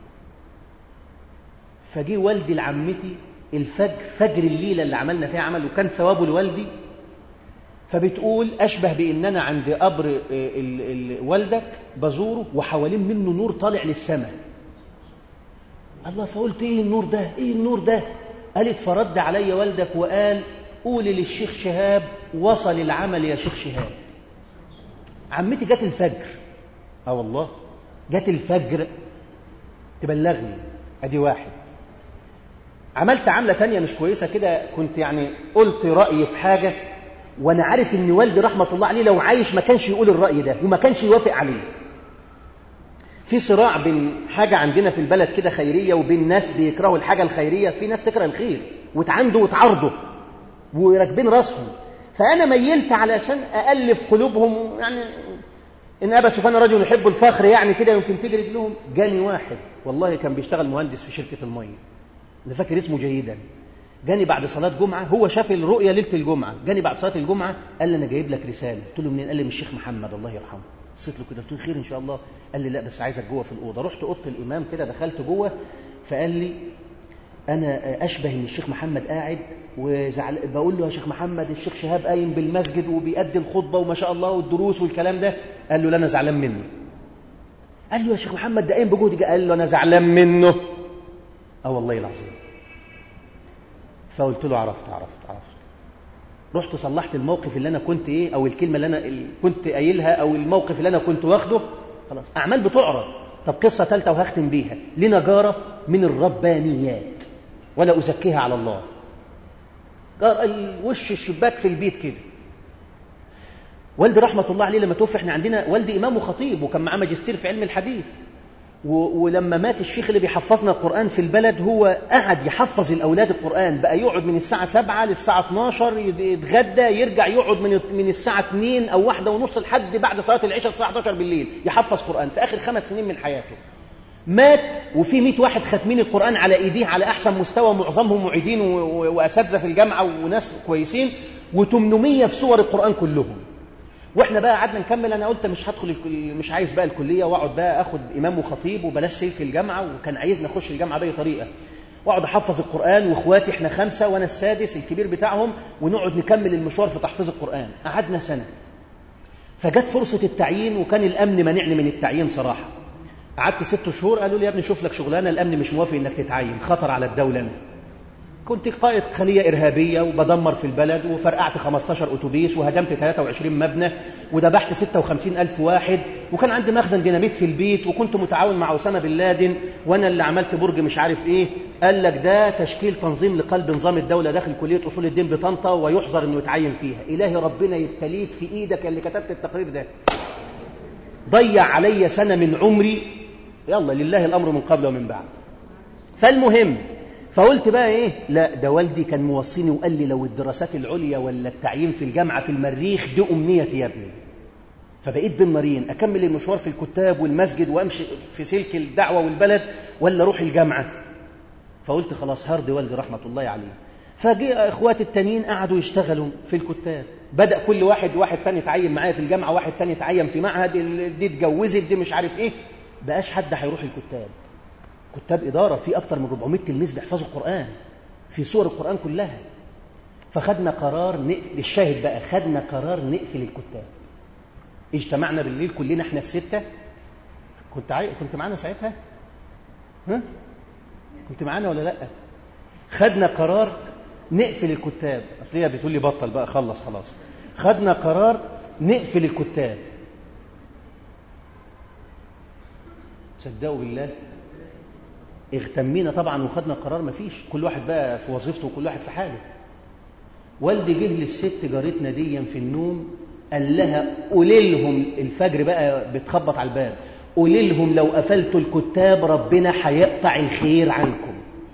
فجي والدي لعمتي الفجر فجر الليلة اللي عملنا فيها عمل وكان ثوابه لوالدي فبتقول أشبه بإننا عند قبر ال ال والدك بزوره وحوالين منه نور طالع للسماء الله فقلت إيه النور ده إيه النور ده قالت فرد علي والدك وقال قولي للشيخ شهاب وصل العمل يا شيخ شهاب عمتي جت الفجر اه والله جت الفجر تبلغني ادي واحد عملت عملة تانية مش كويسة كده كنت يعني قلت رأيي في حاجة وانا عارف ان والدي رحمة الله عليه لو عايش ما كانش يقول الرأي ده وما كانش يوافق عليه في صراع بين حاجة عندنا في البلد كده خيرية وبين ناس بيكرهوا الحاجة الخيرية في ناس تكره الخير وتعنده وتعارضه وراكبين راسهم فأنا ميلت علشان أألف قلوبهم يعني إن أبا سفيان رجل يحب الفخر يعني كده يمكن تجري لهم جاني واحد والله كان بيشتغل مهندس في شركة المية أنا فاكر اسمه جيدا جاني بعد صلاة جمعة هو شاف الرؤية ليلة الجمعة جاني بعد صلاة الجمعة قال لي أنا جايب لك رسالة قلت له منين قال لي من الشيخ محمد الله يرحمه بصيت له كده قلت له خير إن شاء الله قال لي لا بس عايزك جوه في الأوضة رحت أوضة الإمام كده دخلت جوه فقال لي أنا أشبه إن الشيخ محمد قاعد وزعل بقول له يا شيخ محمد الشيخ شهاب قايم بالمسجد وبيأدي الخطبة وما شاء الله والدروس والكلام ده قال له لا أنا زعلان منه قال له يا شيخ محمد ده قايم بجهد قال له أنا زعلان منه أه والله العظيم فقلت له عرفت عرفت عرفت رحت صلحت الموقف اللي أنا كنت إيه أو الكلمة اللي أنا كنت قايلها أو الموقف اللي أنا كنت واخده خلاص أعمال بتعرض طب قصة ثالثة وهختم بيها لنا جارة من الربانيات ولا أزكيها على الله قال وش الشباك في البيت كده والدي رحمة الله عليه لما توفى احنا عندنا والدي إمام وخطيب وكان معاه ماجستير في علم الحديث ولما مات الشيخ اللي بيحفظنا القرآن في البلد هو قعد يحفظ الأولاد القرآن بقى يقعد من الساعة 7 للساعة 12 يتغدى يرجع يقعد من من الساعة 2 أو واحدة ونص لحد بعد صلاة العشاء الساعة 11 بالليل يحفظ قرآن في آخر خمس سنين من حياته مات وفي 100 واحد ختمين القرآن على إيديه على أحسن مستوى معظمهم معيدين وأساتذة في الجامعة وناس كويسين و800 في سور القرآن كلهم واحنا بقى قعدنا نكمل انا قلت مش هدخل الكل... مش عايز بقى الكليه واقعد بقى اخد امام وخطيب وبلاش سلك الجامعه وكان عايزني اخش الجامعه باي طريقه واقعد احفظ القران واخواتي احنا خمسه وانا السادس الكبير بتاعهم ونقعد نكمل المشوار في تحفيظ القران قعدنا سنه فجت فرصه التعيين وكان الامن منعني من التعيين صراحه قعدت ست شهور قالوا لي يا ابني شوف لك شغلانه الامن مش موافق انك تتعين خطر على الدوله انا كنت قائد خلية إرهابية وبدمر في البلد وفرقعت 15 أتوبيس وهدمت 23 مبنى وذبحت 56 ألف واحد وكان عندي مخزن ديناميت في البيت وكنت متعاون مع أسامة بن لادن وأنا اللي عملت برج مش عارف إيه قال لك ده تشكيل تنظيم لقلب نظام الدولة داخل كلية أصول الدين بطنطا ويحظر إنه يتعين فيها إلهي ربنا يبتليك في إيدك اللي كتبت التقرير ده ضيع علي سنة من عمري يلا لله الأمر من قبل ومن بعد فالمهم فقلت بقى ايه لا ده والدي كان موصيني وقال لي لو الدراسات العليا ولا التعيين في الجامعه في المريخ دي امنيتي يا ابني فبقيت بين نارين اكمل المشوار في الكتاب والمسجد وامشي في سلك الدعوه والبلد ولا اروح الجامعه فقلت خلاص هرضي والدي رحمه الله عليه فجاء اخواتي التانيين قعدوا يشتغلوا في الكتاب بدا كل واحد واحد تاني يتعين معايا في الجامعه واحد تاني يتعين في معهد دي اتجوزت دي مش عارف ايه بقاش حد هيروح الكتاب كتاب إدارة في أكثر من 400 تلميذ بيحفظوا القرآن في سور القرآن كلها فخدنا قرار نقفل الشاهد بقى خدنا قرار نقفل الكتاب اجتمعنا بالليل كلنا احنا الستة كنت عاي... كنت معانا ساعتها ها كنت معانا ولا لا خدنا قرار نقفل الكتاب اصل هي بتقول لي بطل بقى خلص خلاص خدنا قرار نقفل الكتاب صدقوا بالله اغتمينا طبعا وخدنا قرار مفيش كل واحد بقى في وظيفته وكل واحد في حاله والدي جه للست جارتنا ديا في النوم قال لها قولي لهم الفجر بقى بتخبط على الباب قولي لهم لو قفلتوا الكتاب ربنا هيقطع الخير عنكم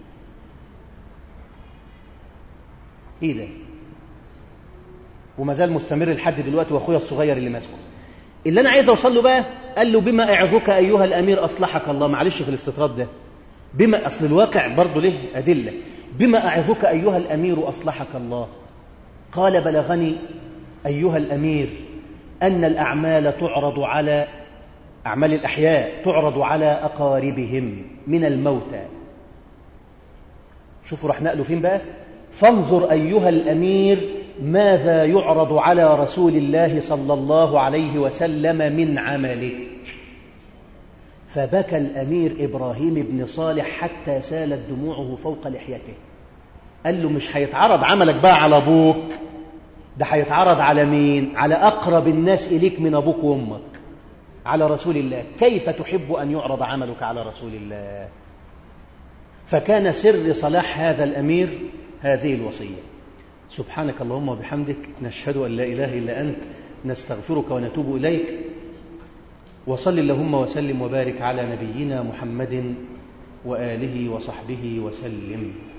ايه ده وما زال مستمر لحد دلوقتي واخويا الصغير اللي ماسكه اللي انا عايز اوصل له بقى قال له بما اعظك ايها الامير اصلحك الله معلش في الاستطراد ده بما أصل الواقع برضه له أدلة بما أعظك أيها الأمير أصلحك الله قال بلغني أيها الأمير أن الأعمال تعرض على أعمال الأحياء تعرض على أقاربهم من الموتى شوفوا راح نقلوا فين بقى فانظر أيها الأمير ماذا يعرض على رسول الله صلى الله عليه وسلم من عملك فبكى الأمير إبراهيم بن صالح حتى سالت دموعه فوق لحيته قال له مش هيتعرض عملك بقى على أبوك ده هيتعرض على مين على أقرب الناس إليك من أبوك وأمك على رسول الله كيف تحب أن يعرض عملك على رسول الله فكان سر صلاح هذا الأمير هذه الوصية سبحانك اللهم وبحمدك نشهد أن لا إله إلا أنت نستغفرك ونتوب إليك وصل اللهم وسلم وبارك على نبينا محمد وآله وصحبه وسلم